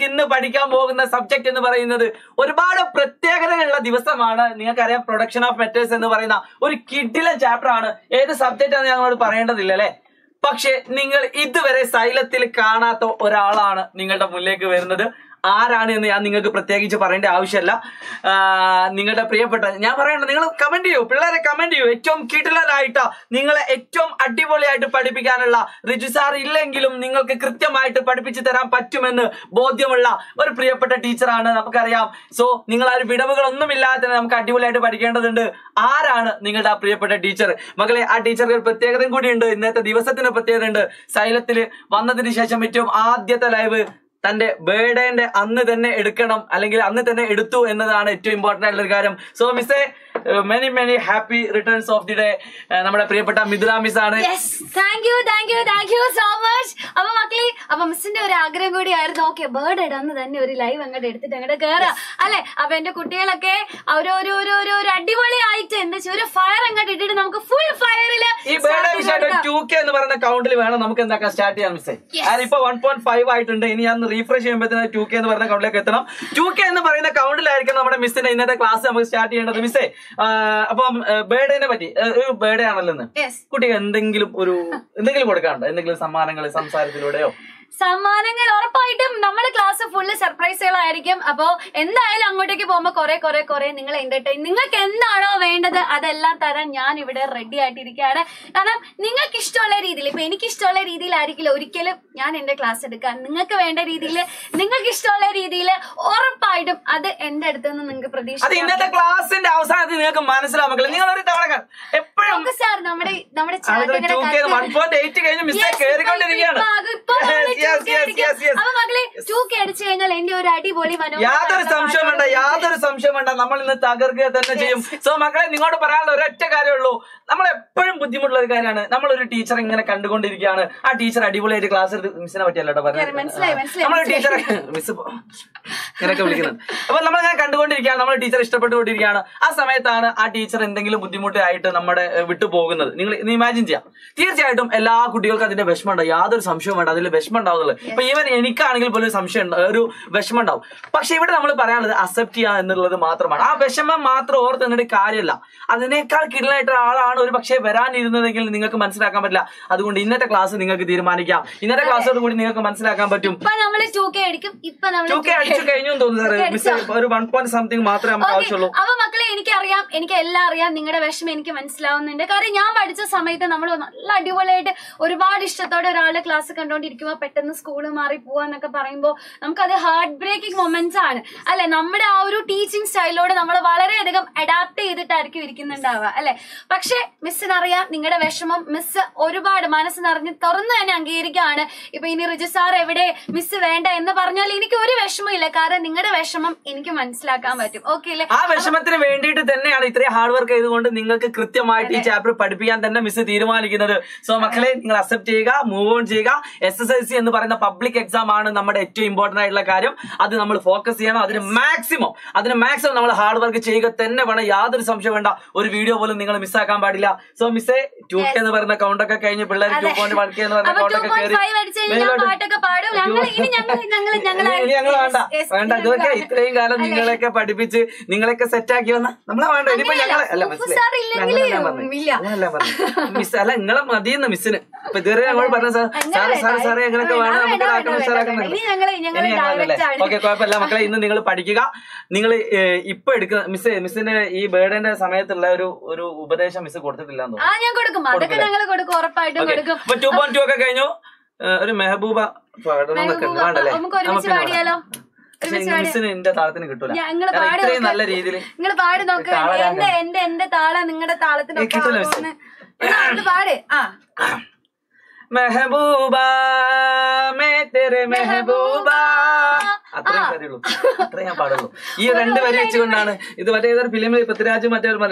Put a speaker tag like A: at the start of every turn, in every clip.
A: നിങ്ങൾക്ക് ഇന്ന് പഠിക്കാൻ പോകുന്ന സബ്ജക്ട് എന്ന് പറയുന്നത് ഒരുപാട് പ്രത്യേകതകളുള്ള ദിവസമാണ് നിങ്ങൾക്കറിയാം പ്രൊഡക്ഷൻ ഓഫ് മെറ്റേഴ്സ് എന്ന് പറയുന്ന ഒരു കിഡിലൻ ചാപ്റ്റർ ആണ് ഏത് സബ്ജക്റ്റ് ആണ് ഞങ്ങളോട് പറയേണ്ടതില്ല അല്ലെ പക്ഷെ നിങ്ങൾ ഇതുവരെ സൈലത്തിൽ കാണാത്ത ഒരാളാണ് നിങ്ങളുടെ മുന്നിലേക്ക് വരുന്നത് ആരാണ് എന്ന് ഞാൻ നിങ്ങൾക്ക് പ്രത്യേകിച്ച് പറയേണ്ട ആവശ്യമില്ല ആ, നിങ്ങളുടെ പ്രിയപ്പെട്ട ഞാൻ പറയണ്ട നിങ്ങൾ കമന്റ് ചെയ്യൂ പിള്ളേരെ കമന്റ് ചെയ്യൂ ഏറ്റവും കിടിലനായിട്ട് നിങ്ങളെ ഏറ്റവും അടിപൊളിയായിട്ട് പഠിപ്പിക്കാനുള്ള റിജു സാർ ഇല്ലെങ്കിലും നിങ്ങൾക്ക് കൃത്യമായിട്ട് പഠിപ്പിച്ചു തരാൻ പറ്റുമെന്ന് ബോധ്യമുള്ള ഒരു പ്രിയപ്പെട്ട ടീച്ചറാണ് നമുക്കറിയാം സോ നിങ്ങൾ ആ ഒരു വിടവുകളൊന്നും ഇല്ലാതെ തന്നെ നമുക്ക് അടിപൊളിയായിട്ട് പഠിക്കേണ്ടതുണ്ട് ആരാണ് നിങ്ങളുടെ ആ പ്രിയപ്പെട്ട ടീച്ചർ മകളെ ആ ടീച്ചർക്ക് ഒരു പ്രത്യേകതയും കൂടിയുണ്ട് ഇന്നത്തെ ദിവസത്തിന് പ്രത്യേകത ഉണ്ട് സൈലത്തിൽ വന്നതിന് ശേഷം ഏറ്റവും ആദ്യത്തെ ലൈവ് തന്റെ ബേർഡേന്റെ അന്ന് തന്നെ എടുക്കണം അല്ലെങ്കിൽ അന്ന് തന്നെ എടുത്തു എന്നതാണ് ഏറ്റവും ഇമ്പോർട്ടന്റ് ആയിട്ടുള്ള ഒരു കാര്യം സോ മിസ്സേ many many happy returns of the day നമ്മുടെ പ്രിയപ്പെട്ട മിഥുല മിസ് ആണ്
B: yes thank you thank you thank you so much അപ്പൊ മക്കളെ അപ്പൊ മിസ്സിന്റെ ഒരു ആഗ്രഹം കൂടി ആയിരുന്നു ഓക്കെ ബേർഡ് ഇടന്ന് തന്നെ ഒരു ലൈവ് അങ്ങോട്ട് എടുത്തിട്ട് അങ്ങോട്ട് കേറാം അല്ലെ അപ്പൊ എന്റെ കുട്ടികളൊക്കെ ഒരു ഒരു ഒരു ഒരു ഒരു അടിപൊളി ആയിട്ട് എന്താ വെച്ചാൽ ഒരു ഫയർ അങ്ങോട്ട് ഇട്ടിട്ട് നമുക്ക് ഫുൾ ഫയറില്
A: ഈ ബേർഡേ വിഷയമായിട്ട് ടു കെ എന്ന് പറയുന്ന കൗണ്ടിൽ വേണം നമുക്ക് എന്താക്കാൻ സ്റ്റാർട്ട് ചെയ്യാൻ മിസ്സേ
B: Yes.
A: കാരണം ഇപ്പൊ വൺ പോയിന്റ് ഫൈവ് ആയിട്ടുണ്ട് ഇനി ഞാൻ റീഫ്രഷ് ചെയ്യുമ്പോഴത്തേന് ടു കെ എന്ന് പറയുന്ന കൗണ്ടിലേക്ക് എത്തണം ടു കെ എന്ന് പറയുന്ന കൗണ്ടിലായിരിക്കും നമ്മുടെ മിസ്സിന്റെ ഇന്നത്തെ ക്ലാസ് നമുക്ക് സ്റ്റാർട്ട് ചെയ്യേണ്ടത് മിസ്സേ അപ്പം ബേർഡേനെ പറ്റി ആ, ഒരു ബേർഡേ ആണല്ലോ ഇന്ന്
B: യെസ്
A: കുട്ടിക്ക് എന്തെങ്കിലും ഒരു എന്തെങ്കിലും കൊടുക്കാനുണ്ടോ എന്തെങ്കിലും സമ്മാനങ്ങൾ സംസാരത്തിലൂടെയോ
B: സമ്മാനങ്ങൾ ഉറപ്പായിട്ടും നമ്മുടെ ക്ലാസ് ഫുള്ള് സർപ്രൈസുകളായിരിക്കും അപ്പോ എന്തായാലും അങ്ങോട്ടേക്ക് പോകുമ്പോ കുറെ കുറെ കുറെ നിങ്ങൾ എന്റർടൈൻ നിങ്ങൾക്ക് എന്താണോ വേണ്ടത് അതെല്ലാം തരാൻ ഞാൻ ഇവിടെ റെഡി ആയിട്ടിരിക്കുകയാണ് കാരണം നിങ്ങൾക്ക് ഇഷ്ടമുള്ള രീതിയിൽ ഇപ്പൊ എനിക്ക് ഇഷ്ടമുള്ള രീതിയിലായിരിക്കില്ല ഒരിക്കലും ഞാൻ എന്റെ ക്ലാസ് എടുക്കാൻ നിങ്ങൾക്ക് വേണ്ട രീതിയിൽ നിങ്ങൾക്ക് ഇഷ്ടമുള്ള രീതിയിൽ ഉറപ്പായിട്ടും അത് എന്റെ അടുത്ത് നിന്ന് നിങ്ങൾക്ക്
A: അത്
B: പ്രതീക്ഷിക്കാം
A: ഇന്നത്തെ ക്ലാസ്സിന്റെ അവസാനത്തിൽ നിങ്ങൾക്ക് മനസ്സിലാവുക നിങ്ങൾ ഒരു തവണ ക- എപ്പോഴും
B: നമുക്ക് സാർ നമ്മുടെ നമ്മുടെ
A: ആളുകൾ two K one point eight കഴിഞ്ഞ് മിസ്റ്റേക്ക് കയറിക്കൊണ്ടിരിക്കുകയാണ് Yes, yes, yes, yes, yes.
B: അപ്പൊ മകളെ ടൂ കെ അടിച്ചു കഴിഞ്ഞാൽ എന്റെ ഒരു അടിപൊളി
A: യാതൊരു സംശയം വേണ്ട യാതൊരു സംശയം വേണ്ട നമ്മൾ ഇന്ന് തകർക്കുക തന്നെ ചെയ്യും സോ മക്കളെ നിങ്ങളോട് പറയാനുള്ള ഒരൊറ്റ കാര്യമുള്ളൂ നമ്മൾ എപ്പോഴും ബുദ്ധിമുട്ടുള്ള ഒരു കാര്യമാണ് നമ്മൾ ഒരു ടീച്ചർ ഇങ്ങനെ കണ്ടുകൊണ്ടിരിക്കുകയാണ് ആ ടീച്ചർ അടിപൊളിയായിട്ട് ക്ലാസ് എടുത്ത് മിസ്സിനെ പറ്റിയല്ലോ
B: മനസ്സിലായി, മനസ്സിലായി,
A: നമ്മൾ ടീച്ചറെ മിസ് ഇങ്ങനെയൊക്കെ വിളിക്കുന്നത് അപ്പൊ നമ്മളിങ്ങനെ കണ്ടുകൊണ്ടിരിക്കുകയാണ് നമ്മൾ ടീച്ചർ ഇഷ്ടപ്പെട്ടുകൊണ്ടിരിക്കുകയാണ് ആ സമയത്താണ് ആ ടീച്ചർ എന്തെങ്കിലും ബുദ്ധിമുട്ടായിട്ട് നമ്മുടെ ഏഹ്, വിട്ടു പോകുന്നത് നിങ്ങൾ ഇമാജിൻ ചെയ്യാം തീർച്ചയായിട്ടും എല്ലാ കുട്ടികൾക്കും അതിന്റെ വിഷമം ഉണ്ടാവും യാതൊരു സംശയവും വേണ്ട അതിൽ വിഷമം ഉണ്ടാവുന്നുള്ളത് ഇപ്പൊ ഈവൻ എനിക്കാണെങ്കിൽ പോലും ഒരു സംശയം ഉണ്ട്, ഒരു വിഷമം ഉണ്ടാവും പക്ഷെ ഇവിടെ നമ്മൾ പറയാനുള്ളത് അക്സെപ്റ്റ് ചെയ്യുക എന്നുള്ളത് മാത്രമാണ് ആ വിഷമം മാത്രം ഓർത്ത് നിന്നിട്ട് കാര്യമില്ല അതിനേക്കാൾ കിടലായിട്ട് ആളാണ് ഒരു പക്ഷേ വരാനിരുന്നതെങ്കിൽ നിങ്ങൾക്ക് മനസ്സിലാക്കാൻ പറ്റില്ല അതുകൊണ്ട് ഇന്നത്തെ ക്ലാസ് നിങ്ങൾക്ക് തീരുമാനിക്കാം ഇന്നത്തെ ക്ലാസ്സോട് കൂടി നിങ്ങൾക്ക് മനസ്സിലാക്കാൻ പറ്റും
B: ഇപ്പൊ നമ്മള് ടൂ കെ അടിക്കും ഇപ്പൊ
A: ടു
B: നമ്മള്
A: കെ അടിച്ചു കഴിഞ്ഞു തോന്നുന്നു സാറേ മിസ് ഒരു വൺ പോയിന്റ് സംതിങ് മാത്രമേ നമുക്ക് ആവശ്യമുള്ളൂ
B: അപ്പൊ മക്കളെ എനിക്കറിയാം എനിക്ക് എല്ലാം അറിയാം നിങ്ങളുടെ വിഷമം എനിക്ക് മനസ്സിലാവുന്നുണ്ട് കാരണം ഞാൻ പഠിച്ച സമയത്ത് നമ്മൾ നല്ല അടിപൊളിയായിട്ട് ഒരുപാട് ഇഷ്ടത്തോടെ ഒരാളുടെ ക്ലാസ് കണ്ടോണ്ടിരിക്കുമ്പോ പെട്ടെന്ന് സ്കൂൾ മാറി പോവാന്നൊക്കെ പറയുമ്പോൾ നമുക്കത് ഹാർട്ട് ബ്രേക്കിംഗ് മൊമെന്റ്സ് ആണ് അല്ലെ നമ്മുടെ ആ ഒരു ടീച്ചിങ് സ്റ്റൈലോട് നമ്മൾ വളരെയധികം അഡാപ്റ്റ് ചെയ്തിട്ടായിരിക്കും ഇരിക്കുന്നുണ്ടാവുക അല്ലെ പക്ഷെ മിസ്സിനറിയാം നിങ്ങളുടെ വിഷമം മിസ് ഒരുപാട് മനസ്സ് നിറഞ്ഞ് തുറന്നു തന്നെ അംഗീകരിക്കുകയാണ് ഇപ്പൊ ഇനി റിജു സാർ എവിടെ മിസ് വേണ്ട എന്ന് പറഞ്ഞാൽ എനിക്ക് ഒരു വിഷമമില്ല കാരണം നിങ്ങളുടെ വിഷമം എനിക്ക് മനസ്സിലാക്കാൻ പറ്റും ഓക്കെ അല്ലേ
A: ആ വിഷമത്തിന് വേണ്ടിയിട്ട് തന്നെയാണ് ഇത്രയും ഹാർഡ് വർക്ക് ചെയ്തുകൊണ്ട് നിങ്ങൾക്ക് കൃത്യമായിട്ട് ഈ ചാപ്റ്റർ പഠിപ്പിക്കാൻ തന്നെ മിസ് തീരുമാനിക്കുന്നത് സോ മക്കളെ നിങ്ങൾ അക്സെപ്റ്റ് ചെയ്യുക മൂവ് ഓൺ ചെയ്യുക എസ് എസ് എൽ സി എന്ന് പറയുന്ന പബ്ലിക് എക്സാം ആണ് നമ്മുടെ ഏറ്റവും ഇമ്പോർട്ടന്റ് ആയിട്ടുള്ള കാര്യം അത് നമ്മൾ ഫോക്കസ് ചെയ്യണം അതിന് മാക്സിമം അതിന് മാക്സിമം നമ്മൾ ഹാർഡ് വർക്ക് ചെയ്യുക തന്നെ വേണം യാതൊരു സംശയം വേണ്ട ഒരു വീഡിയോ പോലും നിങ്ങൾ മിസ്സാക്കാൻ പാടില്ല സോ മിസ്സേ ടു കെ എന്ന് പറയുന്ന കൗണ്ടൊക്കെ കഴിഞ്ഞ് പിള്ളേർ ടു പോയിന്റ് വൺ കെ എന്ന് പറയുന്ന
B: അപ്പൊ ടു
A: കൗണ്ടൊക്കെ
B: പോയിന്റ് ഫൈവ് അടിച്ചു കഴിഞ്ഞാൽ ഞാൻ പാട്ടൊക്കെ പാടും ഞങ്ങൾ ഇനി ഞങ്ങൾ ഞങ്ങൾ ഞങ്ങൾ
A: ഇനി ഞങ്ങൾ വേണ്ട വേണ്ട ഇതൊക്കെ ഇത്രയും കാലം നിങ്ങളെയൊക്കെ പഠിപ്പിച്ച് നിങ്ങളെയൊക്കെ സെറ്റ് ആക്കി വന്ന നമ്മളെ വേണ്ട ഇനിയിപ്പോ ഞങ്ങളെ അല്ല
B: ഉഫ് സാർ ഇല്ലെങ്കില് ഇല്ല.
A: മിസ് അല്ല നിങ്ങളെ മതിയെന്ന് മിസ്സിന് ഇപ്പൊ ഇതുവരെ ഞങ്ങൾ പറഞ്ഞ സാർ സാറ് സാറ് സാറേ അങ്ങനെയൊക്കെ വേണം
B: വേണ്ട,
A: നമുക്ക്
B: വേണ്ട,
A: ഇതാക്കണം
B: വേണ്ട,
A: മിസ്സാക്കണം
B: ഇനി ഞങ്ങള് ഞങ്ങള് direct ആണ്.
A: ഓക്കെ കുഴപ്പമില്ല മക്കളെ ഇന്ന് നിങ്ങൾ പഠിക്കുക നിങ്ങൾ ഇപ്പൊ എടുക്കുന്ന മിസ് മിസ്സിന്റെ ഈ ബേർഡേന്റെ സമയത്തുള്ള ഒരു ഒരു ഉപദേശം മിസ് കൊടുത്തിട്ടില്ല എന്ന്
B: ആ ഞാൻ കൊടുക്കും അതൊക്കെ ഞങ്ങൾ കൊടുക്കും ഉറപ്പായിട്ടും കൊടുക്കും
A: അപ്പൊ ടു പോയിന്റ് ടു ഒക്കെ കഴിഞ്ഞു ഏഹ്, ഒരു മെഹബൂബ പാടണമെന്നൊക്കെ ഉണ്ട്.
B: മെഹബൂബ,
A: വേണ്ടല്ലേ
B: നമുക്ക് ഒരുമിച്ച്
A: പിന്നെ
B: പാടിയാലോ?
A: പാടാം.
B: ഒരുമിച്ച്
A: പക്ഷേ മിസ്സിന് എന്റെ താളത്തിന് കിട്ടൂല
B: ഞങ്ങള്
A: കാരണം
B: പാടി
A: ഇത്രയും
B: നോക്ക്.
A: നല്ല രീതിയിൽ
B: നിങ്ങൾ പാടി നോക്ക്
A: താളരാഗം.
B: എന്റെ എന്റെ എന്റെ താളം നിങ്ങളുടെ
A: ഏ,
B: താളത്തിനൊപ്പം
A: കിട്ടൂല മിസ്സേ.
B: ആവുമെന്ന്. എന്നാ, അത് പാട് ആ
A: മെഹബൂബ മേ തെരെ മെഹബൂബ അത്രയും
B: ആ.
A: കാര്യമുള്ളൂ അത്രയും ഞാൻ പാടുള്ളൂ ഈ രണ്ട് വരി വെച്ചുകൊണ്ടാണ് ഇത് മറ്റേ ഏതൊരു ഫിലിമിൽ പൃഥ്വിരാജ് മറ്റേ ഒരു പറഞ്ഞില്ലേ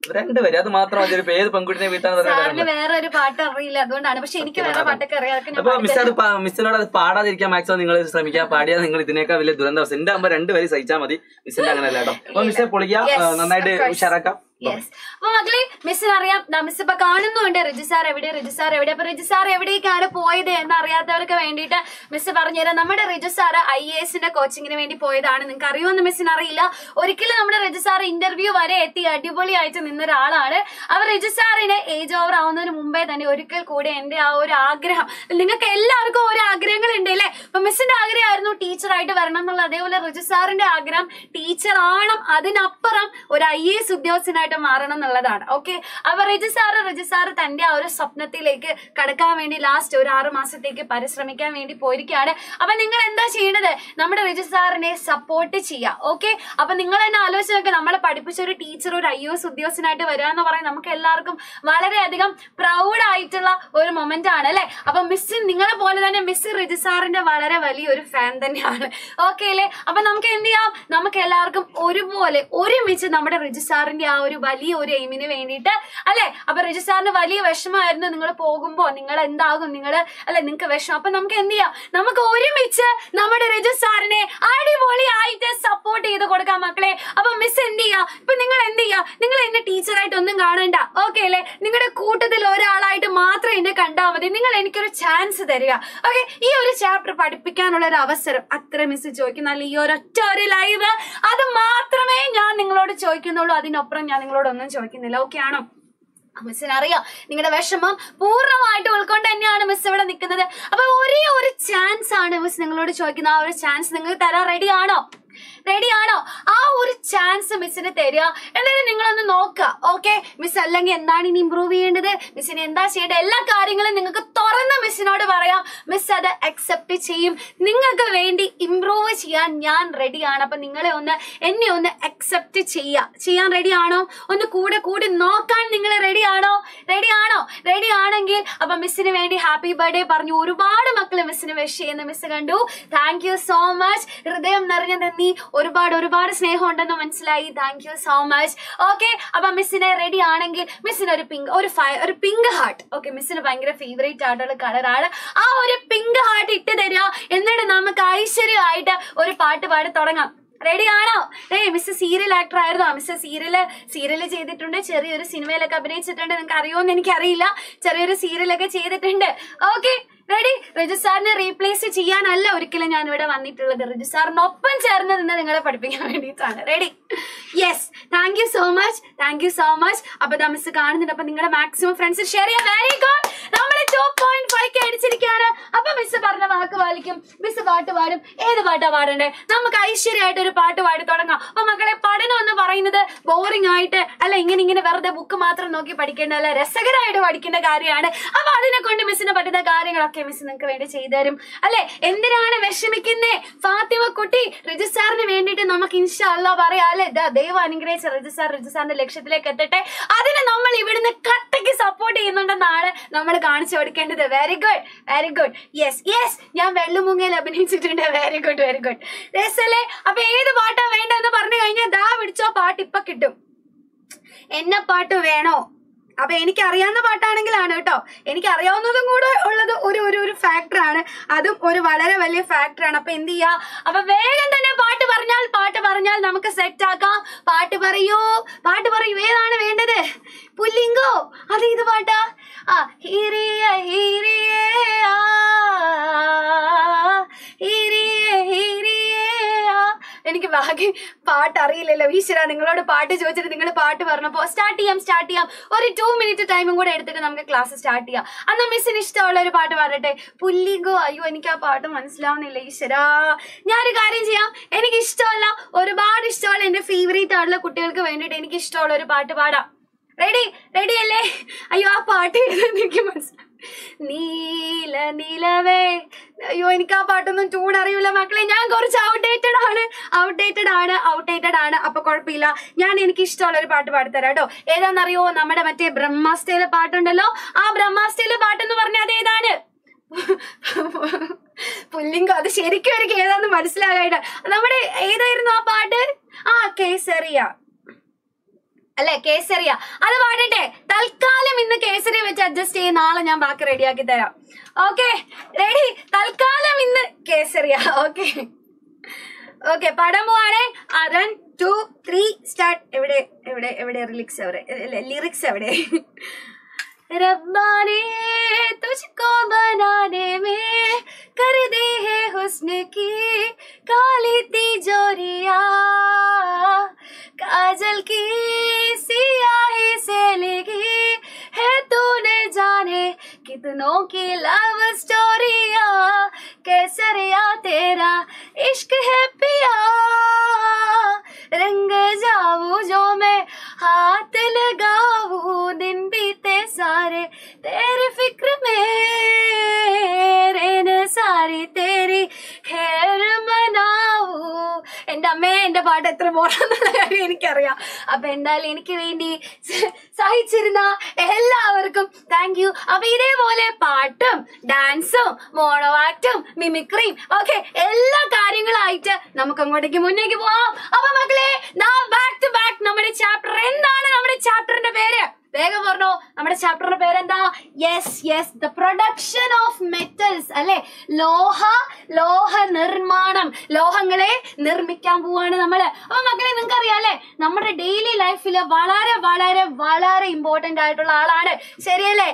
A: രണ്ടുപേര് അത് മാത്രം മതി ഒരു ഏത് പെൺകുട്ടിനെ വീട്ടാന്ന് പറയാൻ
B: സാറിന് വേറെ ഒരു പാട്ട് അറിയില്ല അതുകൊണ്ടാണ് പക്ഷെ എനിക്ക് വേറെ പാട്ടൊക്കെ അറിയാം അതൊക്കെ ഞാൻ
A: അപ്പൊ മിസ് അത്
B: പാടിത്തരാം.
A: പാ- മിസ്സിനോട് അത് പാടാതിരിക്കാൻ മാക്സിമം നിങ്ങൾ ശ്രമിക്കുക പാടിയാൽ നിങ്ങൾ ഇതിനേക്കാൾ വലിയ ദുരന്തം അവസ്ഥ എന്റെ ആകുമ്പോ രണ്ടുപേരും സഹിച്ചാൽ മതി മിസ്സിന്റെ അങ്ങനെ അല്ല കേട്ടോ അപ്പൊ മിസ്സെ പൊളിക്കുക
B: Yes,
A: ആ, നന്നായിട്ട്
B: of course.
A: ഉഷാറാക്കാം
B: യെസ് അപ്പൊ മക്കളെ മിസ്സിന് അറിയാം ദാ മിസ് ഇപ്പൊ കാണുന്നുണ്ട് റിജി സാർ എവിടെ റിജി സാർ എവിടെ അപ്പൊ റിജി സാർ എവിടേക്കാണ് പോയത് എന്ന് അറിയാത്തവർക്ക് വേണ്ടിയിട്ട് മിസ് പറഞ്ഞുതരാം നമ്മുടെ റിജു സാർ ഐ എ എസിന്റെ കോച്ചിങ്ങിന് വേണ്ടി പോയതാണ് നിങ്ങൾക്ക് അറിയുമെന്ന് മിസ്സിന് അറിയില്ല ഒരിക്കലും നമ്മുടെ റിജു സാർ ഇന്റർവ്യൂ വരെ എത്തി അടിപൊളിയായിട്ട് നിന്ന ഒരാളാണ് അവർ റിജു സാറിന് ഏജ് ഓവർ ആവുന്നതിന് മുമ്പേ തന്നെ ഒരിക്കൽ കൂടി എന്റെ ആ ഒരു ആഗ്രഹം നിങ്ങൾക്ക് എല്ലാവർക്കും ഓരോ ആഗ്രഹങ്ങൾ ഉണ്ട് അല്ലേ അപ്പൊ മിസ്സിന്റെ ആഗ്രഹമായിരുന്നു ടീച്ചറായിട്ട് വരണം എന്നുള്ള അതേപോലെ റിജു സാറിന്റെ ആഗ്രഹം ടീച്ചർ ആവണം അതിനപ്പുറം ഒരു ഐ എസ് ഉദ്യോഗസ്ഥനായിട്ട് മാറണം എന്നുള്ളതാണ് ഓക്കെ അപ്പൊ റിജു സാറ് റിജു സാറ് തന്റെ ആ ഒരു സ്വപ്നത്തിലേക്ക് കടക്കാൻ വേണ്ടി ലാസ്റ്റ് ഒരു ആറു മാസത്തേക്ക് പരിശ്രമിക്കാൻ വേണ്ടി പോയിരിക്കുകയാണ് അപ്പൊ നിങ്ങൾ എന്താ ചെയ്യേണ്ടത് നമ്മുടെ റിജു സാറിനെ സപ്പോർട്ട് ചെയ്യുക ഓക്കെ അപ്പൊ നിങ്ങൾ തന്നെ ആലോചിച്ച് നോക്കുക നമ്മളെ പഠിപ്പിച്ച ഒരു ടീച്ചർ ഒരു ഐ എസ് ഉദ്യോഗസ്ഥനായിട്ട് വരിക എന്ന് പറയുന്നത് നമുക്ക് എല്ലാവർക്കും വളരെയധികം പ്രൗഡ് ആയിട്ടുള്ള ഒരു മൊമെന്റ് ആണ് അല്ലെ അപ്പൊ മിസ് നിങ്ങളെ പോലെ തന്നെ മിസ് റിജു സാറിന്റെ വളരെ വലിയൊരു ഫാൻ തന്നെയാണ് ഓക്കെ അല്ലേ അപ്പൊ നമുക്ക് എന്ത് ചെയ്യാം നമുക്ക് എല്ലാവർക്കും ഒരുപോലെ ഒരുമിച്ച് നമ്മുടെ റിജു സാറിന്റെ ആ ഒരു വലിയ ഒരു എയിമിന് വേണ്ടിയിട്ട് അല്ലെ അപ്പൊ റിജു സാറിന് വലിയ വിഷമമായിരുന്നു നിങ്ങൾ പോകുമ്പോ നിങ്ങൾ എന്താകും നിങ്ങൾ അല്ലെ നിങ്ങൾക്ക് വിഷമം അപ്പൊ നമുക്ക് എന്ത് ചെയ്യാം നമുക്ക് ഒരുമിച്ച് നമ്മുടെ റിജു സാറിനെ അടിപൊളിയായിട്ട് സപ്പോർട്ട് ചെയ്ത് കൊടുക്കാം മക്കളെ അപ്പൊ മിസ് എന്ത് ചെയ്യാ ഇപ്പൊ നിങ്ങൾ എന്ത് ചെയ്യാ നിങ്ങൾ എന്നെ ടീച്ചറായിട്ട് ഒന്നും കാണണ്ട ഓക്കെ അല്ലേ നിങ്ങളുടെ കൂട്ടത്തിൽ ഒരാളായിട്ട് മാത്രം എന്നെ കണ്ടാൽ മതി നിങ്ങൾ എനിക്കൊരു ചാൻസ് തരിക ഓക്കെ ഈ ഒരു ചാപ്റ്റർ പഠിപ്പിക്കാനുള്ള ഒരു അവസരം അത്ര മിസ് ചോദിക്കുന്ന ഈ ഒരൊറ്റ ഒരു ലൈവ് അത് മാത്രമേ ഞാൻ നിങ്ങളോട് ചോദിക്കുന്നുള്ളൂ അതിനപ്പുറം ഞാൻ നിങ്ങളോട് ഒന്നും ചോദിക്കുന്നില്ല ഓക്കെ ആണോ മിസ്സിന് അറിയാം നിങ്ങളുടെ വിഷമം പൂർണ്ണമായിട്ട് ഉൾക്കൊണ്ട് തന്നെയാണ് മിസ് ഇവിടെ നിൽക്കുന്നത് അപ്പൊ ഒരേ ഒരു ചാൻസ് ആണ് മിസ് നിങ്ങളോട് ചോദിക്കുന്നത് ആ ഒരു ചാൻസ് നിങ്ങൾക്ക് തരാൻ റെഡി ആണോ റെഡി ആണോ ആ ഒരു ചാൻസ് മിസ്സിന് തരിക എന്തായാലും നിങ്ങളൊന്ന് നോക്കുക ഓക്കെ മിസ് അല്ലെങ്കിൽ എന്താണ് ഇനി ഇമ്പ്രൂവ് ചെയ്യേണ്ടത് മിസ്സിന് എന്താ ചെയ്യേണ്ടത് എല്ലാ കാര്യങ്ങളും നിങ്ങൾക്ക് തുറന്ന് മിസ്സിനോട് പറയാം മിസ് അത് അക്സെപ്റ്റ് ചെയ്യും നിങ്ങൾക്ക് വേണ്ടി ഇമ്പ്രൂവ് ചെയ്യാൻ ഞാൻ റെഡിയാണ് അപ്പൊ നിങ്ങളെ ഒന്ന് എന്നെ ഒന്ന് അക്സെപ്റ്റ് ചെയ്യുക ചെയ്യാൻ റെഡി ആണോ ഒന്ന് കൂടെ കൂടി നോക്കാൻ നിങ്ങൾ റെഡി ആണോ റെഡി ആണോ റെഡി ആണെങ്കിൽ അപ്പൊ മിസ്സിന് വേണ്ടി ഹാപ്പി ബർത്ത്ഡേ പറഞ്ഞു ഒരുപാട് മക്കള് മിസ്സിന് വിഷ് ചെയ്യുന്ന മിസ് കണ്ടു താങ്ക് യു സോ മച്ച് ഹൃദയം നിറഞ്ഞ നന്ദി ഒരുപാട് ഒരുപാട് സ്നേഹം ഉണ്ടെന്ന് മനസ്സിലായി thank you so much okay അപ്പൊ മിസ്സിനെ റെഡി ആണെങ്കിൽ മിസ്സിന് ഒരു പിങ്ക് ഒരു ഫയ ഒരു പിങ്ക് ഹാർട്ട് ഓക്കെ മിസ്സിന് ഭയങ്കര ഫേവറേറ്റ് ആയിട്ടുള്ള കളറാണ് ആ ഒരു പിങ്ക് ഹാർട്ട് ഇട്ട് തരിക എന്നിട്ട് നമുക്ക് ഐശ്വര്യമായിട്ട് ഒരു പാട്ട് പാടി തുടങ്ങാം റെഡി ആണോ ഏ മിസ് സീരിയൽ ആക്ടർ ആയിരുന്നോ മിസ് സീരിയല് സീരിയല് ചെയ്തിട്ടുണ്ട് ചെറിയൊരു സിനിമയിലൊക്കെ അഭിനയിച്ചിട്ടുണ്ട് നിങ്ങൾക്ക് അറിയുമോന്ന് എനിക്കറിയില്ല ചെറിയൊരു സീരിയലൊക്കെ ചെയ്തിട്ടുണ്ട് ഓക്കെ റെഡി റിജു സാറിനെ റീപ്ലേസ് ചെയ്യാനല്ല ഒരിക്കലും ഞാൻ ഇവിടെ വന്നിട്ടുള്ളത് റിജു സാറിനൊപ്പം ചേർന്ന് നിന്ന് നിങ്ങളെ പഠിപ്പിക്കാൻ വേണ്ടിയിട്ടാണ് ready yes thank you so much thank you so much അപ്പൊ ദാ മിസ് കാണുന്നുണ്ട് അപ്പൊ നിങ്ങളുടെ മാക്സിമം ഫ്രണ്ട്സ് ഷെയർ ചെയ്യാം വെരി ഗുഡ് നമ്മൾ ടു പോയിന്റ് ഫൈവ് കെ അടിച്ചിരിക്കുകയാണ് അപ്പൊ മിസ് പറഞ്ഞ വാക്ക് പാലിക്കും മിസ് പാട്ട് പാടും ഏത് പാട്ടാ പാടണ്ടേ നമുക്ക് ഐശ്വര്യമായിട്ട് ഒരു പാട്ട് പാടി തുടങ്ങാം അപ്പൊ മക്കളെ പഠനം എന്ന് പറയുന്നത് ബോറിംഗ് ആയിട്ട് അല്ല ഇങ്ങനെ ഇങ്ങനെ വെറുതെ ബുക്ക് മാത്രം നോക്കി പഠിക്കേണ്ട അല്ല രസകരമായിട്ട് പഠിക്കേണ്ട കാര്യമാണ് അപ്പൊ അതിനെ കൊണ്ട് മിസ്സിന് പറ്റുന്ന കാര്യങ്ങളൊക്കെ മിസ് നിങ്ങൾക്ക് വേണ്ടി ചെയ്തുതരും അല്ലെ എന്തിനാണ് വിഷമിക്കുന്നേ ഫാത്തിമ കുട്ടി റിജു സാറിന് വേണ്ടിയിട്ട് നമുക്ക് ഇൻഷാല്ല പറയാം അല്ലെ ദാ ദൈവം അനുഗ്രഹിച്ച റിജു സാർ റിജു സാറിന്റെ ലക്ഷ്യത്തിലേക്ക് എത്തട്ടെ അതിന് നമ്മൾ ഇവിടുന്ന് കട്ടയ്ക്ക് സപ്പോർട്ട് ചെയ്യുന്നുണ്ടെന്നാണ് നമ്മൾ കാണിച്ചു കൊടുക്കേണ്ടത് very good very good yes yes ഞാൻ വെള്ളുമുങ്ങയിൽ അഭിനയിച്ചിട്ടുണ്ട് വെരി ഗുഡ് വെരി ഗുഡ് രസല്ലേ അപ്പൊ ഏത് പാട്ടാ വേണ്ടെന്ന് പറഞ്ഞു കഴിഞ്ഞാൽ ദാ പിടിച്ചോ പാട്ട് ഇപ്പൊ കിട്ടും എന്നെ പാട്ട് വേണോ അപ്പൊ എനിക്ക് അറിയാവുന്ന പാട്ടാണെങ്കിലാണ് കേട്ടോ എനിക്ക് അറിയാവുന്നതും കൂടെ ഉള്ളത് ഒരു ഒരു ഒരു ഫാക്ടറാണ് അതും ഒരു വളരെ വലിയ ഫാക്ടറാണ് അപ്പൊ എന്ത് ചെയ്യാ അപ്പൊ വേഗം തന്നെ പാട്ട് പറഞ്ഞാൽ പാട്ട് പറഞ്ഞാൽ നമുക്ക് സെറ്റ് ആക്കാം പാട്ട് പറയൂ പാട്ട് പറയൂ ഏതാണ് വേണ്ടത് പുല്ലിങ്കോ അത് ഇത് പാട്ടാ ആ ഹീരിയ ഹീരിയേ ആ ഹീരിയേ ഹീരിയേ ആ എനിക്ക് ബാക്കി പാട്ട് അറിയില്ലല്ലോ ഈശ്വര നിങ്ങളോട് പാട്ട് ചോദിച്ചിട്ട് നിങ്ങൾ പാട്ട് പറഞ്ഞപ്പോ സ്റ്റാർട്ട് ചെയ്യാം സ്റ്റാർട്ട് ചെയ്യാം ഒരു ടു മിനിറ്റ് ടൈമും കൂടെ എടുത്തിട്ട് നമുക്ക് ക്ലാസ് സ്റ്റാർട്ട് ചെയ്യാം അന്ന് മിസ്സിന് ഇഷ്ടമുള്ള ഒരു പാട്ട് പാടട്ടെ പുല്ലിഗോ അയ്യോ എനിക്ക് ആ പാട്ട് മനസ്സിലാവുന്നില്ല ഈശ്വരാ ഞാനൊരു കാര്യം ചെയ്യാം എനിക്ക് ഇഷ്ടമല്ല ഒരുപാട് ഇഷ്ടമുള്ള എന്റെ ഫേവറേറ്റ് ആയിട്ടുള്ള കുട്ടികൾക്ക് വേണ്ടിയിട്ട് എനിക്ക് ഇഷ്ടമുള്ള ഒരു പാട്ട് പാടാം റെഡി റെഡി അല്ലേ അയ്യോ ആ പാട്ട് ഏതാന്ന് എനിക്ക് മനസ്സിലാവും നീല നിലവേ അയ്യോ എനിക്ക് ആ പാട്ടൊന്നും ട്യൂൺ അറിയില്ല മക്കളെ ഞാൻ കുറച്ച് ഔട്ട്ഡേറ്റഡ് ആണ് ഔട്ട്ഡേറ്റഡ് ആണ് ഔട്ട്ഡേറ്റഡ് ആണ് അപ്പൊ കുഴപ്പമില്ല ഞാൻ എനിക്ക് ഇഷ്ടമുള്ള ഒരു പാട്ട് പാടിത്തരാം കേട്ടോ ഏതാണെന്നറിയോ നമ്മുടെ മറ്റേ ബ്രഹ്മാസ്റ്റയിലെ പാട്ടുണ്ടല്ലോ ആ ബ്രഹ്മാസ്റ്റയിലെ പാട്ടെന്ന് പറഞ്ഞാൽ അത് ഏതാണ് പുല്ലിങ്കോ അത് ശരിക്കും എനിക്ക് ഏതാന്ന് മനസ്സിലാകായിട്ട് നമ്മുടെ ഏതായിരുന്നു ആ പാട്ട് ആ കേസറിയ അല്ലെ കേസരിയ അത് പാടട്ടെ തൽക്കാലം ഇന്ന് കേസരി വെച്ച് അഡ്ജസ്റ്റ് ചെയ്യും നാളെ ഞാൻ ബാക്കി റെഡിയാക്കി തരാം ഓക്കെ റെഡി തൽക്കാലം ഇന്ന് കേസരിയ ഓക്കെ ഓക്കെ പടം പോവാണേ വൺ ടു ത്രീ സ്റ്റാർട്ട് എവിടെ എവിടെ എവിടെ ലിറിക്സ് എവിടെ ലിറിക്സ് എവിടെ रब्बा ने तुझको बनाने में कर दी है हुस्न की काली तिजोरिया काजल की सियाही से लिखी है तूने जाने कितनों की लव स्टोरिया केसरिया तेरा इश्क है पिया रंग जाऊं जो मैं हाथ लगाऊं दिन बीते सारे तेरे फिक्र में रहने सारी तेरी खैर മനാവൂ എന്റെ അമ്മേ എന്റെ പാട്ട് എത്ര പോണെന്നുള്ള കാര്യം എനിക്കറിയാം അപ്പൊ എന്തായാലും എനിക്ക് വേണ്ടി സ- സഹിച്ചിരുന്ന എല്ലാവർക്കും താങ്ക് യു അപ്പൊ ഇതേപോലെ പാട്ടും ഡാൻസും മോണോ ആക്ടും മിമിക്രിയും ഓക്കെ എല്ലാ കാര്യങ്ങളായിട്ട് നമുക്ക് അങ്ങോട്ടേക്ക് മുന്നേക്ക് പോവാം അപ്പൊ മക്കളെ ബാക്ക് ടു ബാക്ക് നമ്മുടെ ചാപ്റ്റർ എന്താണ് നമ്മുടെ ചാപ്റ്ററിന്റെ പേര് വേഗം പറഞ്ഞോ നമ്മുടെ ചാപ്റ്ററിന്റെ പേരെന്താ yes yes the production of metals അല്ലെ ലോഹ ലോഹ നിർമ്മാണം ലോഹങ്ങളെ നിർമ്മിക്കാൻ പോവാണ് നമ്മള് അപ്പൊ മക്കളെ നിങ്ങൾക്ക് അറിയാം അല്ലെ നമ്മുടെ ഡെയിലി ലൈഫിൽ വളരെ വളരെ വളരെ ഇമ്പോർട്ടന്റ് ആയിട്ടുള്ള ആളാണ് ശരിയല്ലേ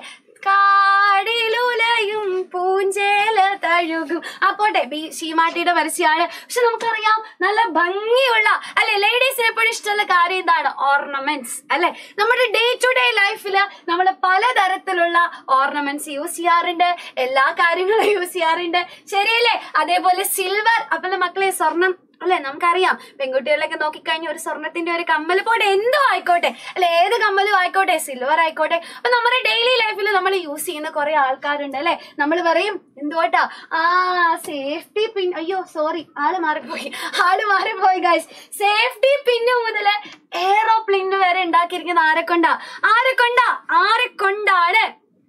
B: കാടിലുലയും പൂഞ്ചേല തഴുകും അപ്പോട്ടെ ബി ഷീമാട്ടിയുടെ പരസ്യമാണ് പക്ഷെ നമുക്കറിയാം നല്ല ഭംഗിയുള്ള അല്ലെ ലേഡീസിന് എപ്പോഴും ഇഷ്ടമുള്ള കാര്യം എന്താണ് ഓർണമെന്റ്സ് അല്ലെ നമ്മുടെ ഡേ ടു ഡേ ലൈഫിൽ നമ്മൾ പലതരത്തിലുള്ള ഓർണമെന്റ്സ് യൂസ് ചെയ്യാറുണ്ട് എല്ലാ കാര്യങ്ങളും യൂസ് ചെയ്യാറുണ്ട് ശരിയല്ലേ അതേപോലെ സിൽവർ അപ്പോൾ മക്കളെ സ്വർണം അല്ലെ നമുക്കറിയാം പെൺകുട്ടികളൊക്കെ നോക്കിക്കഴിഞ്ഞാൽ ഒരു സ്വർണത്തിന്റെ ഒരു കമ്മൽ പോട്ടെ എന്തോ ആയിക്കോട്ടെ അല്ലെ ഏത് കമ്മലും ആയിക്കോട്ടെ സിൽവർ ആയിക്കോട്ടെ അപ്പൊ നമ്മുടെ ഡെയിലി ലൈഫിൽ നമ്മൾ യൂസ് ചെയ്യുന്ന കുറെ ആൾക്കാരുണ്ട് അല്ലെ നമ്മൾ പറയും എന്തുകൊട്ടാ ആ സേഫ്റ്റി പിൻ അയ്യോ സോറി ആള് മാറിപ്പോയി ആള് മാറിപ്പോയി ഗൈസ് സേഫ്റ്റി പിന്ന് മുതല് എയറോപ്ലെയിന് വരെ ഉണ്ടാക്കിയിരിക്കുന്ന ആരെ കൊണ്ടാ ആരെ കൊണ്ടാ ആരെ കൊണ്ടാണ്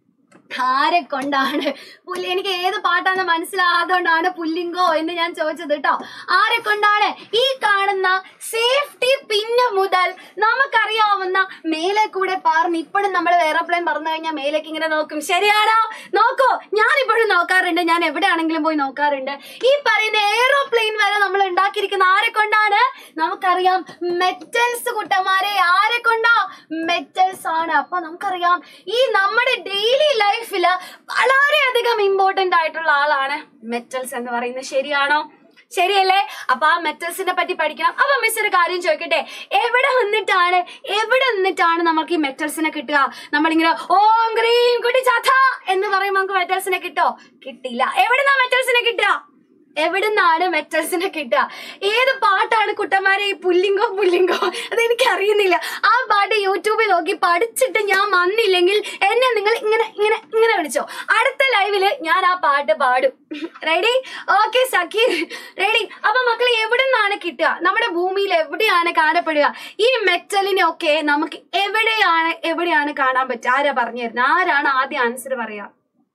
B: ആരെ കൊണ്ടാണ് പുല്ലി എനിക്ക് ഏത് പാട്ടാന്ന് മനസ്സിലാകാത്തോണ്ടാണ് പുല്ലിങ്കോ എന്ന് ഞാൻ ചോദിച്ചത് കേട്ടോ ആരെ കൊണ്ടാണ് ഈ കാണുന്ന സേഫ്റ്റി പിന്ന് മുതൽ നമുക്കറിയാവുന്ന മേലെ കൂടെ പാർന്ന് ഇപ്പോഴും നമ്മൾ എയറോപ്ലെയിൻ പറന്നു കഴിഞ്ഞാൽ മേലേക്ക് ഇങ്ങനെ നോക്കും ശരിയാണോ നോക്കൂ ഞാൻ ഇപ്പോഴും നോക്കാറുണ്ട് ഞാൻ എവിടെയാണെങ്കിലും പോയി നോക്കാറുണ്ട് ഈ പറയുന്ന എയറോപ്ലെയിൻ വരെ നമ്മൾ ഉണ്ടാക്കിയിരിക്കുന്ന ആരെ കൊണ്ടാണ് നമുക്കറിയാം മെറ്റൽസ് കുട്ടന്മാരെ ആരെ കൊണ്ടാ മെറ്റൽസ് ആണ് അപ്പൊ നമുക്കറിയാം ഈ നമ്മുടെ ഡെയിലി ലൈഫില് വളരെയധികം ഇമ്പോർട്ടന്റ് ആയിട്ടുള്ള ആളാണ് മെറ്റൽസ് എന്ന് പറയുന്നത് ശരിയാണോ ശരിയല്ലേ അപ്പൊ ആ മെറ്റൽസിനെ പറ്റി പഠിക്കണം അപ്പൊ മിസ് ഒരു കാര്യം ചോദിക്കട്ടെ എവിടെ നിന്നിട്ടാണ് എവിടെ നിന്നിട്ടാണ് നമുക്ക് ഈ മെറ്റൽസിനെ കിട്ടുക നമ്മളിങ്ങനെ ഓം ഗ്രീം കുട്ടി ചാത്ത എന്ന് പറയുമ്പോൾ നമുക്ക് മെറ്റൽസിനെ കിട്ടോ കിട്ടില്ല എവിടുന്നാ മെറ്റൽസിനെ കിട്ടുക എവിടുന്നാണ് മെറ്റൽസിനെ കിട്ടുക ഏത് പാട്ടാണ് കുട്ടന്മാരെ ഈ പുല്ലിങ്കോ പുല്ലിങ്കോ അതെനിക്ക് അറിയുന്നില്ല ആ പാട്ട് യൂട്യൂബിൽ നോക്കി പഠിച്ചിട്ട് ഞാൻ വന്നില്ലെങ്കിൽ എന്നെ നിങ്ങൾ ഇങ്ങനെ ഇങ്ങനെ ഇങ്ങനെ വിളിച്ചോ അടുത്ത ലൈവില് ഞാൻ ആ പാട്ട് പാടും റെഡി ഓക്കെ സഖീർ റെഡി അപ്പൊ മക്കളെ എവിടുന്നാണ് കിട്ടുക നമ്മുടെ ഭൂമിയിൽ എവിടെയാണ് കാണപ്പെടുക ഈ മെറ്റലിനെ ഒക്കെ നമുക്ക് എവിടെയാണ് എവിടെയാണ് കാണാൻ പറ്റുക ആരാ പറഞ്ഞു തരുന്നത് ആരാണ് ആദ്യം ആൻസർ പറയാ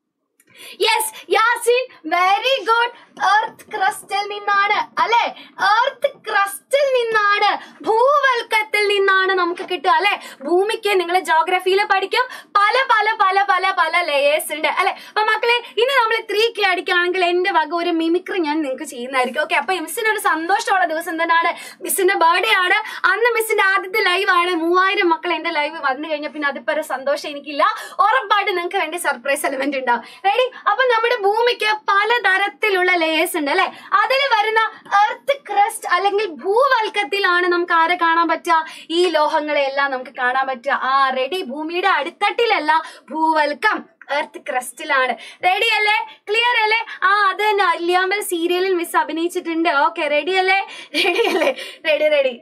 B: yes Yasin very good earth ക്രസ്റ്റിൽ നിന്നാണ് അല്ലെ എർത്ത് ക്രസ്റ്റിൽ നിന്നാണ് ഭൂവൽക്കത്തിൽ നിന്നാണ് നമുക്ക് കിട്ടുക അല്ലെ ഭൂമിക്ക് നിങ്ങൾ ജോഗ്രഫിയിൽ പഠിക്കും പല പല പല പല പല ലേയേഴ്സ് ഉണ്ട് അല്ലെ അപ്പൊ മക്കളെ ഇനി നമ്മൾ ത്രീ കെ അടിക്കുകയാണെങ്കിൽ എന്റെ വക ഒരു മിമിക്രി ഞാൻ നിങ്ങൾക്ക് ചെയ്യുന്നതായിരിക്കും ഓക്കെ അപ്പൊ മിസ്സിന് ഒരു സന്തോഷമുള്ള ദിവസം തന്നെയാണ് മിസ്സിന്റെ ബർത്ത്ഡേ ആണ് അന്ന് മിസ്സിന്റെ ആദ്യത്തെ ലൈവ് ആണ് മൂവായിരം മക്കൾ എന്റെ ലൈവ് വന്നു കഴിഞ്ഞാൽ പിന്നെ അതിപ്പോ ഒരു സന്തോഷം എനിക്കില്ല ഉറപ്പായിട്ട് നിങ്ങൾക്ക് വേണ്ടി സർപ്രൈസ് എലമെന്റ് ഉണ്ടാവും റെഡി അപ്പൊ നമ്മുടെ ഭൂമിക്ക് പലതരത്തിലുള്ള ലേയേഴ്സ് ഉണ്ട് അല്ലെ അതിൽ വരുന്ന എർത്ത് ക്രസ്റ്റ് അല്ലെങ്കിൽ ഭൂവൽക്കത്തിലാണ് നമുക്ക് ആരെ കാണാൻ പറ്റുക ഈ ലോഹങ്ങളെ എല്ലാം നമുക്ക് കാണാൻ പറ്റുക ആ റെഡി ഭൂമിയുടെ അടിത്തട്ടിലല്ല ഭൂവൽക്കം എർത്ത് ക്രസ്റ്റിലാണ് റെഡി അല്ലേ ക്ലിയർ അല്ലേ ആ അത് തന്നെ അല്യാമ്പൽ സീരിയലിൽ മിസ് അഭിനയിച്ചിട്ടുണ്ട് ഓക്കെ റെഡി അല്ലേ റെഡി അല്ലേ റെഡി റെഡി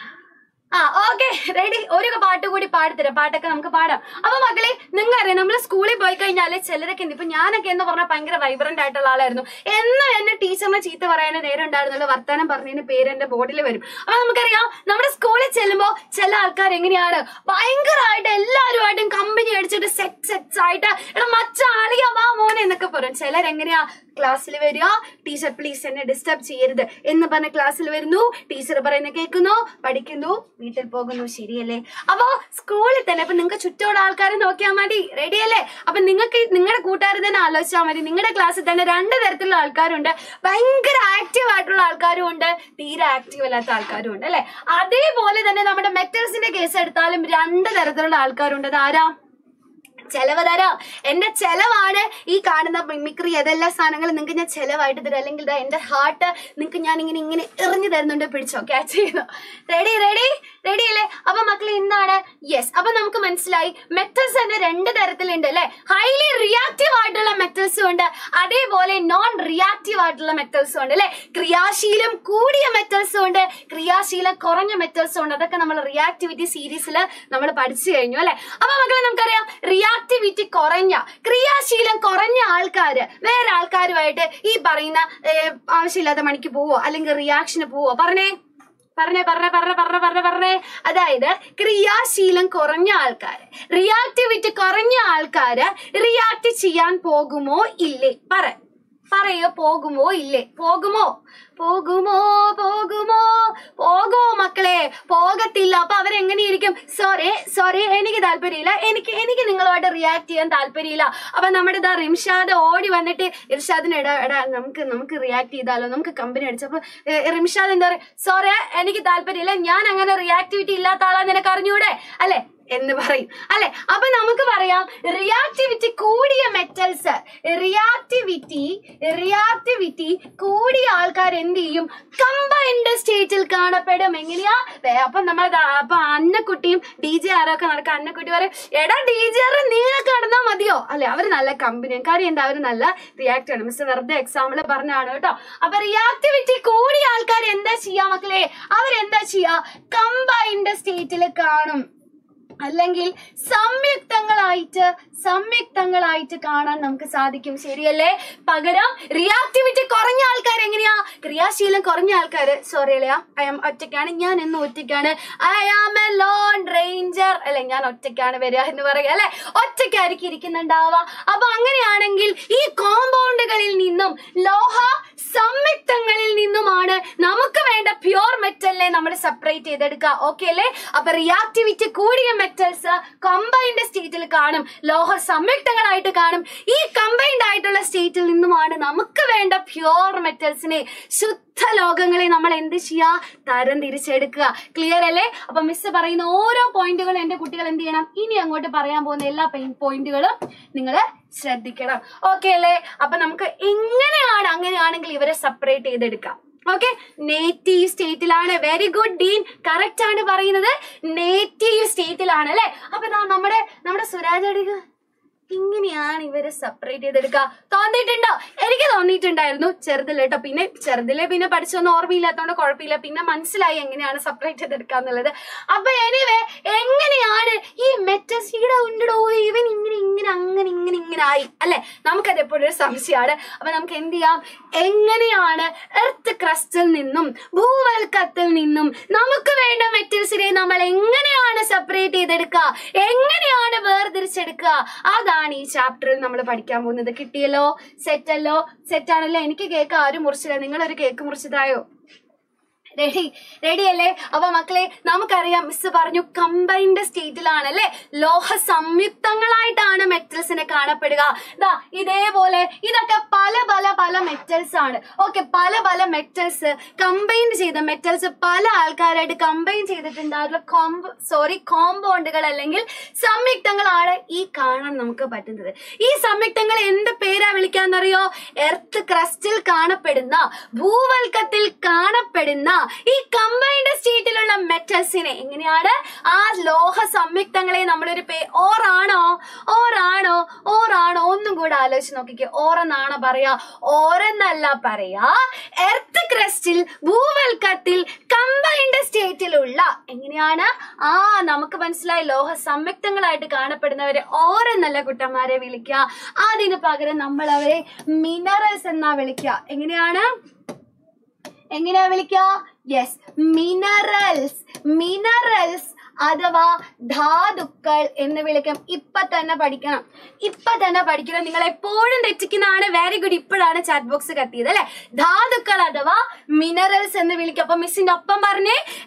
B: ആ ഓക്കെ റെഡി ഒരു പാട്ട് കൂടി പാടിത്തരാം പാട്ടൊക്കെ നമുക്ക് പാടാം അപ്പൊ മക്കളെ നിങ്ങൾ അറിയാം നമ്മൾ സ്കൂളിൽ പോയി കഴിഞ്ഞാല് ചിലരൊക്കെ ഉണ്ട് ഇപ്പൊ ഞാനൊക്കെ എന്ന് പറഞ്ഞാൽ ഭയങ്കര വൈബ്രന്റ് ആയിട്ടുള്ള ആളായിരുന്നു എന്നും എന്നെ ടീച്ചറിനെ ചീത്ത പറയാനേ നേരം ഉണ്ടായിരുന്നല്ലോ വർത്താനം പറഞ്ഞതിന് പേര് എന്റെ ബോർഡിൽ വരും അപ്പൊ നമുക്കറിയാം നമ്മുടെ സ്കൂളിൽ ചെല്ലുമ്പോ ചില ആൾക്കാർ എങ്ങനെയാണ് ഭയങ്കരമായിട്ട് എല്ലാവരുമായിട്ടും കമ്പനി അടിച്ചിട്ട് സെറ്റ് സെറ്റ്സ് ആയിട്ട് എടാ മച്ച ആളിയാ വാ മോനെ എന്നൊക്കെ പറയും ചിലരെങ്ങനെയാ ക്ലാസ്സിൽ വരിക ടീച്ചർ പ്ലീസ് എന്നെ ഡിസ്റ്റർബ് ചെയ്യരുത് എന്ന് പറഞ്ഞ ക്ലാസ്സിൽ വരുന്നു ടീച്ചർ പറയുന്ന കേൾക്കുന്നു പഠിക്കുന്നു വീട്ടിൽ പോകുന്നു ശരിയല്ലേ അപ്പോ സ്കൂളിൽ തന്നെ അപ്പൊ നിങ്ങൾക്ക് ചുറ്റോടെ ആൾക്കാരെ നോക്കിയാൽ മതി റെഡിയല്ലേ അപ്പൊ നിങ്ങൾക്ക് നിങ്ങളുടെ കൂട്ടുകാർ തന്നെ ആലോചിച്ചാൽ മതി നിങ്ങളുടെ ക്ലാസ്സിൽ തന്നെ രണ്ട് തരത്തിലുള്ള ആൾക്കാരുണ്ട് ഭയങ്കര ആക്റ്റീവ് ആയിട്ടുള്ള ആൾക്കാരും ഉണ്ട് തീരെ ആക്റ്റീവ് അല്ലാത്ത ആൾക്കാരും ഉണ്ട് അല്ലെ അതേപോലെ തന്നെ നമ്മുടെ മെറ്റൽസിന്റെ കേസ് എടുത്താലും രണ്ട് തരത്തിലുള്ള ആൾക്കാരുണ്ട് അത് ആരാ ചെലവ് തരാം എന്റെ ചെലവാണ് ഈ കാണുന്ന മിമിക്രി ഏതെല്ലാം സാധനങ്ങൾ നിങ്ങൾക്ക് ഞാൻ ചെലവായിട്ട് തരും അല്ലെങ്കിൽ ദാ എന്റെ ഹാർട്ട് നിങ്ങൾക്ക് ഞാൻ ഇങ്ങനെ ഇങ്ങനെ എറിഞ്ഞു തരുന്നുണ്ട് പിടിച്ചോ ക്യാച്ച് ചെയ്യുന്നു റെഡി റെഡി റെഡി അല്ലേ അപ്പൊ മക്കളെ എന്താണ് യെസ് അപ്പൊ നമുക്ക് മനസ്സിലായി മെറ്റൽസ് തന്നെ രണ്ട് തരത്തിലുണ്ട് അല്ലെ ഹൈലി റിയാക്റ്റീവ് ആയിട്ടുള്ള മെറ്റൽസും ഉണ്ട് അതേപോലെ നോൺ റിയാക്റ്റീവ് ആയിട്ടുള്ള മെറ്റൽസും ഉണ്ട് അല്ലെ ക്രിയാശീലം കൂടിയ മെറ്റൽസും ഉണ്ട് ക്രിയാശീലം കുറഞ്ഞ മെറ്റൽസും ഉണ്ട് അതൊക്കെ നമ്മൾ റിയാക്ടിവിറ്റി സീരീസിൽ നമ്മൾ പഠിച്ചു കഴിഞ്ഞു അല്ലെ അപ്പൊ മക്കളെ നമുക്കറിയാം റിയാക്ടിവിറ്റി കുറഞ്ഞ ക്രിയാശീലം കുറഞ്ഞ ആൾക്കാര് വേറെ ആൾക്കാരുമായിട്ട് ഈ പറയുന്ന ഏർ, ആവശ്യമില്ലാത്ത മണിക്ക് പോവോ അല്ലെങ്കിൽ റിയാക്ഷന് പോവോ പറഞ്ഞേ പറഞ്ഞേ പറഞ്ഞേ പറഞ്ഞേ പറഞ്ഞേ പറഞ്ഞേ പറഞ്ഞേ അതായത് ക്രിയാശീലം കുറഞ്ഞ ആൾക്കാര് റിയാക്ടിവിറ്റി കുറഞ്ഞ ആൾക്കാര് റിയാക്ട് ചെയ്യാൻ പോകുമോ ഇല്ലേ പറ പറയോ പോകുമോ ഇല്ലേ പോകുമോ പോകുമോ പോകുമോ പോകുമോ മക്കളെ പോകത്തില്ല അപ്പൊ അവരെങ്ങനെയിരിക്കും സോറി സോറി എനിക്ക് താല്പര്യമില്ല എനിക്ക് എനിക്ക് നിങ്ങളുമായിട്ട് റിയാക്ട് ചെയ്യാൻ താല്പര്യമില്ല അപ്പൊ നമ്മുടെ ഇതാ റിംഷാദ് ഓടി വന്നിട്ട് ഇർഷാദിന് എടാ എടാ നമുക്ക് നമുക്ക് റിയാക്ട് ചെയ്താലോ നമുക്ക് കമ്പനി അടിച്ചപ്പോ ഏ, റിംഷാദ് എന്താ പറയാ സോറി എനിക്ക് താല്പര്യമില്ല ഞാൻ അങ്ങനെ റിയാക്ടിവിറ്റി ഇല്ലാത്ത ആളാ നിനക്ക് അറിഞ്ഞൂടെ അല്ലെ എന്ന് പറയും അല്ലെ അപ്പൊ നമുക്ക് പറയാം റിയാക്ടിവിറ്റി കൂടിയ മെറ്റൽസ് റിയാക്ടിവിറ്റി റിയാക്ടിവിറ്റി കൂടിയ ആൾക്കാർ എന്ത് ചെയ്യും കമ്പൈൻഡ് സ്റ്റേറ്റിൽ കാണപ്പെടും എങ്ങനെയാ ദേ, അപ്പൊ നമ്മൾ അപ്പൊ അന്നക്കുട്ടിയും ഡി ജെ ആരൊക്കെ നടക്കുക അന്നക്കുട്ടി പറയും എടാ ഡി ജെ ആറ് നീങ്ങ കടന്നാ മതിയോ അല്ലെ അവര് നല്ല കമ്പനിയാണ് കാര്യം എന്താ അവര് നല്ല റിയാക്ട് ആണ് മിസ് വെറുതെ എക്സാമ്പിൾ പറഞ്ഞാണ് കേട്ടോ അപ്പൊ റിയാക്ടിവിറ്റി കൂടിയ ആൾക്കാർ എന്താ ചെയ്യാ മക്കളെ അവരെന്താ ചെയ്യാ കമ്പൈൻഡ് സ്റ്റേറ്റിൽ കാണും അല്ലെങ്കിൽ സംയുക്തങ്ങളായിട്ട് സംയുക്തങ്ങളായിട്ട് കാണാൻ നമുക്ക് സാധിക്കും ശരിയല്ലേ പകരം റിയാക്ടിവിറ്റി കുറഞ്ഞ ആൾക്കാർ എങ്ങനെയാ ക്രിയാശീലം കുറഞ്ഞ ആൾക്കാര് സോറി അല്ലയാ ഐ ആം ഒറ്റയ്ക്കാണ് ഞാൻ എന്നും ഒറ്റയ്ക്കാണ് I am a lone ranger അല്ലെ ഞാൻ ഒറ്റയ്ക്കാണ് വരിക എന്ന് പറയുക അല്ലെ ഒറ്റയ്ക്കായിരിക്കും ഇരിക്കുന്നുണ്ടാവുക അപ്പൊ അങ്ങനെയാണെങ്കിൽ ഈ കോമ്പൗണ്ടുകളിൽ നിന്നും ലോഹ സംയുക്തങ്ങളിൽ നിന്നുമാണ് നമുക്ക് വേണ്ട പ്യുവർ മെറ്റലിനെ നമ്മൾ സെപ്പറേറ്റ് ചെയ്തെടുക്കുക ഓക്കെ അല്ലേ അപ്പൊ റിയാക്ടിവിറ്റി കൂടിയ മെറ്റൽസ് കമ്പൈൻഡ് സ്റ്റേറ്റിൽ കാണും ലോഹ സംയുക്തങ്ങളായിട്ട് കാണും ഈ കമ്പൈൻഡ് ആയിട്ടുള്ള സ്റ്റേറ്റിൽ നിന്നുമാണ് നമുക്ക് വേണ്ട പ്യുവർ മെറ്റൽസിനെ ശുദ്ധ ലോകങ്ങളെ നമ്മൾ എന്ത് ചെയ്യാ തരം തിരിച്ചെടുക്കുക ക്ലിയർ അല്ലേ അപ്പൊ മിസ് പറയുന്ന ഓരോ പോയിന്റുകളും എന്റെ കുട്ടികൾ എന്ത് ചെയ്യണം ഇനി അങ്ങോട്ട് പറയാൻ പോകുന്ന എല്ലാ പോയിന്റുകളും നിങ്ങൾ ശ്രദ്ധിക്കണം ഓക്കെ അല്ലേ അപ്പൊ നമുക്ക് എങ്ങനെയാണ് അങ്ങനെയാണെങ്കിൽ ഇവരെ സെപ്പറേറ്റ് ചെയ്തെടുക്കാം ഓക്കെ നേറ്റീവ് സ്റ്റേറ്റിലാണ് വെരി ഗുഡ് ഡീൻ കറക്റ്റ് ആണ് പറയുന്നത് നേറ്റീവ് സ്റ്റേറ്റിലാണ് അല്ലെ അപ്പൊ ദാ നമ്മുടെ നമ്മുടെ സുരാജ് അടിക ഇങ്ങനെയാണ് ഇവരെ സെപ്പറേറ്റ് ചെയ്തെടുക്കുക തോന്നിയിട്ടുണ്ടോ എനിക്ക് തോന്നിയിട്ടുണ്ടായിരുന്നു ചെറുതിൽ കേട്ടോ പിന്നെ ചെറുതിലെ പിന്നെ പഠിച്ചൊന്നും ഓർമ്മയില്ലാത്തതുകൊണ്ട് കുഴപ്പമില്ല പിന്നെ മനസ്സിലായി എങ്ങനെയാണ് സെപ്പറേറ്റ് ചെയ്തെടുക്കുക എന്നുള്ളത് അപ്പൊ എനിവേ എങ്ങനെയാണ് ഈ മെറ്റസ് ഇവിടെ ഉണ്ടോ ഇവൻ ഇങ്ങനെ ഇങ്ങനെ അങ്ങനെ ഇങ്ങനെ ഇങ്ങനെ ആയി അല്ലെ നമുക്കത് എപ്പോഴും ഒരു സംശയമാണ് അപ്പൊ നമുക്ക് എന്ത് ചെയ്യാം എങ്ങനെയാണ് എർത്ത് ക്രസ്റ്റിൽ നിന്നും ഭൂവൽക്കത്തിൽ നിന്നും നമുക്ക് വേണ്ട മെറ്റൽസിനെ നമ്മൾ എങ്ങനെയാണ് സെപ്പറേറ്റ് ചെയ്തെടുക്കുക എങ്ങനെയാണ് വേർതിരിച്ചെടുക്കുക അതാണ് ഈ ചാപ്റ്ററിൽ നമ്മൾ പഠിക്കാൻ പോകുന്നത് കിട്ടിയല്ലോ സെറ്റല്ലോ സെറ്റാണല്ലോ എനിക്ക് കേക്ക് ആരും മുറിച്ചില്ല നിങ്ങളൊരു കേക്ക് മുറിച്ചതായോ റെഡി റെഡി അല്ലേ അപ്പൊ മക്കളെ നമുക്കറിയാം മിസ് പറഞ്ഞു കമ്പൈൻഡ് സ്റ്റേറ്റിലാണ് അല്ലെ ലോഹ സംയുക്തങ്ങളായിട്ടാണ് മെറ്റൽസിനെ കാണപ്പെടുക ദാ ഇതേപോലെ ഇതൊക്കെ പല പല പല മെറ്റൽസ് ആണ് ഓക്കെ പല പല മെറ്റൽസ് കമ്പൈൻ ചെയ്ത മെറ്റൽസ് പല ആൾക്കാരായിട്ട് കമ്പൈൻ ചെയ്തിട്ടുണ്ടാകുന്ന കോമ്പ സോറി കോമ്പൗണ്ടുകൾ അല്ലെങ്കിൽ സംയുക്തങ്ങളാണ് ഈ കാണാൻ നമുക്ക് പറ്റുന്നത് ഈ സംയുക്തങ്ങൾ എന്ത് പേരാ വിളിക്കാന്നറിയോ എർത്ത് ക്രസ്റ്റിൽ കാണപ്പെടുന്ന ഭൂവൽക്കത്തിൽ കാണപ്പെടുന്ന ഈ കമ്പൈൻഡ് സ്റ്റേറ്റിലുള്ള മെറ്റൽസിനെ എങ്ങനെയാണ് ആ ലോഹ സംയുക്തങ്ങളെ നമ്മളൊരു പേ ഓറാണോ ഓറാണോ ഓറാണോ ഒന്നും കൂടെ ആലോചിച്ച് നോക്കിക്കേ ഓറെന്നാണോ പറയാ ഓരെന്നല്ല പറയാ എർത്ത് ക്രസ്റ്റിൽ ഭൂവൽക്കത്തിൽ കമ്പൈൻഡ് സ്റ്റേറ്റിലുള്ള എങ്ങനെയാണ് ആ നമുക്ക് മനസ്സിലായി ലോഹ സംയുക്തങ്ങളായിട്ട് കാണപ്പെടുന്നവരെ ഓരെന്നല്ല കുട്ടന്മാരെ വിളിക്കുക അതിന് പകരം നമ്മൾ അവരെ മിനറൽസ് എന്നാ വിളിക്കുക എങ്ങനെയാണ് എങ്ങനെയാ വിളിക്കുക യെസ് മിനറൽസ് മിനറൽസ് അഥവാ ധാതുക്കൾ എന്ന് വിളിക്കാം ഇപ്പൊ തന്നെ പഠിക്കണം ഇപ്പൊ തന്നെ പഠിക്കണം നിങ്ങൾ എപ്പോഴും തെറ്റിക്കുന്നതാണ് വെരി ഗുഡ് ഇപ്പോഴാണ് ചാറ്റ് ബോക്സ് കത്തിയത് അല്ലെ ധാതുക്കൾ അഥവാ മിനറൽസ് എന്ന് വിളിക്കും അപ്പൊ മിസ്സിന്റെ ഒപ്പം പറഞ്ഞേ എർത്ത്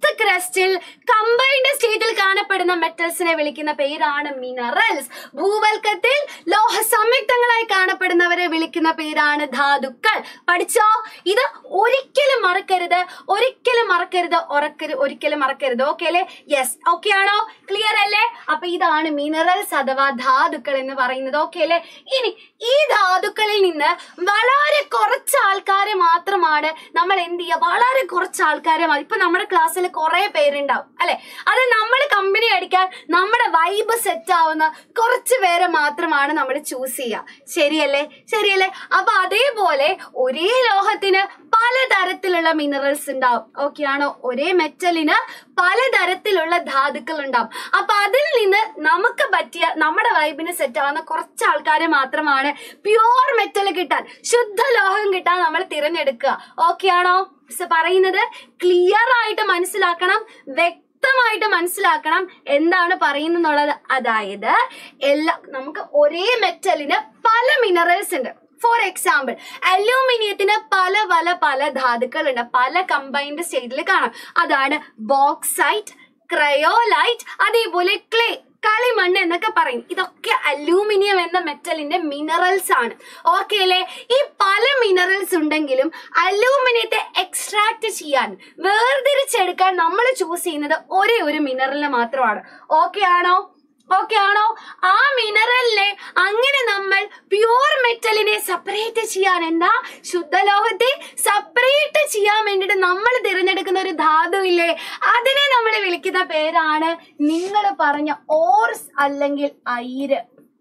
B: എർത്ത് ക്രസ്റ്റിൽ കമ്പൈൻഡ് സ്റ്റേറ്റിൽ കാണപ്പെടുന്ന മെറ്റൽസിനെ വിളിക്കുന്ന പേരാണ് മിനറൽസ് ഭൂവൽക്കത്തിൽ ലോഹ സംയുക്തങ്ങളായി കാണപ്പെടുന്നവരെ വിളിക്കുന്ന പേരാണ് ധാതുക്കൾ പഠിച്ചോ ഇത് ഒരിക്കലും മറക്കരുത് ഒരിക്കലും മറക്കരുത് ഉറക്കരുത് ഒരിക്കലും മറക്കരുത് ഓക്കെ അല്ലേ യെസ് ഓക്കെ ആണോ ക്ലിയർ അല്ലേ അപ്പൊ ഇതാണ് മിനറൽസ് അഥവാ ധാതുക്കൾ എന്ന് പറയുന്നത് ഓക്കെ അല്ലേ ഇനി ഈ ധാതുക്കളിൽ നിന്ന് വളരെ കുറച്ച് ആൾക്കാരെ മാത്രമാണ് നമ്മൾ എന്ത് ചെയ്യുക വളരെ കുറച്ച് ആൾക്കാരെ മതി ഇപ്പൊ നമ്മുടെ ക്ലാസ്സിൽ കുറെ പേരുണ്ടാവും അല്ലെ അത് നമ്മൾ കമ്പനി അടിക്കാൻ നമ്മുടെ വൈബ് സെറ്റ് ആവുന്ന കുറച്ച് പേരെ മാത്രമാണ് നമ്മൾ ചൂസ് ചെയ്യുക ശരിയല്ലേ ശരിയല്ലേ അപ്പൊ അതേപോലെ ഒരേ ലോഹത്തിന് പലതരത്തിലുള്ള മിനറൽസ് ഉണ്ടാവും ഓക്കെ ആണോ ഒരേ മെറ്റലിന് പലതരത്തിലുള്ള ധാതുക്കൾ ഉണ്ടാവും അപ്പൊ അതിൽ നിന്ന് നമുക്ക് പറ്റിയ നമ്മുടെ വൈബിന് സെറ്റ് ആവുന്ന കുറച്ച് ആൾക്കാരെ മാത്രമാണ് പ്യുവർ മെറ്റൽ കിട്ടാൻ ശുദ്ധ ലോഹം കിട്ടാൻ നമ്മൾ തിരഞ്ഞെടുക്കുക ഓക്കെ ആണോ മിസ് പറയുന്നത് ക്ലിയർ ആയിട്ട് മനസ്സിലാക്കണം വ്യക്തമായിട്ട് മനസ്സിലാക്കണം എന്താണ് പറയുന്നുള്ളത് അതായത് എല്ലാ നമുക്ക് ഒരേ മെറ്റലിന് പല മിനറൽസ് ഉണ്ട് ഫോർ എക്സാമ്പിൾ അലൂമിനിയത്തിന് പല പല പല ധാതുക്കൾ ഉണ്ട് പല കമ്പൈൻഡ് സ്റ്റേറ്റിൽ കാണാം അതാണ് ബോക്സൈറ്റ് ക്രയോലൈറ്റ് അതേപോലെ ക്ലേ കളിമണ്ണ് എന്നൊക്കെ പറയും ഇതൊക്കെ അലൂമിനിയം എന്ന മെറ്റലിന്റെ മിനറൽസ് ആണ് ഓക്കെ അല്ലേ ഈ പല മിനറൽസ് ഉണ്ടെങ്കിലും അലൂമിനിയത്തെ എക്സ്ട്രാക്ട് ചെയ്യാൻ വേർതിരിച്ചെടുക്കാൻ നമ്മൾ ചൂസ് ചെയ്യുന്നത് ഒരേ ഒരു മിനറലിനെ മാത്രമാണ് ഓക്കെ ആണോ ഓക്കെ ആണോ ആ മിനറലിനെ അങ്ങനെ നമ്മൾ പ്യുവർ മെറ്റലിനെ സെപ്പറേറ്റ് ചെയ്യാൻ എന്താ ശുദ്ധലോഹത്തെ സെപ്പറേറ്റ് ചെയ്യാൻ വേണ്ടിട്ട് നമ്മൾ തിരഞ്ഞെടുക്കുന്ന ഒരു ധാതു ഇല്ലേ അതിനെ നമ്മൾ വിളിക്കുന്ന പേരാണ് നിങ്ങൾ പറഞ്ഞ ഓർസ് അല്ലെങ്കിൽ ഐര്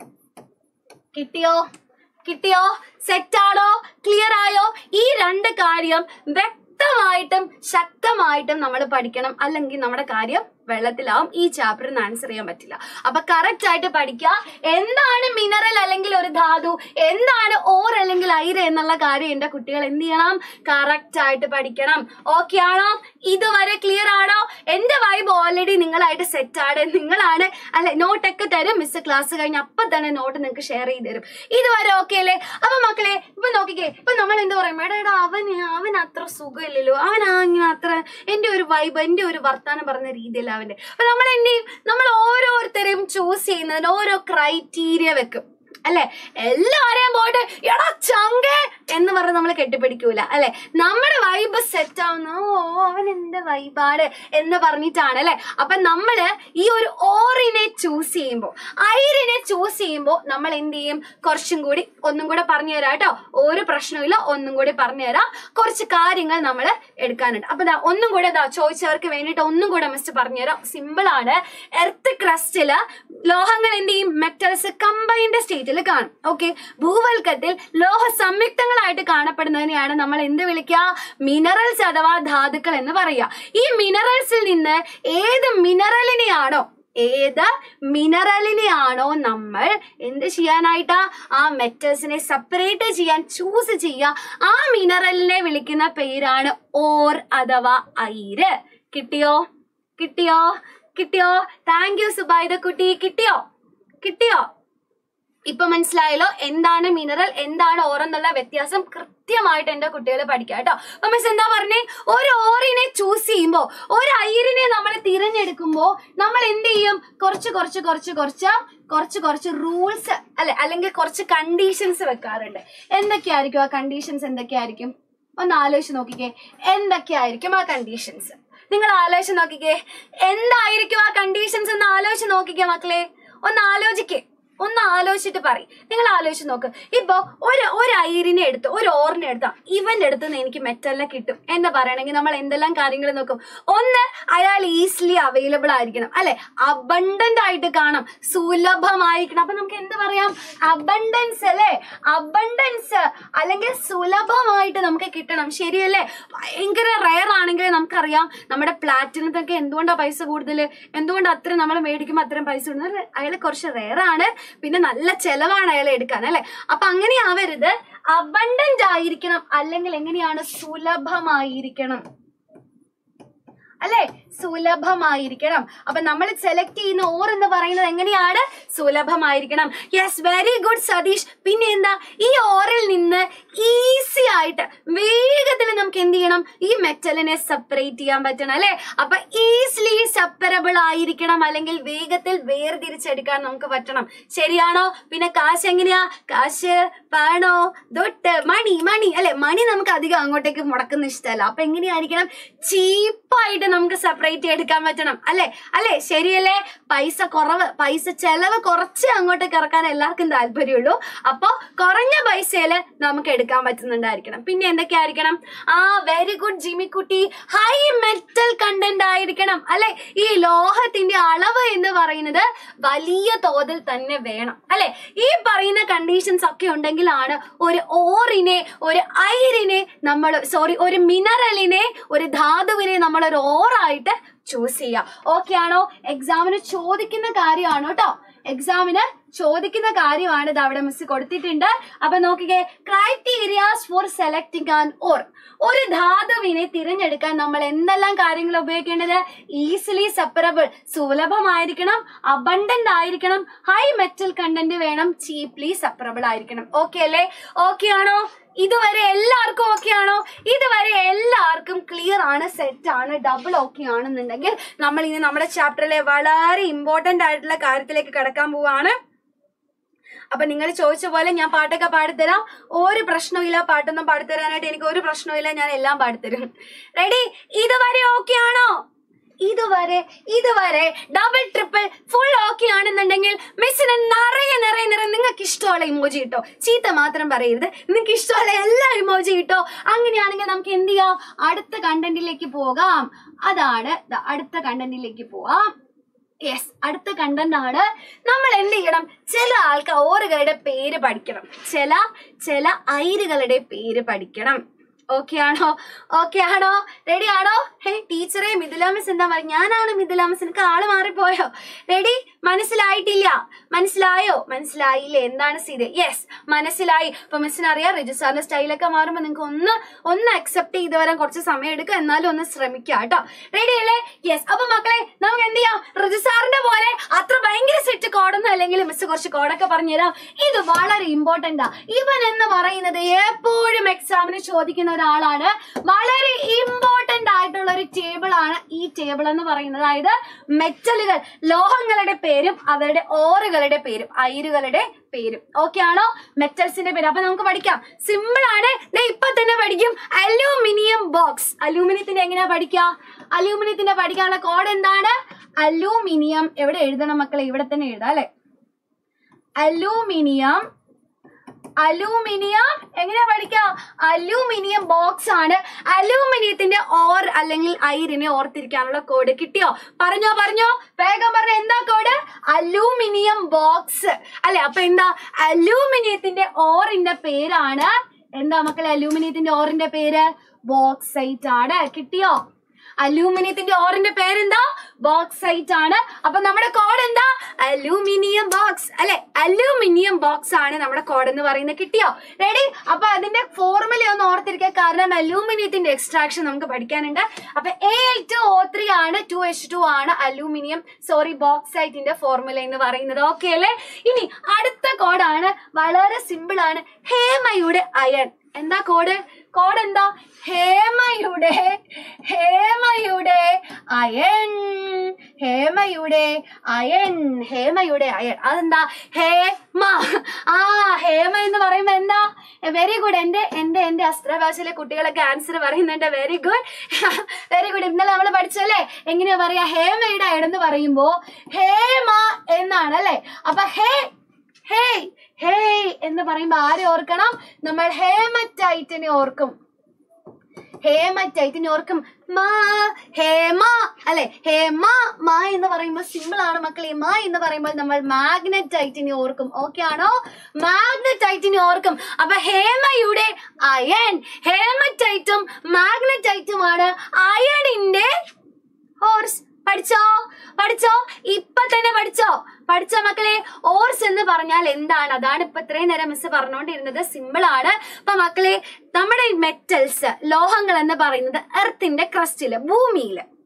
B: കിട്ടിയോ കിട്ടിയോ സെറ്റാണോ ക്ലിയർ ആയോ ഈ രണ്ട് കാര്യം വ്യക്തമായിട്ടും ശക്തമായിട്ടും നമ്മൾ പഠിക്കണം അല്ലെങ്കിൽ നമ്മുടെ കാര്യം വെള്ളത്തിലാവും ഈ ചാപ്റ്ററിന് ആൻസർ ചെയ്യാൻ പറ്റില്ല അപ്പൊ കറക്റ്റ് ആയിട്ട് പഠിക്കുക എന്താണ് മിനറൽ അല്ലെങ്കിൽ ഒരു ധാതു എന്താണ് ഓർ അല്ലെങ്കിൽ ഐര എന്നുള്ള കാര്യം എന്റെ കുട്ടികൾ എന്ത് ചെയ്യണം കറക്റ്റ് ആയിട്ട് പഠിക്കണം ഓക്കെ ആണോ ഇതുവരെ ക്ലിയർ ആണോ എന്റെ വൈബ് ഓൾറെഡി നിങ്ങളായിട്ട് സെറ്റ് ആണ് നിങ്ങളാണ് അല്ലെ നോട്ടൊക്കെ തരും മിസ് ക്ലാസ് കഴിഞ്ഞ് അപ്പൊ തന്നെ നോട്ട് നിങ്ങൾക്ക് ഷെയർ ചെയ്ത് തരും ഇതുവരെ ഓക്കെ അല്ലേ അപ്പൊ മക്കളെ ഇപ്പൊ നോക്കിക്കേ ഇപ്പൊ നമ്മൾ എന്ത് പറയും എടാ എടാ അവൻ അവൻ അത്ര സുഖമില്ലല്ലോ അവൻ ആ ഇങ്ങനെ അത്ര എന്റെ ഒരു വൈബ് എന്റെ ഒരു വർത്താനം പറഞ്ഞ രീതിയല്ല അവന്റെ അപ്പൊ നമ്മൾ എന്ത് ചെയ്യും നമ്മൾ ഓരോരുത്തരെയും ചൂസ് ചെയ്യുന്നതിന് ഓരോ ക്രൈറ്റീരിയ വെക്കും അല്ലെ എല്ലാരെയും പോയിട്ട് എടാ ചങ്കേ എന്ന് പറഞ്ഞ് നമ്മൾ കെട്ടിപ്പിടിക്കൂല അല്ലെ നമ്മുടെ വൈബ് സെറ്റ് ആവുന്ന ഓ അവൻ എന്റെ വൈബാണ് എന്ന് പറഞ്ഞിട്ടാണ് അല്ലെ അപ്പൊ നമ്മള് ഈ ഒരു ഓറിനെ ചൂസ് ചെയ്യുമ്പോൾ ഐറിനെ ചൂസ് ചെയ്യുമ്പോൾ നമ്മൾ എന്ത് ചെയ്യും കുറച്ചും കൂടി ഒന്നും കൂടെ പറഞ്ഞു തരാം കേട്ടോ ഒരു പ്രശ്നമില്ല ഒന്നും കൂടി പറഞ്ഞു തരാം കുറച്ച് കാര്യങ്ങൾ നമ്മൾ എടുക്കാനുണ്ട് അപ്പൊ ദാ ഒന്നും കൂടെ ദാ ചോദിച്ചവർക്ക് വേണ്ടിയിട്ട് ഒന്നും കൂടെ മിസ്റ്റ് പറഞ്ഞുതരാം സിമ്പിൾ ആണ് എർത്ത് ക്രസ്റ്റില് ലോഹങ്ങൾ എന്ത് ചെയ്യും മെറ്റൽസ് കമ്പൈൻഡ് സ്റ്റേറ്റിൽ കാണും ഓക്കെ ഭൂവൽക്കത്തിൽ ലോഹ സംയുക്തങ്ങളായിട്ട് കാണപ്പെടുന്നതിനെയാണ് നമ്മൾ എന്ത് വിളിക്കുക മിനറൽസ് അഥവാ ധാതുക്കൾ എന്ന് പറയുക ഈ മിനറൽസിൽ നിന്ന് ഏത് മിനറലിനെയാണോ ഏത് മിനറലിനെയാണോ നമ്മൾ എന്ത് ചെയ്യാനായിട്ടാ ആ മെറ്റൽസിനെ സെപ്പറേറ്റ് ചെയ്യാൻ ചൂസ് ചെയ്യുക ആ മിനറലിനെ വിളിക്കുന്ന പേരാണ് ഓർ അഥവാ ഐര് കിട്ടിയോ കിട്ടിയോ കിട്ടിയോ താങ്ക് യു സുബൈദ കുട്ടി കിട്ടിയോ കിട്ടിയോ ഇപ്പൊ മനസ്സിലായല്ലോ എന്താണ് മിനറൽ എന്താണ് ഓർ എന്നുള്ള വ്യത്യാസം കൃത്യമായിട്ട് എന്റെ കുട്ടികൾ പഠിക്കാം കേട്ടോ അപ്പൊ മിസ് എന്താ പറഞ്ഞേ ഒരു ഓറിനെ ചൂസ് ചെയ്യുമ്പോ ഒരു അയിരിനെ നമ്മൾ തിരഞ്ഞെടുക്കുമ്പോ നമ്മൾ എന്ത് ചെയ്യും കുറച്ച് കുറച്ച് കുറച്ച് കുറച്ച് കുറച്ച് കുറച്ച് റൂൾസ് അല്ലെ അല്ലെങ്കിൽ കുറച്ച് കണ്ടീഷൻസ് വെക്കാറുണ്ട് എന്തൊക്കെയായിരിക്കും ആ കണ്ടീഷൻസ് എന്തൊക്കെയായിരിക്കും ഒന്ന് ആലോചിച്ച് നോക്കിക്കേ എന്തൊക്കെയായിരിക്കും ആ കണ്ടീഷൻസ് നിങ്ങൾ ആലോചിച്ച് നോക്കിക്കേ എന്തായിരിക്കും ആ കണ്ടീഷൻസ് എന്ന് ആലോചിച്ച് നോക്കിക്കേ മക്കളെ ഒന്ന് ആലോചിക്കേ ഒന്ന് ആലോചിച്ചിട്ട് പറയും നിങ്ങൾ ആലോചിച്ച് നോക്ക് ഇപ്പൊ ഒരു ഒരു ഐരിനെ എടുത്ത് ഒരു ഓറിനെ എടുത്ത ഇവന്റെ അടുത്ത് നിന്ന് എനിക്ക് മെറ്റലിനെ കിട്ടും എന്ന് പറയണമെങ്കിൽ നമ്മൾ എന്തെല്ലാം കാര്യങ്ങൾ നോക്കും ഒന്ന് അയാൾ ഈസിലി അവൈലബിൾ ആയിരിക്കണം അല്ലെ അബണ്ടന്റ് ആയിട്ട് കാണാം സുലഭമായിരിക്കണം അപ്പൊ നമുക്ക് എന്ത് പറയാം അബണ്ടൻസ് അല്ലെ അബണ്ടൻസ് അല്ലെങ്കിൽ സുലഭമായിട്ട് നമുക്ക് കിട്ടണം ശരിയല്ലേ ഭയങ്കര റയർ ആണെങ്കിൽ നമുക്കറിയാം നമ്മുടെ പ്ലാറ്റിനത്തൊക്കെ എന്തുകൊണ്ടാ പൈസ കൂടുതൽ എന്തുകൊണ്ട് അത്രയും നമ്മൾ മേടിക്കുമ്പോൾ അത്രയും പൈസ കൂടുതൽ അയാൾ കുറച്ച് റയർ ആണ് പിന്നെ നല്ല ചെലവാണ് അയാളെ എടുക്കാൻ അല്ലെ അപ്പൊ അങ്ങനെ ആവരുത് അബണ്ടന്റ് ആയിരിക്കണം അല്ലെങ്കിൽ എങ്ങനെയാണ് സുലഭമായിരിക്കണം അല്ലെ സുലഭമായിരിക്കണം അപ്പൊ നമ്മൾ സെലക്ട് ചെയ്യുന്ന ഓർ എന്ന് പറയുന്നത് എങ്ങനെയാണ് സുലഭമായിരിക്കണം യെസ് വെരി ഗുഡ് സതീഷ് പിന്നെ എന്താ ഈ ഓറിൽ നിന്ന് ഈസി ആയിട്ട് വേഗത്തിൽ നമുക്ക് എന്ത് ചെയ്യണം ഈ മെറ്റലിനെ സെപ്പറേറ്റ് ചെയ്യാൻ പറ്റണം അല്ലെ അപ്പൊ ഈസിലി സെപ്പറബിൾ ആയിരിക്കണം അല്ലെങ്കിൽ വേഗത്തിൽ വേർതിരിച്ചെടുക്കാൻ നമുക്ക് പറ്റണം ശരിയാണോ പിന്നെ കാശ് എങ്ങനെയാ കാശ് പണോ ദൊട്ട് മണി മണി അല്ലെ മണി നമുക്ക് അധികം അങ്ങോട്ടേക്ക് മുടക്കുന്ന ഇഷ്ടമല്ല അപ്പൊ എങ്ങനെയായിരിക്കണം ചീപ്പായിട്ട് നമുക്ക് സെപ്പറേറ്റ് എടുക്കാൻ പറ്റണം അല്ലെ അല്ലെ ശരിയല്ലേ പൈസ കുറവ് പൈസ ചെലവ് കുറച്ച് അങ്ങോട്ടേക്ക് ഇറക്കാൻ എല്ലാവർക്കും താല്പര്യമുള്ളൂ അപ്പൊ കുറഞ്ഞ പൈസയില് നമുക്ക് എടുക്കാൻ പറ്റുന്നുണ്ടായിരിക്കണം പിന്നെ എന്തൊക്കെയായിരിക്കണം ആ very good Jimikkutty high metal content ആയിരിക്കണം അല്ലെ ഈ ലോഹത്തിന്റെ അളവ് എന്ന് പറയുന്നത് വലിയ തോതിൽ തന്നെ വേണം അല്ലെ ഈ പറയുന്ന കണ്ടീഷൻസ് ഒക്കെ ഉണ്ടെങ്കിലാണ് ഒരു ഓറിനെ ഒരു അയിരിനെ നമ്മൾ സോറി ഒരു മിനറലിനെ ഒരു ധാതുവിനെ നമ്മൾ ഒരു ഓറായിട്ട് ചൂസ് ചെയ്യാം ഓക്കെ ആണോ എക്സാമിന് ചോദിക്കുന്ന കാര്യമാണ് കേട്ടോ എക്സാമിന് ചോദിക്കുന്ന കാര്യമാണ് ഇത് അവിടെ മിസ് കൊടുത്തിട്ടുണ്ട് അപ്പൊ നോക്കിക്കേ criterias for selecting an ore ഒരു ധാതുവിനെ തിരഞ്ഞെടുക്കാൻ നമ്മൾ എന്തെല്ലാം കാര്യങ്ങൾ ഉപയോഗിക്കേണ്ടത് ഈസിലി സെപ്പറബിൾ സുലഭമായിരിക്കണം അബണ്ടന്റ് ആയിരിക്കണം ഹൈ മെറ്റൽ കണ്ടന്റ് വേണം ചീപ്ലി സെപ്പറബിൾ ആയിരിക്കണം ഓക്കെ അല്ലേ ഓക്കെ ആണോ ഇതുവരെ എല്ലാവർക്കും ഓക്കെ ആണോ ഇതുവരെ എല്ലാവർക്കും ക്ലിയർ ആണ് സെറ്റ് ആണ് ഡബിൾ ഓക്കെ ആണെന്നുണ്ടെങ്കിൽ നമ്മൾ ഇനി നമ്മുടെ ചാപ്റ്ററിലെ വളരെ ഇമ്പോർട്ടന്റ് ആയിട്ടുള്ള കാര്യത്തിലേക്ക് കടക്കാൻ പോവാണ് അപ്പൊ നിങ്ങൾ ചോദിച്ച പോലെ ഞാൻ പാട്ടൊക്കെ പാടിത്തരാം ഒരു പ്രശ്നമില്ല പാട്ടൊന്നും പാടിത്തരാനായിട്ട് എനിക്ക് ഒരു പ്രശ്നമില്ല ഞാൻ എല്ലാം പാടിത്തരും റെഡി ഇതുവരെ ഓക്കെ ആണോ ഇതുവരെ ഇതുവരെ ഡബിൾ ട്രിപ്പിൾ ഫുൾ ഓക്കെ ആണെന്നുണ്ടെങ്കിൽ മിസ്സിന് നിറയെ നിറയെ നിറയെ നിങ്ങൾക്ക് ഇഷ്ടമുള്ള ഇമോജി കിട്ടോ ചീത്ത മാത്രം പറയരുത് നിങ്ങൾക്ക് ഇഷ്ടമുള്ള എല്ലാ ഇമോജി കിട്ടോ അങ്ങനെയാണെങ്കിൽ നമുക്ക് എന്ത് ചെയ്യാം അടുത്ത കണ്ടന്റിലേക്ക് പോകാം അതാണ് ദാ അടുത്ത കണ്ടന്റിലേക്ക് പോവാം യെസ് അടുത്ത കണ്ടന്റ് ആണ് നമ്മൾ എന്ത് ചെയ്യണം ചില ആൾക്കാർ ഓറുകളുടെ പേര് പഠിക്കണം ചില ചില ഐരുകളുടെ പേര് പഠിക്കണം ഓക്കെ ആണോ ഓക്കെ ആണോ റെഡി ആണോ ഹേ ടീച്ചറെ മിഥുല മിസ് എന്താ പറയുക ഞാനാണ് മിഥുല മിസ് എനിക്ക് ആള് മാറിപ്പോയോ റെഡി മനസ്സിലായിട്ടില്ല മനസ്സിലായോ മനസ്സിലായില്ലേ എന്താണ് സ്ഥിതി യെസ് മനസ്സിലായി ഇപ്പൊ മിസ്സിന് അറിയാം റിജു സാറിന്റെ സ്റ്റൈലൊക്കെ മാറുമ്പോൾ നിങ്ങൾക്ക് ഒന്ന് ഒന്ന് അക്സെപ്റ്റ് ചെയ്ത് വരാൻ കുറച്ച് സമയം എടുക്കും എന്നാലും ഒന്ന് ശ്രമിക്കുക കേട്ടോ റെഡി അല്ലേ യെസ് അപ്പൊ മക്കളെ നമുക്ക് എന്ത് ചെയ്യാം റിജു സാറിന്റെ പോലെ അത്ര ഭയങ്കര സെറ്റ് കോഡൊന്നും അല്ലെങ്കിൽ മിസ് കുറച്ച് കോഡൊക്കെ പറഞ്ഞുതരാം ഇത് വളരെ ഇമ്പോർട്ടന്റ് ആ ഇവൻ എന്ന് പറയുന്നത് എപ്പോഴും എക്സാമിന് ചോദിക്കുന്ന ഒരാളാണ് വളരെ ഇമ്പോർട്ടന്റ് ആയിട്ടുള്ള ഒരു ടേബിൾ ആണ് ഈ ടേബിൾ എന്ന് പറയുന്നത് അതായത് മെറ്റലുകൾ ലോഹങ്ങളുടെ പേരും അവരുടെ ഓറുകളുടെ പേരും അയിരുകളുടെ പേരും ഓക്കെ ആണോ മെറ്റൽസിന്റെ പേര് അപ്പൊ നമുക്ക് പഠിക്കാം സിമ്പിൾ ആണ് ദേ ഇപ്പൊ തന്നെ പഠിക്കും അലൂമിനിയം ബോക്സ് അലൂമിനിയത്തിന്റെ എങ്ങനെയാ പഠിക്കുക അലൂമിനിയത്തിന്റെ പഠിക്കാനുള്ള കോഡ് എന്താണ് അലൂമിനിയം എവിടെ എഴുതണം മക്കളെ ഇവിടെ തന്നെ എഴുതാം അല്ലെ അലൂമിനിയം അലൂമിനിയം എങ്ങനെയാ പഠിക്കാം അലൂമിനിയം ബോക്സ് ആണ് അലൂമിനിയത്തിന്റെ ഓർ അല്ലെങ്കിൽ ഐരിനെ ഓർത്തിരിക്കാനുള്ള കോഡ് കിട്ടിയോ പറഞ്ഞോ പറഞ്ഞോ വേഗം പറഞ്ഞ എന്താ കോഡ് അലൂമിനിയം ബോക്സ് അല്ലെ അപ്പൊ എന്താ അലൂമിനിയത്തിന്റെ ഓറിന്റെ പേരാണ് എന്താ മക്കളെ അലൂമിനിയത്തിന്റെ ഓറിന്റെ പേര് ബോക്സൈറ്റ് ആണ് കിട്ടിയോ അലൂമിനിയത്തിന്റെ ഓറിന്റെ പേരെന്താ ബോക്സൈറ്റ് ആണ് അപ്പൊ നമ്മുടെ കോഡ് എന്താ അലൂമിനിയം ബോക്സ് അല്ലെ അലൂമിനിയം ബോക്സ് ആണ് നമ്മുടെ കോഡ് എന്ന് പറയുന്നത് കിട്ടിയോ റെഡി അപ്പൊ അതിന്റെ ഫോർമുല ഒന്ന് ഓർത്തിരിക്കുക കാരണം അലൂമിനിയത്തിന്റെ എക്സ്ട്രാക്ഷൻ നമുക്ക് പഠിക്കാനുണ്ട് അപ്പൊ A L two O three ആണ് ടു എച്ച് ടു ആണ് അലൂമിനിയം സോറി ബോക്സൈറ്റിന്റെ ഫോർമുല എന്ന് പറയുന്നത് ഓക്കെ അല്ലേ ഇനി അടുത്ത കോഡാണ് വളരെ സിമ്പിൾ ആണ് ഹേമയുടെ അയൺ എന്താ കോഡ് കോഡ് എന്താ ഹേമയുടെ ഹേമയുടെ അയൺ ഹേമയുടെ അയൺ ഹേമയുടെ അയൺ അതെന്താ ഹേമ ആ ഹേമ എന്ന് പറയുമ്പോ എന്താ വെരി ഗുഡ് എന്റെ എന്റെ എന്റെ അസ്ത്രഭാഷയിലെ കുട്ടികളൊക്കെ ആൻസർ പറയുന്നുണ്ട് വെരി ഗുഡ് വെരി ഗുഡ് ഇന്നലെ നമ്മൾ പഠിച്ചല്ലേ എങ്ങനെയാ പറയാ ഹേമയുടെ അയൺ എന്ന് പറയുമ്പോ ഹേമ എന്നാണ് അല്ലെ അപ്പൊ ഹേ ഹേയ് ഹേയ് എന്ന് പറയുമ്പോ ആരെ ഓർക്കണം നമ്മൾ ഹേമറ്റൈറ്റിനെ ഓർക്കും ഹേമറ്റൈറ്റിനെ ഓർക്കും മാ ഹേമ അല്ലെ ഹേമ മാ എന്ന് പറയുമ്പോൾ സിമ്പിൾ ആണ് മക്കളെ മാ എന്ന് പറയുമ്പോൾ നമ്മൾ മാഗ്നറ്റൈറ്റിനെ ഓർക്കും ഓക്കെ ആണോ മാഗ്നറ്റൈറ്റിനെ ഓർക്കും അപ്പൊ ഹേമയുടെ അയൺ ഹേമറ്റൈറ്റും മാഗ്നറ്റൈറ്റുമാണ് അയണിന്റെ ഹോർസ് പഠിച്ചോ പഠിച്ചോ ഇപ്പൊ തന്നെ പഠിച്ചോ പഠിച്ചോ മക്കളെ ഓർസ് എന്ന് പറഞ്ഞാൽ എന്താണ് അതാണ് ഇപ്പൊ ഇത്രയും നേരം മിസ് പറഞ്ഞുകൊണ്ടിരുന്നത് സിമ്പിൾ ആണ് അപ്പൊ മക്കളെ നമ്മുടെ മെറ്റൽസ് ലോഹങ്ങൾ എന്ന് പറയുന്നത് എർത്തിന്റെ ക്രസ്റ്റില് ഭൂമിയില്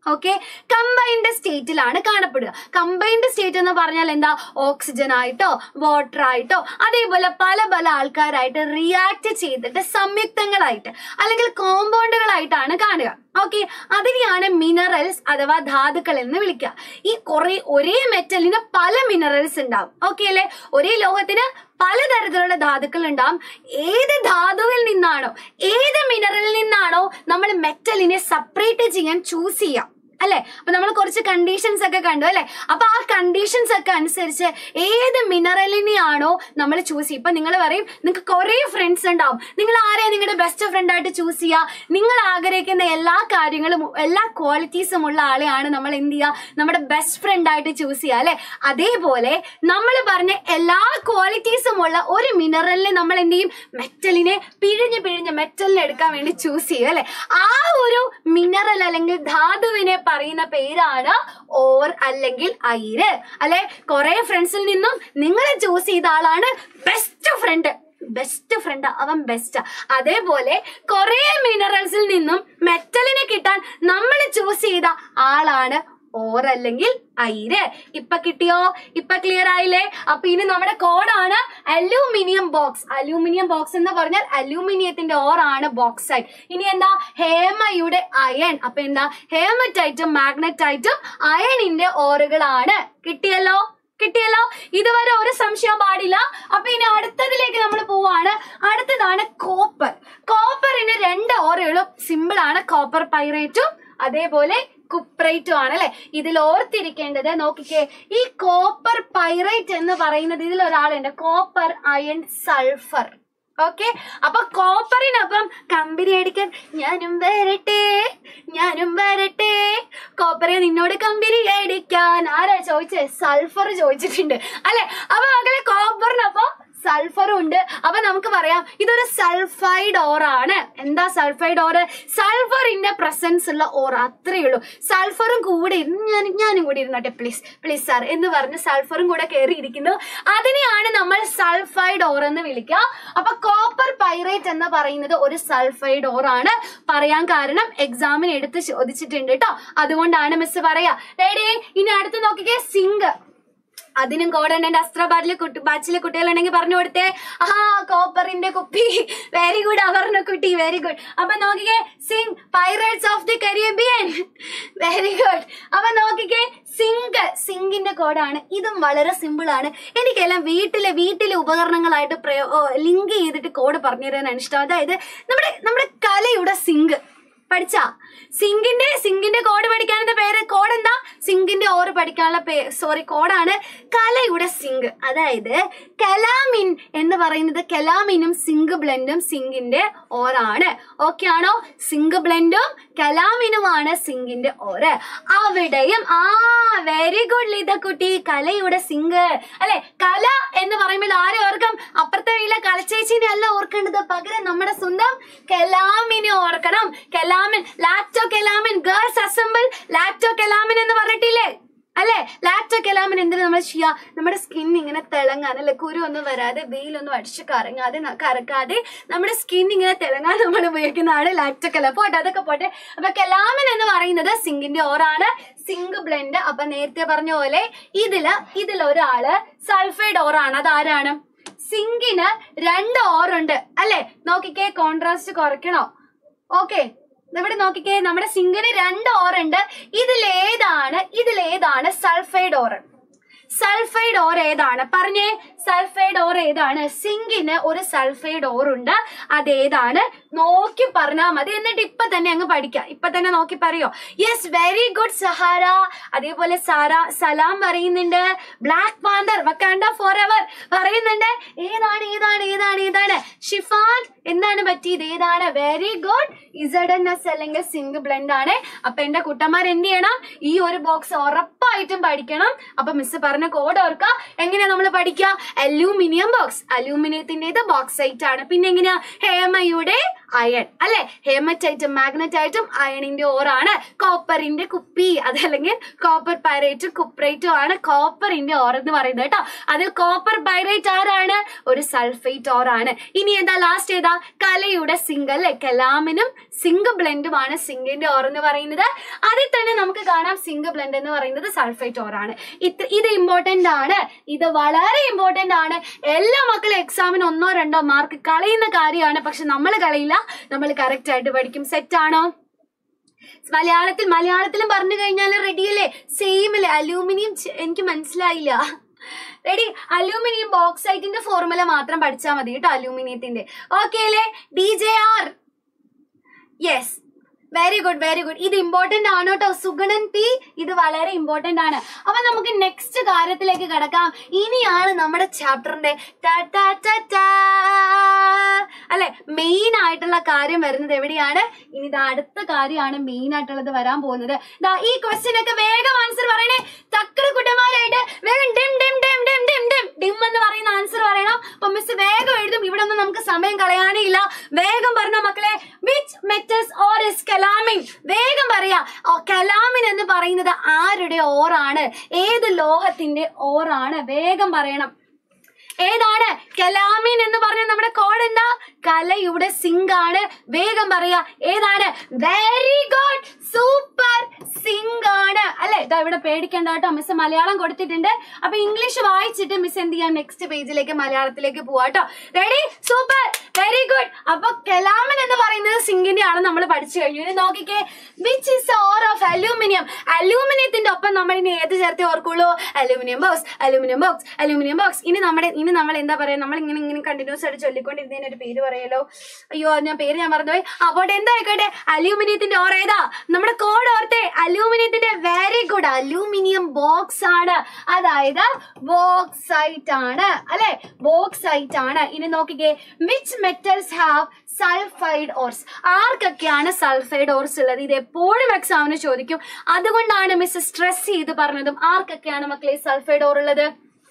B: ഓക്കെ കമ്പൈൻഡ് സ്റ്റേറ്റിലാണ് കാണപ്പെടുക കമ്പൈൻഡ് സ്റ്റേറ്റ് എന്ന് പറഞ്ഞാൽ എന്താ ഓക്സിജൻ ആയിട്ടോ വാട്ടർ ആയിട്ടോ അതേപോലെ പല പല ആൾക്കാരായിട്ട് റിയാക്ട് ചെയ്തിട്ട് സംയുക്തങ്ങളായിട്ട് അല്ലെങ്കിൽ കോമ്പൗണ്ടുകളായിട്ടാണ് കാണുക ഓക്കെ അതിനെയാണ് മിനറൽസ് അഥവാ ധാതുക്കൾ എന്ന് വിളിക്കുക ഈ കുറെ ഒരേ മെറ്റലിന് പല മിനറൽസ് ഉണ്ടാവും ഓക്കെ അല്ലെ ഒരേ ലോഹത്തിന് പലതരത്തിലുള്ള ധാതുക്കൾ ഉണ്ടാവും ഏത് ധാതുവിൽ നിന്നാണോ ഏത് മിനറലിൽ നിന്നാണോ നമ്മൾ മെറ്റലിനെ സെപ്പറേറ്റ് ചെയ്യാൻ ചൂസ് ചെയ്യാം അല്ലെ അപ്പൊ നമ്മൾ കുറച്ച് കണ്ടീഷൻസ് ഒക്കെ കണ്ടു അല്ലെ അപ്പൊ ആ കണ്ടീഷൻസ് ഒക്കെ അനുസരിച്ച് ഏത് മിനറലിനെയാണോ നമ്മൾ ചൂസ് ചെയ്യുക ഇപ്പൊ നിങ്ങൾ പറയും നിങ്ങൾക്ക് കുറെ ഫ്രണ്ട്സ് ഉണ്ടാവും നിങ്ങൾ ആരെയാ നിങ്ങളുടെ ബെസ്റ്റ് ഫ്രണ്ട് ആയിട്ട് ചൂസ് ചെയ്യുക നിങ്ങൾ ആഗ്രഹിക്കുന്ന എല്ലാ കാര്യങ്ങളും എല്ലാ ക്വാളിറ്റീസും ഉള്ള ആളെയാണ് നമ്മൾ എന്ത് ചെയ്യുക നമ്മുടെ ബെസ്റ്റ് ഫ്രണ്ട് ആയിട്ട് ചൂസ് ചെയ്യുക അല്ലെ അതേപോലെ നമ്മൾ പറഞ്ഞ എല്ലാ ക്വാളിറ്റീസും ഉള്ള ഒരു മിനറലിനെ നമ്മൾ എന്ത് ചെയ്യും മെറ്റലിനെ പിഴിഞ്ഞ് പിഴിഞ്ഞ് മെറ്റലിനെ എടുക്കാൻ വേണ്ടി ചൂസ് ചെയ്യും അല്ലെ ആ ഒരു മിനറൽ അല്ലെങ്കിൽ ധാതുവിനെ പറയുന്ന പേരാണ് ഓർ അല്ലെങ്കിൽ അയിര് അല്ലെ കുറെ ഫ്രണ്ട്സിൽ നിന്നും നിങ്ങൾ ചൂസ് ചെയ്ത ആളാണ് ബെസ്റ്റ് ഫ്രണ്ട് ബെസ്റ്റ് ഫ്രണ്ട് അവൻ ബെസ്റ്റ് അതേപോലെ കുറെ മിനറൽസിൽ നിന്നും മെറ്റലിനെ കിട്ടാൻ നമ്മൾ ചൂസ് ചെയ്ത ആളാണ് ഓർ അല്ലെങ്കിൽ അയിര് ഇപ്പൊ കിട്ടിയോ ഇപ്പൊ ക്ലിയർ ആയില്ലേ അപ്പൊ ഇനി നമ്മുടെ കോഡാണ് അലൂമിനിയം ബോക്സ് അലൂമിനിയം ബോക്സ് എന്ന് പറഞ്ഞാൽ അലൂമിനിയത്തിന്റെ ഓർ ആണ് ബോക്സൈറ്റ് ഇനി എന്താ ഹേമയുടെ അയൺ അപ്പൊ എന്താ ഹേമറ്റൈറ്റും മാഗ്നറ്റൈറ്റും അയണിന്റെ ഓറുകളാണ് കിട്ടിയല്ലോ കിട്ടിയല്ലോ ഇതുവരെ ഒരു സംശയം പാടില്ല അപ്പൊ ഇനി അടുത്തതിലേക്ക് നമ്മൾ പോവാണ് അടുത്തതാണ് കോപ്പർ കോപ്പറിന് രണ്ട് ഓറകളും സിമ്പിൾ ആണ് കോപ്പർ പൈറേറ്റും അതേപോലെ കുപ്രൈറ്റും ആണ് അല്ലെ ഇതിൽ ഓർത്തിരിക്കേണ്ടത് നോക്കിക്കേ ഈ കോപ്പർ പൈറൈറ്റ് എന്ന് പറയുന്നത് ഇതിൽ ഒരാളുണ്ട് കോപ്പർ അയൺ സൾഫർ ഓക്കെ അപ്പൊ കോപ്പറിനൊപ്പം കമ്പനി അടിക്കാൻ ഞാനും വരട്ടെ ഞാനും വരട്ടെ കോപ്പറെ നിന്നോട് കമ്പനി അടിക്കാൻ ആരാ ചോദിച്ചേ സൾഫർ ചോദിച്ചിട്ടുണ്ട് അല്ലെ അപ്പൊ മക്കളെ കോപ്പറിനൊപ്പം സൾഫറും ഉണ്ട് അപ്പൊ നമുക്ക് പറയാം ഇതൊരു സൾഫൈഡ് ഓർ ആണ് എന്താ സൾഫൈഡ് ഓർ സൾഫറിന്റെ പ്രസൻസ് ഉള്ള ഓർ അത്രയേ ഉള്ളൂ സൾഫറും കൂടെ ഇരുന്ന് ഞാൻ ഞാനും കൂടി ഇരുന്നോട്ടെ പ്ലീസ് പ്ലീസ് സാർ എന്ന് പറഞ്ഞ് സൾഫറും കൂടെ കയറിയിരിക്കുന്നു അതിനെയാണ് നമ്മൾ സൾഫൈഡ് ഓർ എന്ന് വിളിക്കുക അപ്പൊ കോപ്പർ പൈറേറ്റ് എന്ന് പറയുന്നത് ഒരു സൾഫൈഡ് ഓർ ആണ് പറയാൻ കാരണം എക്സാമിന് എടുത്ത് ചോദിച്ചിട്ടുണ്ട് കേട്ടോ അതുകൊണ്ടാണ് മിസ് പറയാ റെഡി ഇനി അടുത്ത് നോക്കിക്കേ സിങ്ക് അതിനും കോഡുണ്ട് എന്റെ അസ്ത്രബാദിലെ കുട്ടി ബാച്ചിലെ കുട്ടികളുണ്ടെങ്കിൽ പറഞ്ഞു കൊടുത്തേ ആ കോപ്പറിന്റെ കുപ്പി വെരി ഗുഡ് അവർണ കുട്ടി വെരി ഗുഡ് അപ്പൊ നോക്കിക്കേ sing pirates of the Caribbean very good അപ്പൊ നോക്കിക്കേ സിങ്ക് സിങ്കിന്റെ കോഡാണ് ഇതും വളരെ സിമ്പിൾ ആണ് എനിക്കെല്ലാം വീട്ടിലെ വീട്ടിലെ ഉപകരണങ്ങളായിട്ട് ലിങ്ക് ചെയ്തിട്ട് കോഡ് പറഞ്ഞു തരാനാണ് ഇഷ്ടം അതായത് നമ്മുടെ നമ്മുടെ കലയുടെ സിങ്ക് പഠിച്ചാ സിങ്കിന്റെ സിങ്കിന്റെ കോഡ് പഠിക്കാനുള്ള പേര് കോഡ് എന്താ സിങ്കിന്റെ ഓറ് പഠിക്കാനുള്ള പേ സോറി കോഡാണ് കലയുടെ സിങ്ക് അതായത് കലാമിൻ എന്ന് പറയുന്നത് കലാമിനും സിങ്ക് ബ്ലെൻഡും സിങ്കിന്റെ ഓറാണ് ഓക്കെ ആണോ സിങ്ക് ബ്ലെൻഡും കലാമിനുമാണ് സിങ്കിന്റെ ഓറ് അവിടെയും ആ വെരി ഗുഡ് ലീത കുട്ടി കലയുടെ സിങ്ക് അല്ലെ കല എന്ന് പറയുമ്പോൾ ആരെ ഓർക്കും അപ്പുറത്തെ വീട്ടിലെ കലച്ചേച്ചിനെ അല്ല ഓർക്കേണ്ടത് പകരം നമ്മുടെ സ്വന്തം കലാമിനെ ഓർക്കണം calamine lacto calamine girls assemble lacto calamine എന്ന് പറഞ്ഞിട്ടില്ലേ അല്ലെ ലാക്ടോ കലാമിൻ എന്തിനു നമ്മൾ ചെയ്യാ നമ്മുടെ സ്കിൻ ഇങ്ങനെ തിളങ്ങാൻ അല്ലെ കുരു ഒന്നും വരാതെ വെയിലൊന്നും അടിച്ച് കറങ്ങാതെ ന- കറക്കാതെ നമ്മുടെ സ്കിൻ ഇങ്ങനെ തിളങ്ങാൻ നമ്മൾ ഉപയോഗിക്കുന്നതാണ് ലാക്ടോ കലാം പോട്ടെ അതൊക്കെ പോട്ടെ അപ്പൊ കലാമിൻ എന്ന് പറയുന്നത് സിങ്കിന്റെ ഓറാണ് സിങ്ക് ബ്ലെൻഡ് അപ്പൊ നേരത്തെ പറഞ്ഞ പോലെ ഇതില് ഇതിൽ ഒരാള് സൾഫൈഡ് ഓറാണ് അതാരാണ് സിങ്കിന് രണ്ട് ഓറുണ്ട് അല്ലെ നോക്കിക്കേ കോൺട്രാസ്റ്റ് കുറയ്ക്കണോ ഓക്കെ ഇവിടെ നോക്കിക്കേ നമ്മുടെ സിങ്കിന് രണ്ട് ഓറുണ്ട് ഇതിലേതാണ് ഇതിലേതാണ് സൾഫൈഡ് ഓറ് സൾഫൈഡ് ഓർ ഏതാണ് പറഞ്ഞേ സൾഫൈഡ് ഓർ ഏതാണ് സിങ്കിന് ഒരു സൾഫൈഡ് ഓർ ഉണ്ട് അതേതാണ് നോക്കി പറഞ്ഞാൽ മതി എന്നിട്ട് ഇപ്പൊ തന്നെ അങ്ങ് പഠിക്കാം ഇപ്പൊ തന്നെ നോക്കി പറയോ യെസ് വെരി ഗുഡ് സഹാര അതേപോലെ സാര സലാം പറയുന്നുണ്ട് ബ്ലാക്ക് പാന്തർ വക്കാണ്ട ഫോർ എവർ പറയുന്നുണ്ട് ഏതാണ് ഏതാണ് ഏതാണ് ഏതാണ് ഷിഫാൻ എന്താണ് പറ്റിയത് ഏതാണ് very good Z N S അല്ലെങ്കിൽ സിങ്ക് ബ്ലെൻഡ് ആണ് അപ്പൊ എന്റെ കുട്ടന്മാർ എന്ത് ചെയ്യണം ഈ ഒരു ബോക്സ് ഉറപ്പായിട്ടും പഠിക്കണം അപ്പൊ മിസ് പറഞ്ഞ കോഡ് ഓർക്കുക എങ്ങനെയാ നമ്മൾ പഠിക്കുക അലൂമിനിയം ബോക്സ് അലൂമിനിയത്തിന്റേത് ബോക്സൈറ്റ് ആണ് പിന്നെ എങ്ങനെയാ ഹേമയുടെ അയൺ അല്ലെ ഹേമറ്റൈറ്റും മാഗ്നറ്റൈറ്റും അയണിന്റെ ഓറാണ് കോപ്പറിന്റെ കുപ്പി അതല്ലെങ്കിൽ കോപ്പർ പൈറേറ്റും കുപ്രേറ്റും ആണ് കോപ്പറിന്റെ ഓർ എന്ന് പറയുന്നത് കേട്ടോ അതിൽ കോപ്പർ പൈറേറ്റ് ആരാണ് ഒരു സൾഫേറ്റ് ഓർ ആണ് ഇനി എന്താ ലാസ്റ്റ് ഏതാ കലയുടെ സിങ്ക് അല്ലെ കലാമിനും സിങ്ക് ബ്ലെൻഡുമാണ് സിങ്കിന്റെ ഓർ എന്ന് പറയുന്നത് അതിൽ തന്നെ നമുക്ക് കാണാം സിങ്ക് ബ്ലെൻഡ് എന്ന് പറയുന്നത് സൾഫേറ്റ് ഓർ ആണ് ഇത് ഇത് ഇമ്പോർട്ടന്റ് ആണ് ഇത് വളരെ ഇമ്പോർട്ടന്റ് ആണ് എല്ലാ മക്കളും എക്സാമിന് ഒന്നോ രണ്ടോ മാർക്ക് കളയുന്ന കാര്യമാണ് പക്ഷെ നമ്മൾ കളയില്ല നമ്മൾ കറക്റ്റ് ആയിട്ട് പഠിക്കും സെറ്റ് ആണോ മലയാളത്തിൽ മലയാളത്തിലും പറഞ്ഞു കഴിഞ്ഞാൽ റെഡിയല്ലേ സെയിം അല്ലേ അലൂമിനിയം എനിക്ക് മനസ്സിലായില്ല റെഡി അലൂമിനിയം ബോക്സൈറ്റിന്റെ ഫോർമുല മാത്രം പഠിച്ചാൽ മതി കേട്ടോ അലൂമിനിയത്തിന്റെ ഓക്കെ അല്ലേ D J R yes very good very good ഇത് ഇമ്പോർട്ടന്റ് ആണ് കേട്ടോ സുഗണൻ പി ഇത് വളരെ ഇമ്പോർട്ടന്റ് ആണ് അപ്പൊ നമുക്ക് നെക്സ്റ്റ് കാര്യത്തിലേക്ക് കിടക്കാം ഇനിയാണ് നമ്മുടെ ചാപ്റ്ററിന്റെ അല്ലെ മെയിൻ ആയിട്ടുള്ള കാര്യം വരുന്നത് എവിടെയാണ് ഇനി ഇത് അടുത്ത കാര്യമാണ് മെയിൻ ആയിട്ടുള്ളത് വരാൻ പോകുന്നത് ദാ ഈ ക്വസ്റ്റ്യൻ ഒക്കെ വേഗം ആൻസർ പറയണേ തക്കറ കുട്ടന്മാരായിട്ട് വേഗം ഡിം ഡിം ഡിം ഡിം ഡിം ഡിം ഡിം എന്ന് പറയുന്ന ആൻസർ പറയണം അപ്പൊ മിസ് വേഗം എഴുതും ഇവിടെ ഒന്നും നമുക്ക് സമയം കളയാനേ ഇല്ല വേഗം പറഞ്ഞോ മക്കളെ which metals ore is calamine വേഗം പറയാ ഓ, കലാമിൻ എന്ന് പറയുന്നത് ആരുടെ ഓറാണ് ഏത് ലോഹത്തിന്റെ ഓറാണ് വേഗം പറയണം ഏതാണ് കലാമിൻ എന്ന് പറഞ്ഞ നമ്മുടെ കോഡ് എന്താ കലയുടെ സിങ്ക് ആണ് വേഗം പറയാ ഏതാണ് വെരി ഗുഡ് സൂപ്പർ സിങ്ക് ആണ് അല്ലെ ഇതാ ഇവിടെ പേടിക്കണ്ട കേട്ടോ മിസ് മലയാളം കൊടുത്തിട്ടുണ്ട് അപ്പൊ ഇംഗ്ലീഷ് വായിച്ചിട്ട് മിസ് എന്ത് ചെയ്യാം നെക്സ്റ്റ് പേജിലേക്ക് മലയാളത്തിലേക്ക് പോവാ കേട്ടോ റെഡി സൂപ്പർ വെരി ഗുഡ് അപ്പൊ കലാമിൻ എന്ന് പറയുന്നത് സിങ്കിന്റെ ആണ് നമ്മൾ പഠിച്ചു കഴിഞ്ഞു ഇനി നോക്കിക്കേ which is ore of aluminium അലൂമിനിയത്തിന്റെ ഒപ്പം നമ്മൾ ഇനി ഏത് ചേർത്തേ ഓർക്കുള്ളൂ aluminium box aluminium box aluminium box ഇനി നമ്മുടെ ഇനി നമ്മൾ എന്താ പറയാ നമ്മൾ ഇങ്ങനെ ഇങ്ങനെ കണ്ടിന്യൂസ് ആയിട്ട് ചൊല്ലിക്കൊണ്ടിരുന്നതിന് ഒരു പേര് പറയല്ലോ അയ്യോ അത് ഞാൻ പേര് ഞാൻ മറന്നുപോയി അപ്പോൾ എന്തായിക്കോട്ടെ അലൂമിനിയത്തിന്റെ ഓർ ഏതാ നമ്മുടെ കോഡ് ഓർത്തെ അലൂമിനിയത്തിന്റെ വെരി ഗുഡ് അലൂമിനിയം ബോക്സ് ആണ് അതായത് ബോക്സൈറ്റ് ആണ് അല്ലെ ബോക്സൈറ്റ് ആണ് ഇനി നോക്കിക്കേ which metals have sulphide ores ആർക്കൊക്കെയാണ് സൾഫൈഡ് ഓർസ് ഉള്ളത് ഇത് എപ്പോഴും എക്സാമിന് ചോദിക്കും അതുകൊണ്ടാണ് മിസ് സ്ട്രെസ് ചെയ്ത് പറഞ്ഞതും ആർക്കൊക്കെയാണ് മക്കളെ സൾഫൈഡ് ഓർ ഉള്ളത്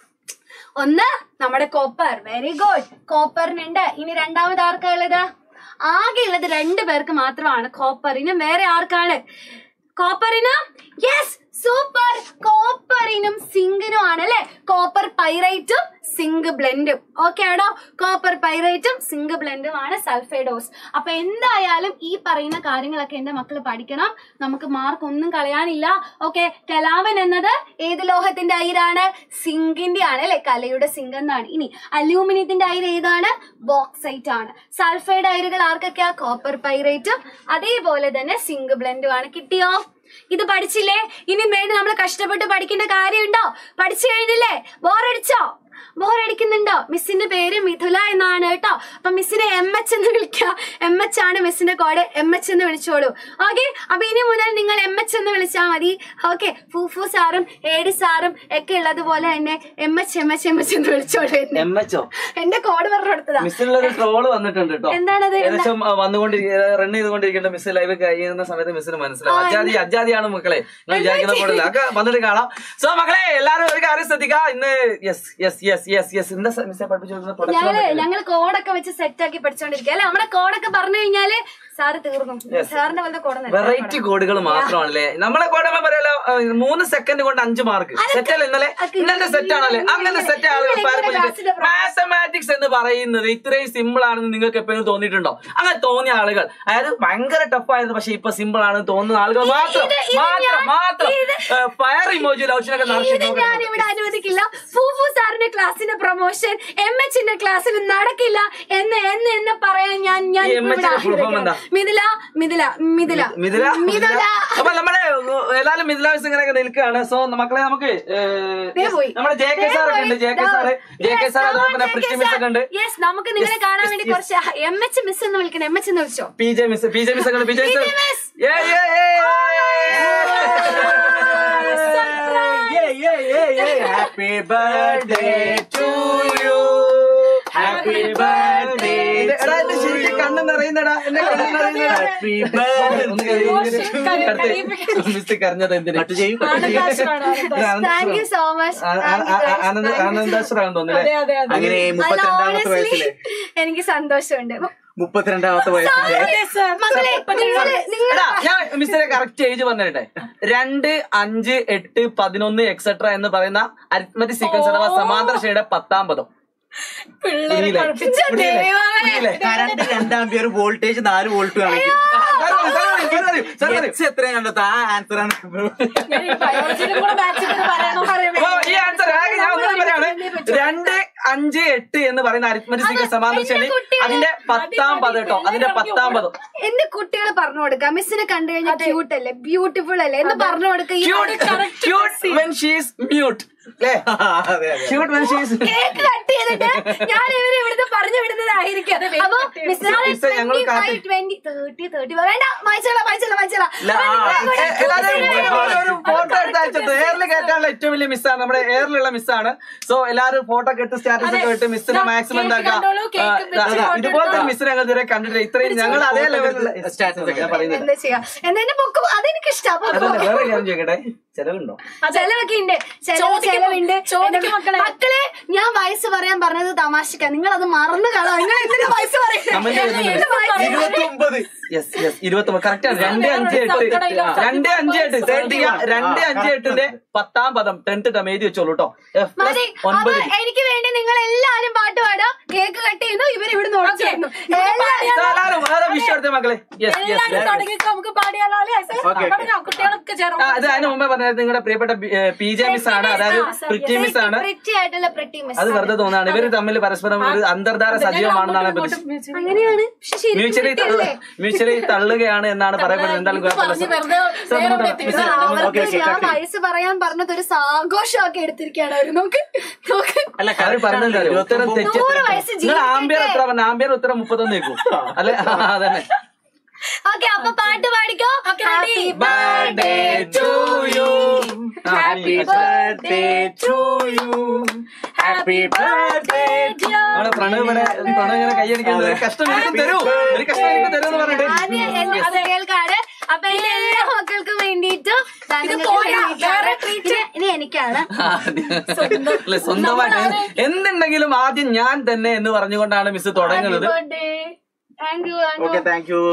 B: ഒന്ന് നമ്മുടെ കോപ്പർ വെരി ഗുഡ് കോപ്പറിനുണ്ട് ഇനി രണ്ടാമത് ആർക്കാ ഉള്ളത് ആകെ ഉള്ളത് രണ്ടു പേർക്ക് മാത്രമാണ് കോപ്പറിനും വേറെ ആർക്കാണ് കോപ്പറിനും യെസ് സൂപ്പർ കോപ്പറിനും സിങ്കിനും ആണ് അല്ലെ കോപ്പർ പൈറൈറ്റും സിങ്ക് ബ്ലെൻഡും ഓക്കെ ആണോ കോപ്പർ പൈറൈറ്റും സിങ്ക് ബ്ലെൻഡും ആണ് സൾഫൈഡോസ് അപ്പൊ എന്തായാലും ഈ പറയുന്ന കാര്യങ്ങളൊക്കെ എന്റെ മക്കൾ പഠിക്കണം നമുക്ക് മാർക്ക് ഒന്നും കളയാനില്ല ഓക്കെ കലാമൻ എന്നത് ഏത് ലോഹത്തിന്റെ അയിരാണ് സിങ്കിന്റെ ആണ് അല്ലെ കലയുടെ സിങ്ക് എന്നാണ് ഇനി അലൂമിനിയത്തിന്റെ അയിര് ഏതാണ് ബോക്സൈറ്റ് ആണ് സൾഫൈഡ് അയിരുകൾ ആർക്കൊക്കെയാ കോപ്പർ പൈറൈറ്റും അതേപോലെ തന്നെ സിങ്ക് ബ്ലെൻഡും ആണ് കിട്ടിയോ ഇത് പഠിച്ചില്ലേ ഇനി വേണ്ടി നമ്മൾ കഷ്ടപ്പെട്ട് പഠിക്കേണ്ട കാര്യമുണ്ടോ പഠിച്ചു കഴിഞ്ഞില്ലേ ബോറടിച്ചോ ബോറടിക്കുന്നുണ്ടോ മിസ്സിന്റെ പേര് മിഥുല എന്നാണ് കേട്ടോ അപ്പൊ മിസ്സിനെ എം എച്ച് എന്ന് വിളിക്കുക എം എച്ച് ആണ് മിസ്സിന്റെ കോഡ് എം എച്ച് എന്ന് വിളിച്ചോളൂ ഓക്കെ അപ്പൊ ഇനി മുതൽ നിങ്ങൾ എം എച്ച് എന്ന് വിളിച്ചാൽ മതി ഓക്കെ ഫൂഫു സാറും ഏഡി സാറും ഒക്കെ ഉള്ളതുപോലെ തന്നെ M H M H M H എന്ന് വിളിച്ചോളൂ എന്നെ.
A: എം എച്ച് ഒ
B: എന്റെ കോഡ് പറഞ്ഞു കൊടുത്തതാ
A: മിസ്സിനുള്ള ഒരു ട്രോള് വന്നിട്ടുണ്ട് കേട്ടോ
B: എന്താണത്
A: ഏകദേശം വന്നുകൊണ്ടിരിക്കുന്ന റൺ ചെയ്തുകൊണ്ടിരിക്കേണ്ട മിസ് ലൈവ് കഴിയുന്ന സമയത്ത് മിസ്സിന് മനസ്സിലാവും അജാതി അജാതിയാണ് മക്കളെ നിങ്ങൾ വിചാരിക്കുന്ന പോലെ ഒക്കെ വന്നിട്ട് കാണാം സോ മക്കളെ എല്ലാരും ഒരു കാര്യം ശ്രദ്ധിക്കുക ഇന്ന് yes yes yes yes yes എന്താ മിസ്സെ പഠിപ്പിച്ചു
B: ഞങ്ങള്
A: പ്രൊഡക്ഷൻ
B: ഞങ്ങൾ കോഡൊക്കെ വെച്ച് സെറ്റ് ആക്കി പഠിച്ചോണ്ടിരിക്കുക അല്ലെ നമ്മുടെ കോഡൊക്കെ പറഞ്ഞു കഴിഞ്ഞാല് സാറ് തീർന്നു സാറിന്റെ പോലത്തെ കോഡ്
A: വെറൈറ്റി കോഡുകൾ മാത്രമാണല്ലേ നമ്മളെ കോഡ് നമ്മൾ പറയല്ലോ ഏഹ്, മൂന്ന് സെക്കൻഡ് കൊണ്ട് അഞ്ച് മാർക്ക് സെറ്റ് അല്ലേ ഇന്നലെ ഇന്നത്തെ സെറ്റ് ആണല്ലേ അങ്ങനെ സെറ്റ് ആളുകൾ മാത്തമാറ്റിക്സ് എന്ന് പറയുന്നത് ഇത്രയും സിമ്പിൾ ആണെന്ന് നിങ്ങൾക്ക് എപ്പോഴും തോന്നിയിട്ടുണ്ടോ അങ്ങനെ തോന്നിയ ആളുകൾ അതായത് ഭയങ്കര ടഫ് ആയിരുന്നു പക്ഷെ ഇപ്പൊ സിമ്പിൾ ആണെന്ന് തോന്നുന്ന ആളുകൾ മാത്രം മാത്രം മാത്രം ഫയർ ഇമോജി ലൗഷനൊക്കെ
B: ഇത് ഞാൻ ഇവിടെ അനുവദിക്കില്ല ഫൂഫു സാറിന്റെ ക്ലാസ്സിന്റെ പ്രൊമോഷൻ എം എച്ചിന്റെ ക്ലാസ്സിൽ നടക്കില്ല എന്ന് എന്ന് എന്ന് പറയാൻ ഞാൻ ഞാൻ
A: ഈ MH
B: ഇവിടെ
A: ന്റെ full form എന്താ?
B: മിഥില മിഥില മിഥില
A: മിഥില
B: മിഥില
A: അപ്പൊ നമ്മുടെ ഏതായാലും മിഥില മിസ് ഇങ്ങനെയൊക്കെ നിൽക്കുകയാണ് സോ മക്കളെ നമുക്ക് ഏഹ്,
B: ദേ പോയി.
A: നമ്മുടെ ജെ കെ സാർ ഒക്കെ ഉണ്ട് J K sir J K sir അതുപോലെ തന്നെ പൃഥ്വി മിസ് ഒക്കെ ഉണ്ട്
B: യെസ് നമുക്ക് നിങ്ങളെ കാണാൻ വേണ്ടി കുറച്ച് എം എച്ച് മിസ് എന്ന് വിളിക്കണം എം എച്ച് എന്ന് വിളിച്ചോ
A: P J miss P J miss ഒക്കെ ഉണ്ട് P J miss
B: miss.
A: Yeah, yeah, yeah.
C: Happy birthday to you. Happy birthday
A: എടാ എന്റെ ശരിക്കും കണ്ണ് നിറയുന്നടാ എന്റെ കണ്ണ് നിറയുന്നടാ
C: Happy birthday.
A: ഒന്ന് കരഞ്ഞു മിസ് കരഞ്ഞത് എന്തിനാ
C: കട്ട് ചെയ്യും
B: താങ്ക് യു സോ മച്ച്
A: ആനന്ദാശ്രാന്ന് തോന്നുന്നില്ലേ
C: അങ്ങനെ മുപ്പത്തിരണ്ടാമത്തെ വയസ്സില്
B: എനിക്ക് സന്തോഷമുണ്ട്
C: മുപ്പത്തിരണ്ടാമത്തെ വയസ്സിന്റെ
B: മക്കളെ നിങ്ങള് നിങ്ങൾ
A: എടാ ഞാൻ മിസ്സിനെ കറക്റ്റ് ഏജ് പറഞ്ഞിട്ടെ രണ്ട് അഞ്ച് എട്ട് പതിനൊന്ന് എക്സെട്ര എന്ന് പറയുന്ന അരിത്മറ്റിക് സീക്വൻസ് അഥവാ സമാന്തര ശ്രേണിയുടെ പത്താം പദം പിടിയില്ലേ? പിടിയില്ലേ?
C: കറണ്ട് രണ്ടാം പേര് വോൾട്ടേജ് നാല് വോൾട്ട് കാണിക്കും
A: സാർ പറയൂ, സാർ പറയൂ, സാർ പറയൂ, സാർ പറയൂ.
C: X എത്രയും കണ്ടത് ആ ആൻസർ ആണ്
A: അപ്പൊ ഈ ആൻസർ ആകെ ഞാൻ ഒന്നും പറയാണ് രണ്ട് അഞ്ച് എട്ട് എന്ന് പറയുന്ന അരിത്മറ്റിക് സീക്വൻസ് സമാന്തര ശ്രേണി അതിന്റെ പത്താം പദം കേട്ടോ അതിന്റെ പത്താം പദം
B: എന്റെ കുട്ടികൾ പറഞ്ഞു കൊടുക്കാം മിസ്സിനെ കണ്ടു കഴിഞ്ഞാൽ ക്യൂട്ട് അല്ലേ ബ്യൂട്ടിഫുൾ അല്ലേ എന്ന് പറഞ്ഞു കൊടുക്കുക ഈ
A: cute cute when she's mute അല്ലേ
C: അതെ അതെ
A: cute when she's
B: cake cut ചെയ്തിട്ട് ഞാൻ ഇവരെ ഇവിടുത്തെ പറഞ്ഞു വിടുന്നതായിരിക്കും അപ്പൊ
A: മിസ്സേ, ഞങ്ങൾ കാത്ത്-
B: ട്വന്റി തേർട്ടി തേർട്ടി വേണ്ട വായിച്ചോളാം വായിച്ചോളാം വായിച്ചോളാം
A: ഒരു ഫോട്ടോ എടുത്ത് അയച്ചിട്ട് എയറിൽ കയറ്റാനുള്ള ഏറ്റവും വലിയ മിസ്സാണ് നമ്മുടെ എയറിലുള്ള മിസ്സാണ് സോ എല്ലാവരും ഫോട്ടോ ഒക്കെ ഇട്ട് സ്റ്റാറ്റസ് ഒക്കെ ഇട്ട് മിസ്സിനെ മാക്സിമം എന്താക്കുക ആ, ആ, ഇതുപോലത്തെ മിസ്സിനെ ഞങ്ങൾ ഇതുവരെ കണ്ടിട്ടില്ല ഇത്രയും ഞങ്ങൾ അതേ ലെവലിലുള്ള സ്റ്റാറ്റസ് ഒക്കെ ഞാൻ പറയുന്നത്
B: എന്താ ചെയ്യാ എന്നെ പൊക്കും അതെനിക്ക് ഇഷ്ടം
A: അതല്ല വേറെ കാര്യം ചോദിക്കട്ടെ ചെലവുണ്ടോ
B: ചെലവൊക്കെ ഉണ്ട് ചെലവ് ചെലവുണ്ട് എന്റെ മക്കളെ ഞാൻ വയസ്സ് പറയാൻ പറഞ്ഞത് തമാശക്ക നിങ്ങൾ അത് മറന്നു കളാം നിങ്ങൾ എന്തിനാ വയസ്സ്
A: Comment ചെയ്യുന്നുണ്ട്.
B: പറയുന്നത്
C: ഇരുപത്തി ഒമ്പത്
A: യെസ് യെസ് ഇരുപത്തി കറക്റ്റ് ആണ് രണ്ട് അഞ്ച് എട്ട് രണ്ട് അഞ്ച് എട്ട് തേർട്ടി രണ്ട് അഞ്ച് എട്ടിന്റെ പത്താം പദം ടെൻത്ത് ടൈം എഴുതി വെച്ചോളൂ കേട്ടോ എഫ്
B: മതി
A: പ്ലസ്
B: അപ്പൊ
A: ഒൻപത്
B: എനിക്ക് വേണ്ടി നിങ്ങൾ എല്ലാരും പാട്ട് പാടാം കേക്ക് കട്ട് ചെയ്യുന്നു ഇവർ ഇവിടുന്ന് ഓടിച്ചിരുന്നു
A: എല്ലാവരും വേറെ വിഷയം എടുത്ത മക്കളെ യെസ് യെസ്
D: നമുക്ക് പാടിയാലോ അല്ലേ
C: Okay, okay.
D: കുട്ടികളൊക്കെ ചേർന്ന്
A: ആ, ഇത് അതിന് മുമ്പേ പറഞ്ഞത് നിങ്ങളുടെ പ്രിയപ്പെട്ട പി ജെ മിസ് ആണ് അതായത് പ്രിറ്റി മിസ് ആണ്
B: പ്രിറ്റി ആയിട്ടുള്ള പ്രിറ്റി മിസ്
A: അത് വെറുതെ തോന്നാണ് ഇവര് തമ്മിൽ പരസ്പരം ഒരു അന്തർധാര സജീവമാണെന്നാണ് പ്രതീക്ഷ
B: അങ്ങനെയാണ് പക്ഷെ ശരി
A: മ്യൂച്വലി മ്യൂച്വലി തള്ളുകയാണ് എന്നാണ് പറയപ്പെടുന്നത് എന്തായാലും
D: പറഞ്ഞ് വെറുതെ
A: കുഴപ്പമില്ല
D: നേരം
A: മിസ്,
B: അവർക്ക്
C: okay,
B: ഞാൻ
C: okay.
B: വയസ്സ് പറയാൻ പറഞ്ഞത് ഒരു സാഘോഷമൊക്കെ എടുത്തിരിക്കുകയാണ് അവര് നോക്ക് നോക്ക്
C: അല്ല
A: അവര് പറഞ്ഞെന്താ ഉത്തരം തെറ്റി
B: നൂറ് വയസ്സ്
A: നിങ്ങൾ ആംബിയർ
B: ജീവിക്കട്ടെ.
A: എത്ര പറഞ്ഞ ആംബിയർ ഉത്തരം മുപ്പത്തൊന്ന് വെക്കും അല്ലെ അതന്നെ
B: ഓക്കെ അപ്പൊ പാട്ട് പാടിക്കോ happy
A: birthday to you
C: happy birthday to you happy birthday
A: നമ്മളെ പ്രണവ് ഇവിടെ പ്രണവ് ഇങ്ങനെ കൈയടിക്കുന്നത് ഒരു കഷ്ടം എനിക്ക് തരൂ ഒരു കഷ്ടം എനിക്ക് തരൂ എന്ന് പറഞ്ഞിട്ട്
B: ആദ്യം എന്റെ കുട്ടികൾക്കാണ് അപ്പൊ എന്റെ എല്ലാ മക്കൾക്കും വേണ്ടിയിട്ടും ദാ നിങ്ങൾക്ക്
D: പോരാ,
B: വേണ്ടിയിട്ടാണ്.
D: വേറെ treat.
B: ഇനി- ഇനി എനിക്കാണ്
A: അല്ലെ സ്വന്തമായിട്ട് എന്തുണ്ടെങ്കിലും ആദ്യം ഞാൻ തന്നെ എന്ന് പറഞ്ഞുകൊണ്ടാണ് മിസ് തുടങ്ങുന്നത്
B: thank you
C: okay thank you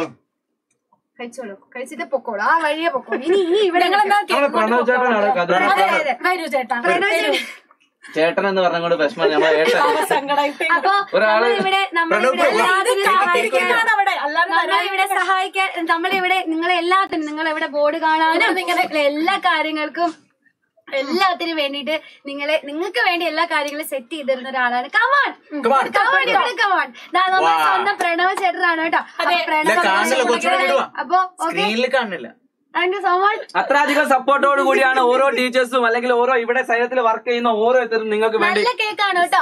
B: കഴിച്ചോളൂ കഴിച്ചിട്ട് പൊക്കോളൂ ആ വഴിയെ പൊക്കോളൂ ഇനി ഇനി ഇവിടെ
D: ഞങ്ങളെന്താ
A: നമ്മളെ പ്രണവ് ചേട്ടനാണ് കഥ
B: അതെ, അതെ.
D: വരൂ ചേട്ടാ
B: പ്രണവ് ചേട്ടൻ.
A: ചേട്ടൻ എന്ന് പറഞ്ഞുകൊണ്ട് വിഷമം നമ്മളെ ഏട്ടൻ
D: സങ്കടായിട്ട്
B: അപ്പൊ
A: ഒരാള്
B: നമ്മളിവിടെ നമ്മളിവിടെ
C: പ്രണവ്
B: എല്ലാത്തിനും സഹായിക്കാൻ
D: കാത്തിരിക്കുകയാണ് അവിടെ അല്ലാതെ
B: നമ്മളിവിടെ സഹായിക്കാൻ നമ്മളിവിടെ നിങ്ങളെ എല്ലാത്തിനും നിങ്ങൾ ഇവിടെ ബോർഡ് കാണാനും ഇങ്ങനെ എല്ലാ കാര്യങ്ങൾക്കും എല്ലാത്തിനും വേണ്ടിയിട്ട് നിങ്ങളെ നിങ്ങൾക്ക് വേണ്ടി എല്ലാ കാര്യങ്ങളും സെറ്റ് ചെയ്തിരുന്ന ഒരാളാണ് come on
C: Come on.
B: Come on come on നമ്മുടെ
C: Wow.
B: സ്വന്തം പ്രണവ് ചേട്ടനാണ് കേട്ടോ അപ്പൊ
C: ഇല്ല,
B: പ്രണവ്
C: കാണുന്നില്ല, കുറച്ചുകൂടെ ഇടുവാ.
B: അപ്പൊ ഓക്കെ
C: സ്ക്രീനിൽ കാണില്ല
B: താങ്ക് യു സോ മച്ച്
A: അത്രയധികം സപ്പോർട്ടോട് കൂടിയാണ് ഓരോ ടീച്ചേഴ്സും അല്ലെങ്കിൽ ഓരോ ഇവിടെ സൈലത്തിൽ വർക്ക് ചെയ്യുന്ന ഓരോരുത്തരും നിങ്ങൾക്ക് വേണ്ടി
B: നല്ല കേക്കാണ് കേട്ടോ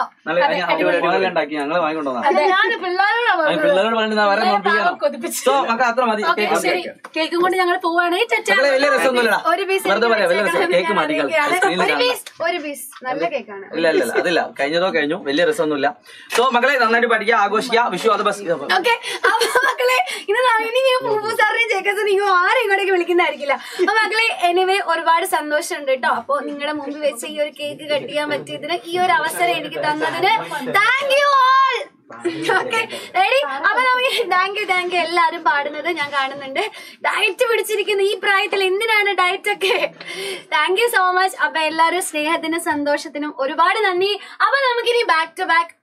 A: നല്ല ഉണ്ടാക്കി ഞങ്ങൾ വാങ്ങിക്കൊണ്ടുവന്നാ
B: അത് ഞാൻ പിള്ളേരോടാ പറഞ്ഞത്.
A: പിള്ളേരോട് വേണ്ടി വരെ നോട്ടിക്കണം
D: കൊതിപ്പിച്ചു
A: സോ നമുക്ക് അത്ര മതി
D: ഓക്കെ
A: കേക്ക്
D: ശരി കേക്കും കൊണ്ട് ഞങ്ങൾ പോവാണ് ചച്ചാ
A: മക്കളെ വലിയ രസമൊന്നുമില്ല
B: ഒരു പീസ്
A: വെറുതെ പറയാം വലിയ രസം കേക്ക് മാറ്റിക്കൾ സ്ക്രീനിൽ
B: ഒരു
A: കാണാം
B: പീസ് ഒരു പീസ് നല്ല കേക്കാണ്
A: ഇല്ല ഇല്ല ഇല്ല അതില്ല കഴിഞ്ഞതോ കഴിഞ്ഞു വലിയ രസമൊന്നുമില്ല സോ മക്കളെ നന്നായിട്ട് പഠിക്കുക ആഘോഷിക്കുക വിഷു അത് ബസ്
B: ഓക്കെ അപ്പൊ മക്കളെ ഇന്ന് നാ- ഇനി ഞാൻ പൂപ്പു സാറിനെയും ചേക്കസിനെയും ആരും ഇങ്ങോട്ടേക്ക് വിളിക്കുന്നതായിരിക്കില്ല അപ്പൊ മക്കളെ എനിവേ ഒരുപാട് സന്തോഷമുണ്ട് കേട്ടോ അപ്പൊ നിങ്ങളുടെ മുമ്പിൽ വെച്ച് ഈ ഒരു കേക്ക് കട്ട് ചെയ്യാൻ പറ്റിയതിന് ഈ ഒരു അവസരം എനിക്ക് തന്നതിന് thank you all okay ready അപ്പൊ നമുക്ക് താങ്ക് യു താങ്ക് യു എല്ലാരും പാടുന്നത് ഞാൻ കാണുന്നുണ്ട് ഡയറ്റ് പിടിച്ചിരിക്കുന്ന ഈ പ്രായത്തിൽ എന്തിനാണ് ഡയറ്റ് ഒക്കെ താങ്ക് യു സോ മച്ച് അപ്പൊ എല്ലാവരും സ്നേഹത്തിനും സന്തോഷത്തിനും ഒരുപാട് നന്ദി അപ്പൊ നമുക്കിനി ബാക്ക് ടു ബാക്ക്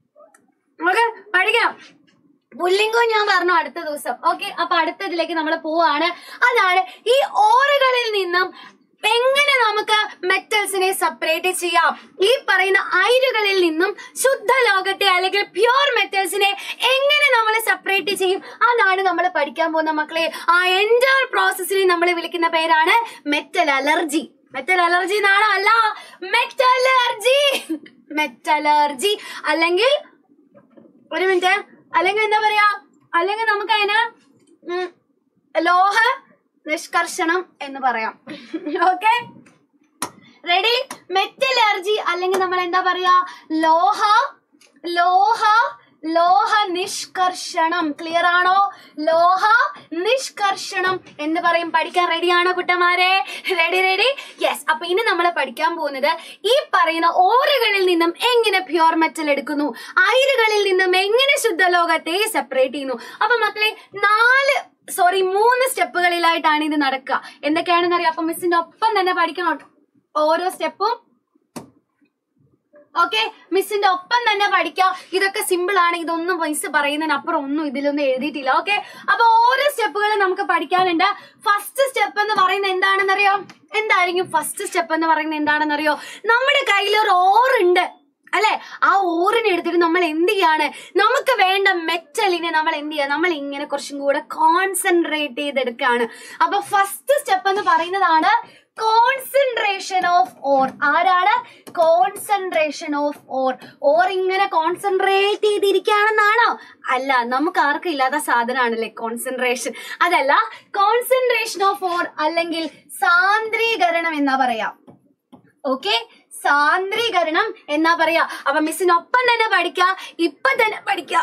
B: നമുക്ക് പഠിക്കാം പുല്ലിംഗോ ഞാൻ പറഞ്ഞു അടുത്ത ദിവസം ഓക്കെ അപ്പൊ അടുത്തതിലേക്ക് നമ്മൾ പോവാണ് അതാണ് ഈ ഓറുകളിൽ നിന്നും എങ്ങനെ നമുക്ക് മെറ്റൽസിനെ സെപ്പറേറ്റ് ചെയ്യാം ഈ പറയുന്ന അയിരുകളിൽ നിന്നും ശുദ്ധ ലോകത്തെ അല്ലെങ്കിൽ പ്യുവർ മെറ്റൽസിനെ എങ്ങനെ നമ്മൾ സെപ്പറേറ്റ് ചെയ്യും അതാണ് നമ്മൾ പഠിക്കാൻ പോകുന്ന മക്കളെ ആ എൻറ്റയർ പ്രോസസ്സിനെ നമ്മൾ വിളിക്കുന്ന പേരാണ് മെറ്റൽ അലർജി മെറ്റൽ അലർജി എന്നാണോ അല്ല മെറ്റലർജി മെറ്റലർജി അല്ലെങ്കിൽ ഒരു മിനിറ്റ് അല്ലെങ്കിൽ എന്താ പറയാ അല്ലെങ്കിൽ നമുക്ക് അതിന് ഉം, ലോഹ നിഷ്കർഷണം എന്ന് പറയാം ഓക്കെ റെഡി മെറ്റലർജി അല്ലെങ്കിൽ നമ്മൾ എന്താ പറയാ ലോഹ ലോഹ ലോഹ നിഷ്കർഷണം ക്ലിയർ ആണോ ലോഹ നിഷ്കർഷണം എന്ന് പറയും പഠിക്കാൻ റെഡിയാണോ കുട്ടന്മാരെ റെഡി റെഡി യെസ് അപ്പൊ ഇനി നമ്മൾ പഠിക്കാൻ പോകുന്നത് ഈ പറയുന്ന ഓറുകളിൽ നിന്നും എങ്ങനെ പ്യുവർ മെറ്റൽ എടുക്കുന്നു അയിരുകളിൽ നിന്നും എങ്ങനെ ശുദ്ധലോകത്തെ സെപ്പറേറ്റ് ചെയ്യുന്നു അപ്പൊ മക്കളെ നാല് സോറി മൂന്ന് സ്റ്റെപ്പുകളിലായിട്ടാണ് ഇത് നടക്കുക എന്തൊക്കെയാണെന്ന് അറിയാം അപ്പൊ മിസ്സിന്റെ ഒപ്പം തന്നെ പഠിക്കണം ട്ടോ. ഓരോ സ്റ്റെപ്പും ഓക്കെ മിസ്സിന്റെ ഒപ്പം തന്നെ പഠിക്കാം ഇതൊക്കെ സിമ്പിൾ ആണ് ഇതൊന്നും മിസ് പറയുന്നതിനപ്പുറം ഒന്നും ഇതിലൊന്നും എഴുതിയിട്ടില്ല ഓക്കെ അപ്പൊ ഓരോ സ്റ്റെപ്പുകളും നമുക്ക് പഠിക്കാനുണ്ട് ഫസ്റ്റ് സ്റ്റെപ്പ് എന്ന് പറയുന്നത് എന്താണെന്നറിയോ എന്തായിരിക്കും ഫസ്റ്റ് സ്റ്റെപ്പ് എന്ന് പറയുന്നത് എന്താണെന്നറിയോ നമ്മുടെ കയ്യിൽ ഒരു ഓറുണ്ട് അല്ലെ ആ ഓറിനെ എടുത്തിട്ട് നമ്മൾ എന്ത് ചെയ്യാണ് നമുക്ക് വേണ്ട മെറ്റലിനെ നമ്മൾ എന്ത് ചെയ്യുക നമ്മൾ ഇങ്ങനെ കുറച്ചും കൂടെ കോൺസെൻട്രേറ്റ് ചെയ്തെടുക്കുകയാണ് അപ്പൊ ഫസ്റ്റ് സ്റ്റെപ്പ് എന്ന് പറയുന്നതാണ് കോൺസെൻട്രേഷൻ ഓഫ് ഓർ ആരാണ് കോൺസെൻട്രേഷൻ ഓഫ് ഓർ ഓർ ഇങ്ങനെ കോൺസെൻട്രേറ്റ് ചെയ്തിരിക്കുകയാണെന്നാണോ അല്ല നമുക്ക് ആർക്കും ഇല്ലാത്ത സാധനമാണല്ലേ കോൺസെൻട്രേഷൻ അതല്ല കോൺസെൻട്രേഷൻ ഓഫ് ഓർ അല്ലെങ്കിൽ സാന്ദ്രീകരണം എന്നാ പറയാം ഓക്കെ സാന്ദ്രീകരണം എന്നാ പറയാ അപ്പൊ മിസ്സിനൊപ്പം തന്നെ പഠിക്ക ഇപ്പൊ തന്നെ പഠിക്ക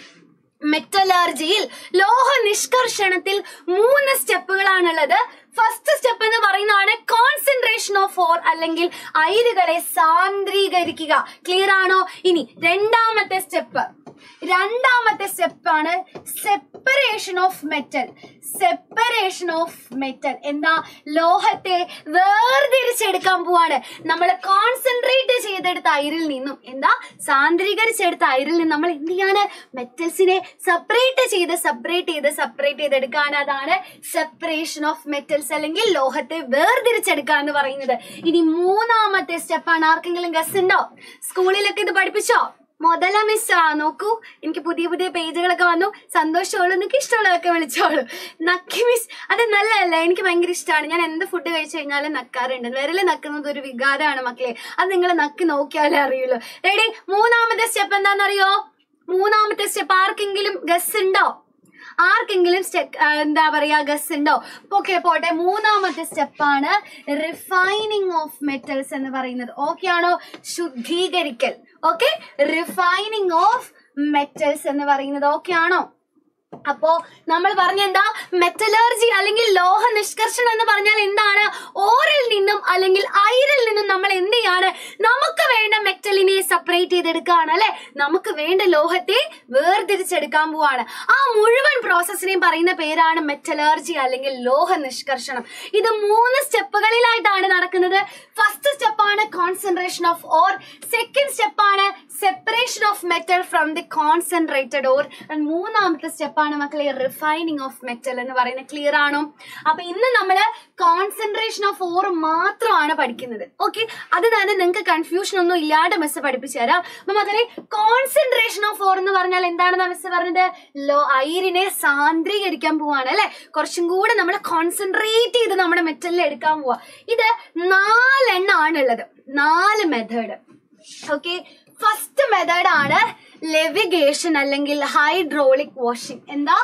B: മെറ്റലർജിയിൽ ലോഹ നിഷ്കർഷണത്തിൽ മൂന്ന് സ്റ്റെപ്പുകളാണുള്ളത് ഫസ്റ്റ് സ്റ്റെപ്പ് എന്ന് പറയുന്നതാണ് കോൺസെൻട്രേഷൻ ഓഫ് ഓർ അല്ലെങ്കിൽ അയിരുകളെ സാന്ദ്രീകരിക്കുക ക്ലിയർ ആണോ ഇനി രണ്ടാമത്തെ സ്റ്റെപ്പ് രണ്ടാമത്തെ സ്റ്റെപ്പാണ് separation of metal separation of metal എന്താ ലോഹത്തെ വേർതിരിച്ചെടുക്കാൻ പോവാണ് നമ്മൾ കോൺസെൻട്രേറ്റ് ചെയ്തെടുത്ത അയിരിൽ നിന്നും എന്താ സാന്ദ്രീകരിച്ചെടുത്ത അയിരിൽ നിന്നും നമ്മൾ എന്ത് ചെയ്യാണ് മെറ്റൽസിനെ സെപ്പറേറ്റ് ചെയ്ത് സെപ്പറേറ്റ് ചെയ്ത് സെപ്പറേറ്റ് ചെയ്തെടുക്കാൻ അതാണ് സെപ്പറേഷൻ ഓഫ് മെറ്റൽസ് അല്ലെങ്കിൽ ലോഹത്തെ വേർതിരിച്ചെടുക്കുക എന്ന് പറയുന്നത് ഇനി മൂന്നാമത്തെ സ്റ്റെപ്പാണ് ആർക്കെങ്കിലും ഗസ് ഉണ്ടോ സ്കൂളിലൊക്കെ ഇത് പഠിപ്പിച്ചോ മുതല മിസ് ആ നോക്കൂ എനിക്ക് പുതിയ പുതിയ പേജുകളൊക്കെ വന്നു സന്തോഷമുള്ളൂ നിങ്ങൾക്ക് ഇഷ്ടമുള്ളതൊക്കെ വിളിച്ചോളൂ നക്കി മിസ് അത് നല്ലതല്ലേ എനിക്ക് ഭയങ്കര ഇഷ്ടമാണ് ഞാൻ എന്ത് ഫുഡ് കഴിച്ചു കഴിഞ്ഞാലും നക്കാറുണ്ട് വിരല് നക്കുന്നത് ഒരു വികാരമാണ് മക്കളെ അത് നിങ്ങൾ നക്കി നോക്കിയാലേ അറിയുള്ളൂ റെഡി മൂന്നാമത്തെ സ്റ്റെപ്പ് എന്താണെന്നറിയോ മൂന്നാമത്തെ സ്റ്റെപ്പ് ആർക്കെങ്കിലും ഗസ് ഉണ്ടോ ആർക്കെങ്കിലും സ്റ്റെപ്പ് എന്താ പറയാ ഗസ് ഉണ്ടോ ഓക്കെ പോട്ടെ മൂന്നാമത്തെ സ്റ്റെപ്പാണ് റിഫൈനിങ് ഓഫ് മെറ്റൽസ് എന്ന് പറയുന്നത് ഓക്കെ ആണോ ശുദ്ധീകരിക്കൽ ഓക്കെ റിഫൈനിങ് ഓഫ് മെറ്റൽസ് എന്ന് പറയുന്നത് ഓക്കെ ആണോ അപ്പോ നമ്മൾ പറഞ്ഞ എന്താ മെറ്റലർജി അല്ലെങ്കിൽ ലോഹ നിഷ്കർഷണം എന്ന് പറഞ്ഞാൽ എന്താണ് ഓറിൽ നിന്നും അല്ലെങ്കിൽ അയിരിൽ നിന്നും നമ്മൾ എന്ത് ചെയ്യാണ് നമുക്ക് വേണ്ട മെറ്റലിനെ സെപ്പറേറ്റ് ചെയ്തെടുക്കുകയാണ് അല്ലെ നമുക്ക് വേണ്ട ലോഹത്തെ വേർതിരിച്ചെടുക്കാൻ പോവാണ് ആ മുഴുവൻ പ്രോസസ്സിനെയും പറയുന്ന പേരാണ് മെറ്റലർജി അല്ലെങ്കിൽ ലോഹ നിഷ്കർഷണം ഇത് മൂന്ന് സ്റ്റെപ്പുകളിലായിട്ടാണ് നടക്കുന്നത് ഫസ്റ്റ് സ്റ്റെപ്പാണ് കോൺസെൻട്രേഷൻ ഓഫ് ഓർ സെക്കൻഡ് സ്റ്റെപ്പാണ് separation of metal from the concentrated ore മൂന്നാമത്തെ സ്റ്റെപ്പാണ് മക്കളെ റിഫൈനിങ് ഓഫ് മെറ്റൽ എന്ന് പറയുന്നത് ക്ലിയർ ആണോ അപ്പൊ ഇന്ന് നമ്മള് കോൺസെൻട്രേഷൻ ഓഫ് ഓർ മാത്രമാണ് പഠിക്കുന്നത് ഓക്കെ അത് തന്നെ നിങ്ങൾക്ക് കൺഫ്യൂഷൻ ഒന്നും ഇല്ലാണ്ട് മിസ് പഠിപ്പിച്ചു തരാം അപ്പൊ മക്കളെ കോൺസെൻട്രേഷൻ ഓഫ് ഓർ എന്ന് പറഞ്ഞാൽ എന്താണെന്ന് മിസ് പറഞ്ഞത് ലോ അയിരിനെ സാന്ദ്രീകരിക്കാൻ പോവാണ് അല്ലെ കുറച്ചും കൂടെ നമ്മൾ കോൺസെൻട്രേറ്റ് ചെയ്ത് നമ്മുടെ മെറ്റലിൽ എടുക്കാൻ പോവാ ഇത് നാലെണ്ണമാണ് ഉള്ളത് നാല് മെത്തേഡ് ഓക്കെ ഫസ്റ്റ് മെത്തേഡ് ആണ് ലെവിഗേഷൻ അല്ലെങ്കിൽ ഹൈഡ്രോളിക് വാഷിംഗ് എന്താ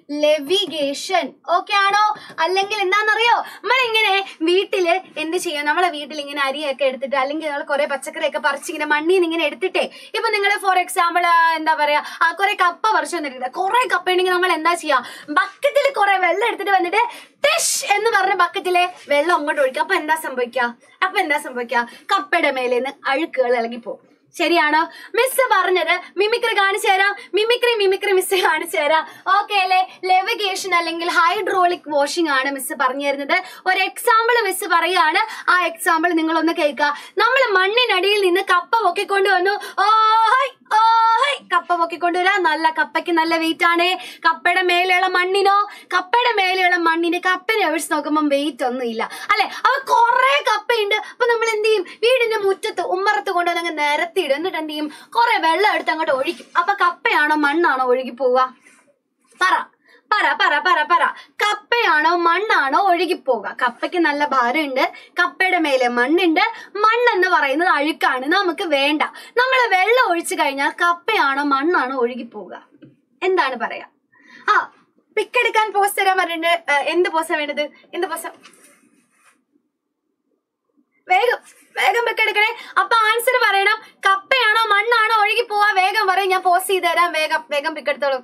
B: ലെവിഗേഷൻ ഓക്കെ ആണോ അല്ലെങ്കിൽ എന്താണെന്നറിയോ നമ്മളിങ്ങനെ വീട്ടില് എന്ത് ചെയ്യും നമ്മളെ വീട്ടിൽ ഇങ്ങനെ അരിയൊക്കെ എടുത്തിട്ട് അല്ലെങ്കിൽ നമ്മൾ കുറെ പച്ചക്കറിയൊക്കെ പറിച്ച് ഇങ്ങനെ മണ്ണിൽ നിന്ന് ഇങ്ങനെ എടുത്തിട്ടേ ഇപ്പൊ നിങ്ങൾ ഫോർ എക്സാമ്പിൾ എന്താ പറയാ ആ കുറെ കപ്പ പറിച്ചു വന്നിട്ടുണ്ട് കുറെ കപ്പ ഉണ്ടെങ്കിൽ നമ്മൾ എന്താ ചെയ്യാ ബക്കറ്റിൽ കുറെ വെള്ളം എടുത്തിട്ട് വന്നിട്ട് ടെഷ് എന്ന് പറഞ്ഞ ബക്കറ്റിലെ വെള്ളം അങ്ങോട്ട് ഒഴിക്കുക അപ്പൊ എന്താ സംഭവിക്കുക അപ്പൊ എന്താ സംഭവിക്കുക കപ്പയുടെ മേലെ നിന്ന് അഴുക്കുകൾ ഇളകി പോകും ശരിയാണോ മിസ് പറഞ്ഞത് മിമിക്രി കാണിച്ചു തരാം മിമിക്രി മിമിക്രി മിസ് കാണിച്ചു തരാം ഓക്കെ അല്ലേ ലെവിഗേഷൻ അല്ലെങ്കിൽ ഹൈഡ്രോളിക് വാഷിംഗ് ആണ് മിസ് പറഞ്ഞു തരുന്നത് ഒരു എക്സാമ്പിൾ മിസ് പറയാണ് ആ എക്സാമ്പിൾ നിങ്ങൾ ഒന്ന് കേൾക്കുക നമ്മൾ മണ്ണിനടിയിൽ നിന്ന് കപ്പ പൊക്കിക്കൊണ്ട് വന്നു ഓഹൈ ഓഹൈ കപ്പ പൊക്കിക്കൊണ്ടുവരാ നല്ല കപ്പയ്ക്ക് നല്ല വെയിറ്റ് ആണ് കപ്പയുടെ മേലെയുള്ള മണ്ണിനോ കപ്പയുടെ മേലെയുള്ള മണ്ണിന് കപ്പനെ ഒഴിച്ച് നോക്കുമ്പോൾ വെയിറ്റ് ഒന്നും ഇല്ല അല്ലെ അപ്പൊ കുറെ കപ്പയുണ്ട് അപ്പൊ നമ്മൾ എന്ത് ചെയ്യും വീടിന്റെ മുറ്റത്ത് ഉമ്മറത്ത് കൊണ്ടുവന്ന് അങ്ങ് നിരത്തിയിടും എന്നിട്ട് എന്ത് ചെയ്യും കുറെ വെള്ളം എടുത്ത് അങ്ങോട്ട് ഒഴിക്കും അപ്പൊ കപ്പയാണോ മണ്ണാണോ ഒഴുകി പോവുക പറ പറ പറ പറ പറ കപ്പയാണോ മണ്ണാണോ ഒഴുകി പോവുക കപ്പയ്ക്ക് നല്ല ഭാരമുണ്ട് കപ്പയുടെ മേലെ മണ്ണുണ്ട് മണ്ണെന്ന് പറയുന്നത് അഴുക്കാണ് നമുക്ക് വേണ്ട നമ്മൾ വെള്ളം ഒഴിച്ചു കഴിഞ്ഞാൽ കപ്പയാണോ മണ്ണാണോ ഒഴുകി പോവുക എന്താണ് പറയാ ആ പിക്കെടുക്കാൻ പോസ് തരാൻ പറഞ്ഞിട്ടുണ്ട് ഏ, എന്ത് പോസാ വേണ്ടത് എന്ത് പോസ വേഗം വേഗം പിക്കെടുക്കണേ അപ്പൊ ആൻസർ പറയണം കപ്പയാണോ മണ്ണാണോ ഒഴുകി പോവാ വേഗം പറയും ഞാൻ പോസ്റ്റ് ചെയ്ത് തരാം വേഗം വേഗം പിക്കെടുത്തോളൂ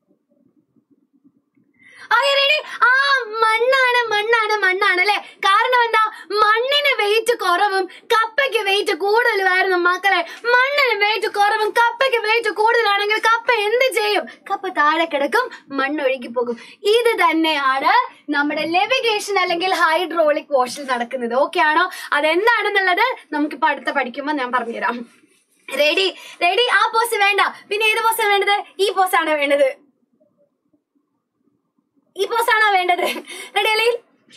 B: Okay, ready? ആ മണ്ണാണ് മണ്ണാണ് മണ്ണാണ് അല്ലെ കാരണം എന്താ മണ്ണിന് വെയിറ്റ് കുറവും കപ്പയ്ക്ക് വെയിറ്റ് കൂടുതലുമായിരുന്നു മക്കളെ മണ്ണിന് വെയിറ്റ് കുറവും കപ്പയ്ക്ക് വെയിറ്റ് കൂടുതലാണെങ്കിൽ കപ്പ എന്ത് ചെയ്യും കപ്പ താഴെ കിടക്കും മണ്ണ് ഒഴുകി പോകും ഇത് തന്നെയാണ് നമ്മുടെ ലെവിഗേഷൻ അല്ലെങ്കിൽ ഹൈഡ്രോളിക് വാഷിൽ നടക്കുന്നത് ഓക്കെ ആണോ അതെന്താണെന്നുള്ളത് നമുക്കിപ്പോ അടുത്ത പഠിക്കുമ്പോൾ ഞാൻ പറഞ്ഞുതരാം റെഡി റെഡി ആ പോസ്റ്റ് വേണ്ട പിന്നെ ഏത് പോസ്റ്റാണ് വേണ്ടത് ഈ പോസ്റ്റാണ് വേണ്ടത് ഈ പോസാണോ വേണ്ടത് റെഡി അല്ലെങ്കിൽ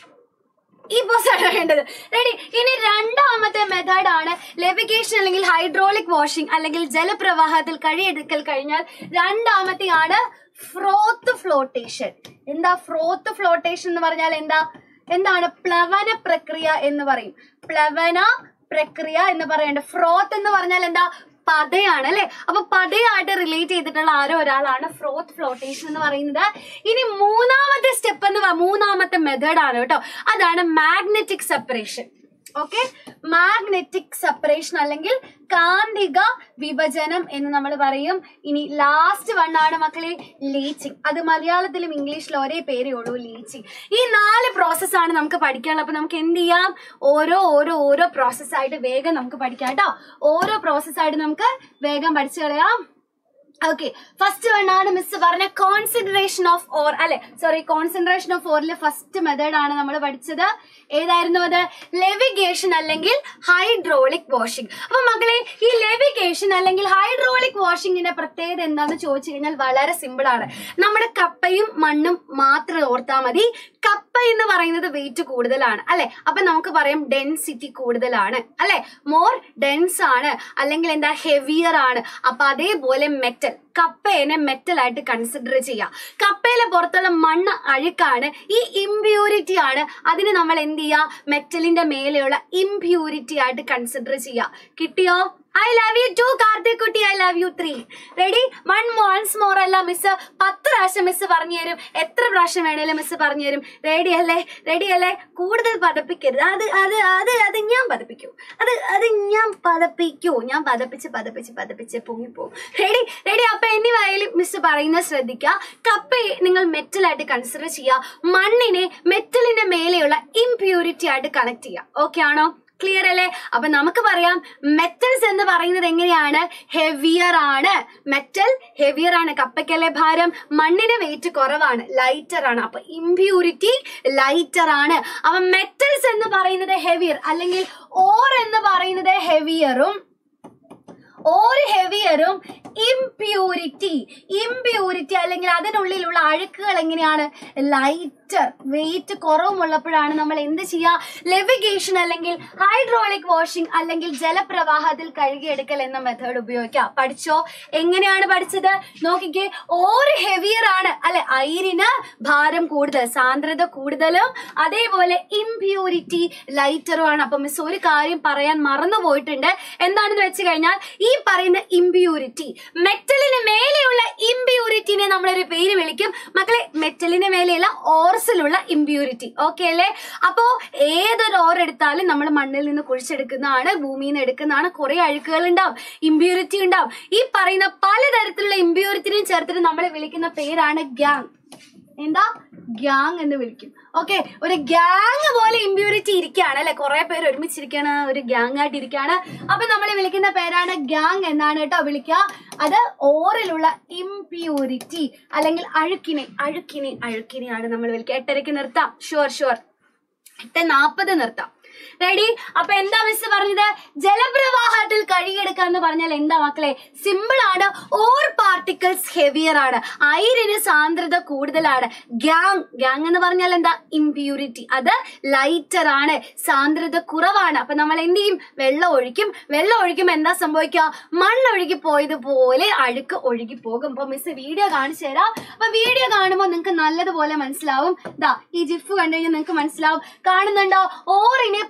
B: ഈ പോസാണ് വേണ്ടത് റെഡി ഇനി രണ്ടാമത്തെ മെത്തേഡ് ആണ് ലെവിഗേഷൻ അല്ലെങ്കിൽ ഹൈഡ്രോളിക് വാഷിംഗ് അല്ലെങ്കിൽ ജലപ്രവാഹത്തിൽ കഴിയെടുക്കൽ കഴിഞ്ഞാൽ രണ്ടാമത്തെ ആണ് ഫ്രോത്ത് ഫ്ലോട്ടേഷൻ എന്താ ഫ്രോത്ത് ഫ്ലോട്ടേഷൻ എന്ന് പറഞ്ഞാൽ എന്താ എന്താണ് പ്ലവന പ്രക്രിയ എന്ന് പറയും പ്ലവന പ്രക്രിയ എന്ന് പറയേണ്ടത് ഫ്രോത്ത് എന്ന് പറഞ്ഞാൽ എന്താ പതയാണ് അല്ലെ അപ്പൊ പതയായിട്ട് റിലേറ്റ് ചെയ്തിട്ടുള്ള ആരോ ഒരാളാണ് ഫ്രോത്ത് ഫ്ലോട്ടേഷൻ എന്ന് പറയുന്നത് ഇനി മൂന്നാമത്തെ സ്റ്റെപ്പ് എന്ന് പറ- മൂന്നാമത്തെ മെത്തേഡ് ആണ് കേട്ടോ അതാണ് magnetic separation okay magnetic separation അല്ലെങ്കിൽ കാന്തിക വിഭജനം എന്ന് നമ്മൾ പറയും ഇനി ലാസ്റ്റ് വൺ ആണ് മക്കളെ ലീച്ചിങ് അത് മലയാളത്തിലും ഇംഗ്ലീഷിലും ഒരേ പേരേ ഉള്ളൂ ലീച്ചിങ് ഈ നാല് പ്രോസസ്സാണ് നമുക്ക് പഠിക്കാനുള്ളത് അപ്പൊ നമുക്ക് എന്ത് ചെയ്യാം ഓരോ ഓരോ ഓരോ പ്രോസസ്സായിട്ട് വേഗം നമുക്ക് പഠിക്കാം കേട്ടോ ഓരോ പ്രോസസ്സായിട്ട് നമുക്ക് വേഗം പഠിച്ചു കളയാം ഓക്കെ ഫസ്റ്റ് വൺ ആണ് മിസ് പറഞ്ഞ കോൺസെൻട്രേഷൻ ഓഫ് ഓർ അല്ലെ സോറി കോൺസെൻട്രേഷൻ ഓഫ് ഓറിലെ ഫസ്റ്റ് മെത്തേഡ് ആണ് നമ്മൾ പഠിച്ചത് ഏതായിരുന്നു അത് ലെവിഗേഷൻ അല്ലെങ്കിൽ ഹൈഡ്രോളിക് വാഷിംഗ് അപ്പൊ മക്കളെ ഈ ലെവിഗേഷൻ അല്ലെങ്കിൽ ഹൈഡ്രോളിക് വാഷിംഗിന്റെ പ്രത്യേകത എന്താണെന്ന് ചോദിച്ചു കഴിഞ്ഞാൽ വളരെ സിമ്പിൾ ആണ് നമ്മുടെ കപ്പയും മണ്ണും മാത്രം ഓർത്താൽ മതി കപ്പ എന്ന് പറയുന്നത് വെയിറ്റ് കൂടുതലാണ് അല്ലെ അപ്പൊ നമുക്ക് പറയാം ഡെൻസിറ്റി കൂടുതലാണ് അല്ലെ മോർ ഡെൻസ് ആണ് അല്ലെങ്കിൽ എന്താ ഹെവിയർ ആണ് അപ്പൊ അതേപോലെ മെറ്റൽ കപ്പേനെ മെറ്റൽ ആയിട്ട് കൺസിഡർ ചെയ്യാം കപ്പയിലെ പുറത്തുള്ള മണ്ണ് അഴുക്കാണ് ഈ ഇംപ്യൂരിറ്റി ആണ് അതിന് നമ്മൾ എന്ത് ചെയ്യുക മെറ്റലിന്റെ മേലെയുള്ള ഇംപ്യൂരിറ്റി ആയിട്ട് കൺസിഡർ ചെയ്യുക കിട്ടിയോ I love you two Karthik കുട്ടി I love you three ready one മോൺസ് മോർ അല്ല മിസ് പത്ത് പ്രാവശ്യം മിസ് പറഞ്ഞു തരും എത്ര പ്രാവശ്യം വേണേലും മിസ് പറഞ്ഞു തരും റെഡി അല്ലേ റെഡി അല്ലേ കൂടുതൽ പതപ്പിക്കരുത് അത് അത് അത് അത് ഞാൻ പതപ്പിക്കൂ അത് അത് ഞാൻ പതപ്പിക്കൂ ഞാൻ പതപ്പിച്ച് പതപ്പിച്ച് പതപ്പിച്ച് പൊങ്ങിപ്പോവും റെഡി റെഡി അപ്പൊ എന്നിവായാലും മിസ് പറയുന്നത് ശ്രദ്ധിക്കുക കപ്പയെ നിങ്ങൾ മെറ്റലായിട്ട് കൺസിഡർ ചെയ്യുക മണ്ണിനെ മെറ്റലിന്റെ മേലെയുള്ള ഇംപ്യൂരിറ്റി ആയിട്ട് കണക്ട് ചെയ്യുക ഓക്കെ ആണോ ക്ലിയർ അല്ലേ അപ്പൊ നമുക്ക് പറയാം മെറ്റൽസ് എന്ന് പറയുന്നത് എങ്ങനെയാണ് ഹെവിയർ ആണ് മെറ്റൽ ഹെവിയർ ആണ് കപ്പയ്ക്കല്ലേ ഭാരം മണ്ണിന് വെയിറ്റ് കുറവാണ് ലൈറ്റർ ആണ് അപ്പൊ ഇംപ്യൂരിറ്റി ലൈറ്റർ ആണ് അപ്പൊ മെറ്റൽസ് എന്ന് പറയുന്നത് ഹെവിയർ അല്ലെങ്കിൽ ഓർ എന്ന് പറയുന്നത് ഹെവിയറും ഓർ ഹെവിയറും ഇംപ്യൂരിറ്റി ഇംപ്യൂരിറ്റി അല്ലെങ്കിൽ അതിനുള്ളിലുള്ള അഴുക്കുകൾ എങ്ങനെയാണ് ലൈറ്റർ വെയിറ്റ് കുറവുമുള്ളപ്പോഴാണ് നമ്മൾ എന്ത് ചെയ്യുക ലെവിഗേഷൻ അല്ലെങ്കിൽ ഹൈഡ്രോളിക് വാഷിംഗ് അല്ലെങ്കിൽ ജലപ്രവാഹത്തിൽ കഴുകിയെടുക്കൽ എന്ന മെത്തേഡ് ഉപയോഗിക്കുക പഠിച്ചോ എങ്ങനെയാണ് പഠിച്ചത് നോക്കിക്കേ ഓർ ഹെവിയർ ആണ് അല്ലെ അയിരിന് ഭാരം കൂടുതൽ സാന്ദ്രത കൂടുതലും അതേപോലെ ഇംപ്യൂരിറ്റി ലൈറ്ററും ആണ് അപ്പൊ മിസ് ഒരു കാര്യം പറയാൻ മറന്നു പോയിട്ടുണ്ട് എന്താണെന്ന് വെച്ച് കഴിഞ്ഞാൽ ഈ പറയുന്ന ഇംപ്യൂരിറ്റി മെറ്റലിന് മേലെയുള്ള ഇംപ്യൂരിറ്റിനെ നമ്മളൊരു പേര് വിളിക്കും മക്കളെ മെറ്റലിന് മേലെയുള്ള ഓർസിലുള്ള ഇംപ്യൂരിറ്റി ഓക്കെ അല്ലേ അപ്പോ ഏതൊരു ഓർ എടുത്താലും നമ്മൾ മണ്ണിൽ നിന്ന് കുഴിച്ചെടുക്കുന്നതാണ് ഭൂമിയിൽ നിന്ന് എടുക്കുന്നതാണ് കുറെ അഴുക്കുകൾ ഉണ്ടാവും ഇംപ്യൂരിറ്റി ഉണ്ടാവും ഈ പറയുന്ന പലതരത്തിലുള്ള ഇംപ്യൂരിറ്റിനെയും ചേർത്തിട്ട് നമ്മൾ വിളിക്കുന്ന പേരാണ് ഗ്യാങ് എന്താ ഗ്യാങ് എന്ന് വിളിക്കും ഓക്കെ ഒരു ഗ്യാങ് പോലെ ഇമ്പ്യൂരിറ്റി ഇരിക്കുകയാണ് അല്ലെ കുറെ പേര് ഒരുമിച്ചിരിക്കുകയാണ് ഒരു ഗ്യാങ് ആയിട്ട് ഇരിക്കുകയാണ് അപ്പൊ നമ്മൾ വിളിക്കുന്ന പേരാണ് ഗ്യാങ് എന്നാണ് കേട്ടോ വിളിക്കുക അത് ഓറിലുള്ള ഇംപ്യൂരിറ്റി അല്ലെങ്കിൽ അഴുക്കിനെ അഴുക്കിനെ അഴുക്കിനെയാണ് നമ്മൾ വിളിക്കുക എട്ടരയ്ക്ക് നിർത്താം ഷുവർ ഷുവർ എട്ട് നാപ്പത് നിർത്താം റെഡി അപ്പൊ എന്താ മിസ് പറഞ്ഞത് ജലപ്രവാഹത്തിൽ കഴുകിയെടുക്കുക എന്ന് പറഞ്ഞാൽ എന്താ മക്കളെ സിമ്പിൾ ആണ് ഓർ പാർട്ടിക്കിൾസ് ഹെവിയർ ആണ് അയിരിന് സാന്ദ്രത കൂടുതലാണ് ഗ്യാങ് ഗ്യാങ് എന്ന് പറഞ്ഞാൽ എന്താ ഇംപ്യൂരിറ്റി അത് ലൈറ്റർ ആണ് സാന്ദ്രത കുറവാണ് അപ്പൊ നമ്മൾ എന്ത് ചെയ്യും വെള്ളം ഒഴിക്കും വെള്ളം ഒഴിക്കുമ്പോൾ എന്താ സംഭവിക്കുക മണ്ണ് ഒഴുകി പോയതുപോലെ അഴുക്ക് ഒഴുകി പോകും അപ്പൊ മിസ് വീഡിയോ കാണിച്ചു തരാം അപ്പൊ വീഡിയോ കാണുമ്പോൾ നിങ്ങൾക്ക് നല്ലതുപോലെ മനസ്സിലാവും ദാ ഈ ജിഫ് കണ്ടു കഴിഞ്ഞാൽ നിങ്ങൾക്ക് മനസ്സിലാവും കാണുന്നുണ്ടോ ഓറിനെ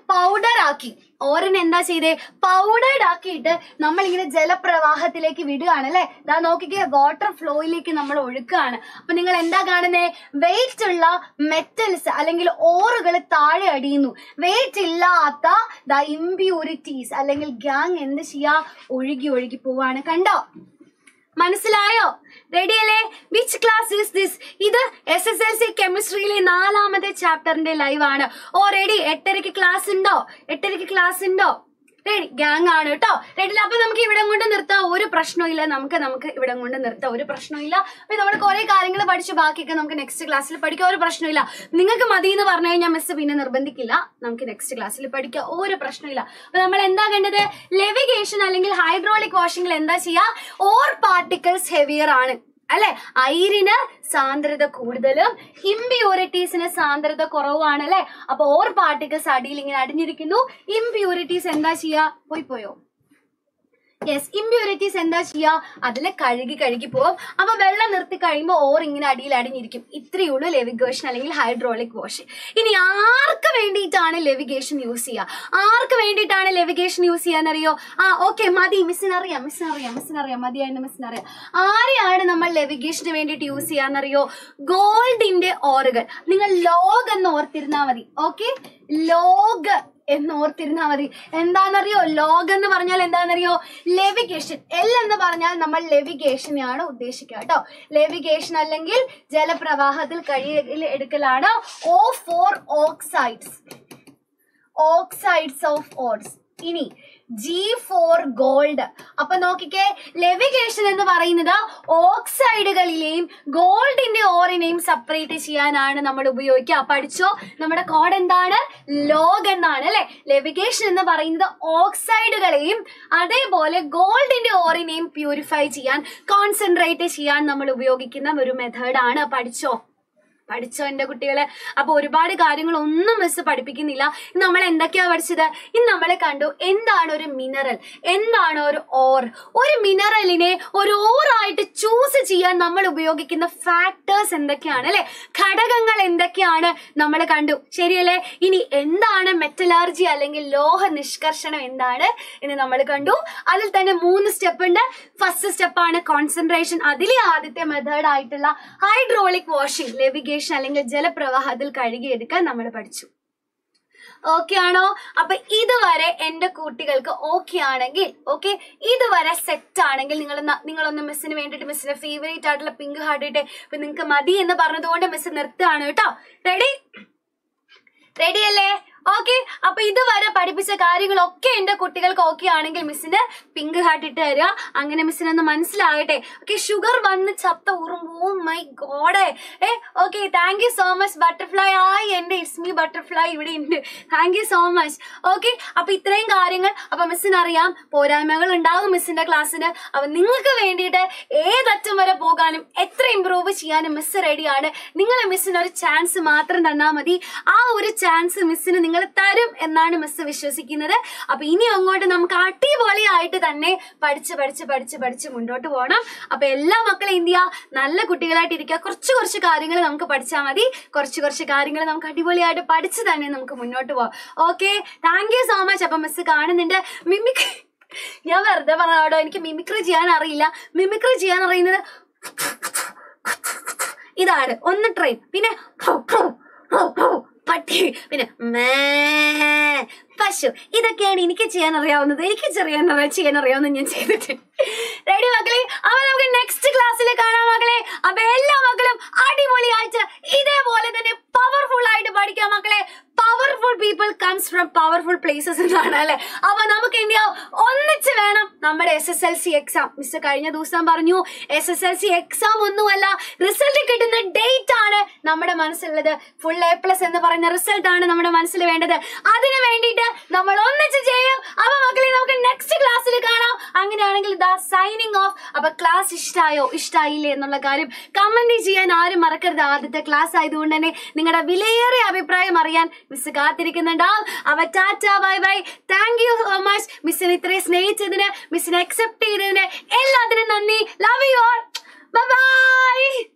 B: പൗഡർ ആക്കി ഓറിനെ എന്താ ചെയ്തേ പൗഡേർഡ് ആക്കിയിട്ട് നമ്മൾ ഇങ്ങനെ ജലപ്രവാഹത്തിലേക്ക് വിടുകയാണ് അല്ലെ ദാ നോക്കിക്കേ വാട്ടർ ഫ്ലോയിലേക്ക് നമ്മൾ ഒഴുക്കുകയാണ് അപ്പൊ നിങ്ങൾ എന്താ കാണുന്നേ വെയിറ്റ് ഉള്ള മെറ്റൽസ് അല്ലെങ്കിൽ ഓറുകൾ താഴെ അടിയുന്നു വെയിറ്റ് ഇല്ലാത്ത ദ ഇമ്പ്യൂരിറ്റീസ് അല്ലെങ്കിൽ ഗ്യാങ് എന്ത് ചെയ്യാ ഒഴുകി ഒഴുകി പോവാണ് കണ്ടോ മനസ്സിലായോ റെഡി അല്ലേ വിച്ച് ക്ലാസ് ഇസ് ദിസ് ഇത് എസ് എസ് എൽ സി കെമിസ്ട്രിയിലെ നാലാമത്തെ ചാപ്റ്ററിന്റെ ലൈവ് ആണ് ഓ റെഡി എട്ടരയ്ക്ക് ക്ലാസ് ഉണ്ടോ എട്ടരയ്ക്ക് ക്ലാസ് ഉണ്ടോ റെഡി ഗ്യാങ് ആണ് കേട്ടോ റെഡി അപ്പൊ നമുക്ക് ഇവിടം കൊണ്ട് നിർത്താം ഒരു പ്രശ്നമില്ല നമുക്ക് നമുക്ക് ഇവിടം കൊണ്ട് നിർത്താം ഒരു പ്രശ്നമില്ല അപ്പൊ നമ്മൾ കുറെ കാര്യങ്ങൾ പഠിച്ച് ബാക്കിയൊക്കെ നമുക്ക് നെക്സ്റ്റ് ക്ലാസ്സിൽ പഠിക്കാം ഒരു പ്രശ്നമില്ല നിങ്ങൾക്ക് മതി എന്ന് പറഞ്ഞു കഴിഞ്ഞാൽ മിസ് പിന്നെ നിർബന്ധിക്കില്ല നമുക്ക് നെക്സ്റ്റ് ക്ലാസ്സിൽ പഠിക്കാം ഒരു പ്രശ്നമില്ല അപ്പൊ നമ്മൾ എന്താ കണ്ടത് ലെവിഗേഷൻ അല്ലെങ്കിൽ ഹൈഡ്രോളിക് വാഷിംഗിൽ എന്താ ചെയ്യാ ഓർ പാർട്ടിക്കിൾസ് ഹെവിയർ ആണ് അല്ലെ ഐരിന് സാന്ദ്രത കൂടുതലും ഇംപ്യൂരിറ്റീസിന് സാന്ദ്രത കുറവാണ് അല്ലെ അപ്പൊ ഓർ പാർട്ടിക്കിൾസ് അടിയിൽ ഇങ്ങനെ അടിഞ്ഞിരിക്കുന്നു ഇംപ്യൂരിറ്റീസ് എന്താ ചെയ്യാ പോയി പോയോ യെസ് ഇമ്പ്യൂരിറ്റീസ് എന്താ ചെയ്യാ അതിൽ കഴുകി കഴുകി പോകും അപ്പൊ വെള്ളം നിർത്തി കഴിയുമ്പോൾ ഓർ ഇങ്ങനെ അടിയിൽ അടിഞ്ഞിരിക്കും ഇത്രയേ ഉള്ളൂ ലെവിഗേഷൻ അല്ലെങ്കിൽ ഹൈഡ്രോളിക് വാഷ് ഇനി ആർക്ക് വേണ്ടിയിട്ടാണ് ലെവിഗേഷൻ യൂസ് ചെയ്യുക ആർക്ക് വേണ്ടിയിട്ടാണ് ലെവിഗേഷൻ യൂസ് ചെയ്യാന്നറിയോ ആ ഓക്കെ മതി മിസ്സിനറിയാം മിസ്സിനറിയാം മിസ്സിനറിയാം മതിയായിരുന്നു മിസ്സിനറിയാം ആരെയാണ് നമ്മൾ ലെവിഗേഷന് വേണ്ടിയിട്ട് യൂസ് ചെയ്യാന്നറിയോ ഗോൾഡിന്റെ ഓറുകൾ നിങ്ങൾ ലോഗ് എന്ന് ഓർത്തിരുന്നാ മതി ഓക്കെ ലോഗ് എന്ന് ഓർത്തിരുന്നാ മതി എന്താണെന്നറിയോ ലോഗ് എന്ന് പറഞ്ഞാൽ എന്താണെന്നറിയോ ലെവിഗേഷൻ എൽ എന്ന് പറഞ്ഞാൽ നമ്മൾ ലെവിഗേഷനെയാണ് ഉദ്ദേശിക്കുക കേട്ടോ ലെവിഗേഷൻ അല്ലെങ്കിൽ ജലപ്രവാഹത്തിൽ കഴിയിൽ എടുക്കലാണ് ഓ for oxides oxides of ores ഇനി ജി ഫോർ ഗോൾഡ് അപ്പൊ നോക്കിക്കേ ലെവിഗേഷൻ എന്ന് പറയുന്നത് ഓക്സൈഡുകളിലെയും ഗോൾഡിന്റെ ഓറിനെയും സെപ്പറേറ്റ് ചെയ്യാനാണ് നമ്മൾ ഉപയോഗിക്കുക പഠിച്ചോ നമ്മുടെ കോഡ് എന്താണ് ലോഗ് എന്നാണ് അല്ലെ ലെവിഗേഷൻ എന്ന് പറയുന്നത് ഓക്സൈഡുകളെയും അതേപോലെ ഗോൾഡിന്റെ ഓറിനെയും പ്യൂരിഫൈ ചെയ്യാൻ കോൺസെൻട്രേറ്റ് ചെയ്യാൻ നമ്മൾ ഉപയോഗിക്കുന്ന ഒരു മെത്തേഡാണ് പഠിച്ചോ പഠിച്ചോ എന്റെ കുട്ടികളെ അപ്പൊ ഒരുപാട് കാര്യങ്ങൾ ഒന്നും മിസ് പഠിപ്പിക്കുന്നില്ല ഇന്ന് നമ്മൾ എന്തൊക്കെയാ പഠിച്ചത് ഇന്ന് നമ്മൾ കണ്ടു എന്താണ് ഒരു മിനറൽ എന്താണ് ഒരു ഓർ ഒരു മിനറലിനെ ഒരു ഓറായിട്ട് ചൂസ് ചെയ്യാൻ നമ്മൾ ഉപയോഗിക്കുന്ന ഫാക്ടേഴ്സ് എന്തൊക്കെയാണ് അല്ലെ ഘടകങ്ങൾ എന്തൊക്കെയാണ് നമ്മൾ കണ്ടു ശരിയല്ലേ ഇനി എന്താണ് മെറ്റലർജി അല്ലെങ്കിൽ ലോഹ നിഷ്കർഷണം എന്താണ് എന്ന് നമ്മൾ കണ്ടു അതിൽ തന്നെ മൂന്ന് സ്റ്റെപ്പ് ഉണ്ട് ഫസ്റ്റ് സ്റ്റെപ്പാണ് കോൺസെൻട്രേഷൻ അതിലെ ആദ്യത്തെ മെത്തേഡ് ആയിട്ടുള്ള ഹൈഡ്രോളിക് വാഷിംഗ് ലെവിഗേഷൻ അല്ലെങ്കിൽ ജലപ്രവാഹത്തിൽ കഴുകിയെടുക്കാൻ നമ്മൾ പഠിച്ചു ഓക്കെ ആണോ അപ്പൊ ഇതുവരെ എന്റെ കുട്ടികൾക്ക് ഓക്കെ ആണെങ്കിൽ ഓക്കെ ഇതുവരെ സെറ്റ് ആണെങ്കിൽ നിങ്ങൾ നിങ്ങളൊന്ന് മിസ്സിന് വേണ്ടിയിട്ട് മിസ്സിന്റെ ഫേവറേറ്റ് ആയിട്ടുള്ള പിങ്ക് ഹാർട്ട് ഇട്ട് ഇപ്പൊ നിങ്ങൾക്ക് മതി എന്ന് പറഞ്ഞതുകൊണ്ട് മിസ് നിർത്തുകയാണ് കേട്ടോ റെഡി റെഡി അല്ലേ ഓക്കെ അപ്പൊ ഇതുവരെ പഠിപ്പിച്ച കാര്യങ്ങളൊക്കെ എന്റെ കുട്ടികൾക്ക് ഓക്കെ ആണെങ്കിൽ മിസ്സിന് പിങ്ക് ഹാർട്ട് ഇട്ട് തരിക അങ്ങനെ മിസ്സിന് ഒന്ന് മനസ്സിലാകട്ടെ ഓക്കെ ഷുഗർ വന്ന് ചത്ത ഉറുമ്പോ മൈ ഗോഡ് ഏ okay thank you so much butterfly ആയി എന്റെ ഇസ്മി ബട്ടർഫ്ലൈ ഇവിടെ ഉണ്ട് thank you so much okay അപ്പൊ ഇത്രയും കാര്യങ്ങൾ അപ്പൊ മിസ്സിന് അറിയാം പോരായ്മകൾ ഉണ്ടാകും മിസ്സിന്റെ ക്ലാസ്സിന് അപ്പൊ നിങ്ങൾക്ക് വേണ്ടിയിട്ട് ഏതറ്റം വരെ പോകാനും എത്ര ഇമ്പ്രൂവ് ചെയ്യാനും മിസ് റെഡിയാണ് നിങ്ങൾ മിസ്സിന് ഒരു ചാൻസ് മാത്രം തന്നാൽ മതി ആ ഒരു ചാൻസ് മിസ്സിന് നിങ്ങൾ തരും എന്നാണ് മിസ് വിശ്വസിക്കുന്നത് അപ്പൊ ഇനി അങ്ങോട്ട് നമുക്ക് അടിപൊളിയായിട്ട് തന്നെ പഠിച്ച് പഠിച്ച് പഠിച്ച് പഠിച്ച് മുന്നോട്ട് പോകണം അപ്പൊ എല്ലാ മക്കളും എന്ത് ചെയ്യുക നല്ല കുട്ടികളായിട്ട് ഇരിക്കുക കുറച്ച് കുറച്ച് കാര്യങ്ങൾ നമുക്ക് പഠിച്ചാൽ മതി കുറച്ച് കുറച്ച് കാര്യങ്ങൾ നമുക്ക് അടിപൊളിയായിട്ട് പഠിച്ച് തന്നെ നമുക്ക് മുന്നോട്ട് പോകാം okay thank you so much അപ്പൊ മിസ് കാണുന്നുണ്ട് മിമിക് ഞാൻ വെറുതെ പറഞ്ഞോടോ എനിക്ക് മിമിക്രി ചെയ്യാൻ അറിയില്ല മിമിക്രി ചെയ്യാൻ അറിയുന്നത് ഇതാണ് ഒന്ന് ട്രെയിൻ പിന്നെ പട്ടി പിന്നെ മേ പശു ഇതൊക്കെയാണ് എനിക്ക് ചെയ്യാൻ അറിയാവുന്നത് എനിക്ക് ചെയ്യാൻ അറിയാം ചെയ്യാൻ അറിയാവുന്നത് ഞാൻ ചെയ്തിട്ട് റെഡി മക്കളെ അപ്പൊ നമുക്ക് നെക്സ്റ്റ് ക്ലാസ്സിൽ കാണാം മക്കളെ അപ്പൊ എല്ലാ മക്കളും അടിപൊളിയായിട്ട് ഇതേപോലെ തന്നെ പവർഫുൾ ആയിട്ട് പഠിക്കാം മക്കളെ powerful people comes from powerful places എന്നാണ് അല്ലെ അപ്പൊ നമുക്ക് എന്ത് ചെയ്യാം ഒന്നിച്ച് വേണം നമ്മുടെ S S L C exam miss കഴിഞ്ഞ ദിവസം പറഞ്ഞു S S L C exam ഒന്നുമല്ല റിസൾട്ട് കിട്ടുന്ന ഡേറ്റ് ആണ് നമ്മുടെ മനസ്സിലുള്ളത് ഫുൾ എ പ്ലസ് എന്ന് പറയുന്ന റിസൾട്ട് ആണ് നമ്മുടെ മനസ്സിൽ വേണ്ടത് അതിനു വേണ്ടിയിട്ട് നമ്മൾ ഒന്നിച്ച് ചെയ്യും അപ്പൊ മക്കളെ നമുക്ക് നെക്സ്റ്റ് ക്ലാസ്സിൽ കാണാം അങ്ങനെയാണെങ്കിൽ ദാ സൈനിങ് ഓഫ് അപ്പൊ ക്ലാസ് ഇഷ്ടായോ ഇഷ്ടായില്ലേ എന്നുള്ള കാര്യം കമന്റ് ചെയ്യാൻ ആരും മറക്കരുത് ആദ്യത്തെ ക്ലാസ് ആയതുകൊണ്ട് തന്നെ നിങ്ങളുടെ വിലയേറിയ അഭിപ്രായം അറിയാൻ മിസ് കാത്തിരിക്കുന്നുണ്ടാവും അപ്പൊ tata bye bye thank you so much മിസ്സിനെ ഇത്രയും സ്നേഹിച്ചതിന് മിസ്സിനെ അക്സെപ്റ്റ് ചെയ്തതിന് എല്ലാത്തിനും നന്ദി ലവ് യു ഓൾ ബൈ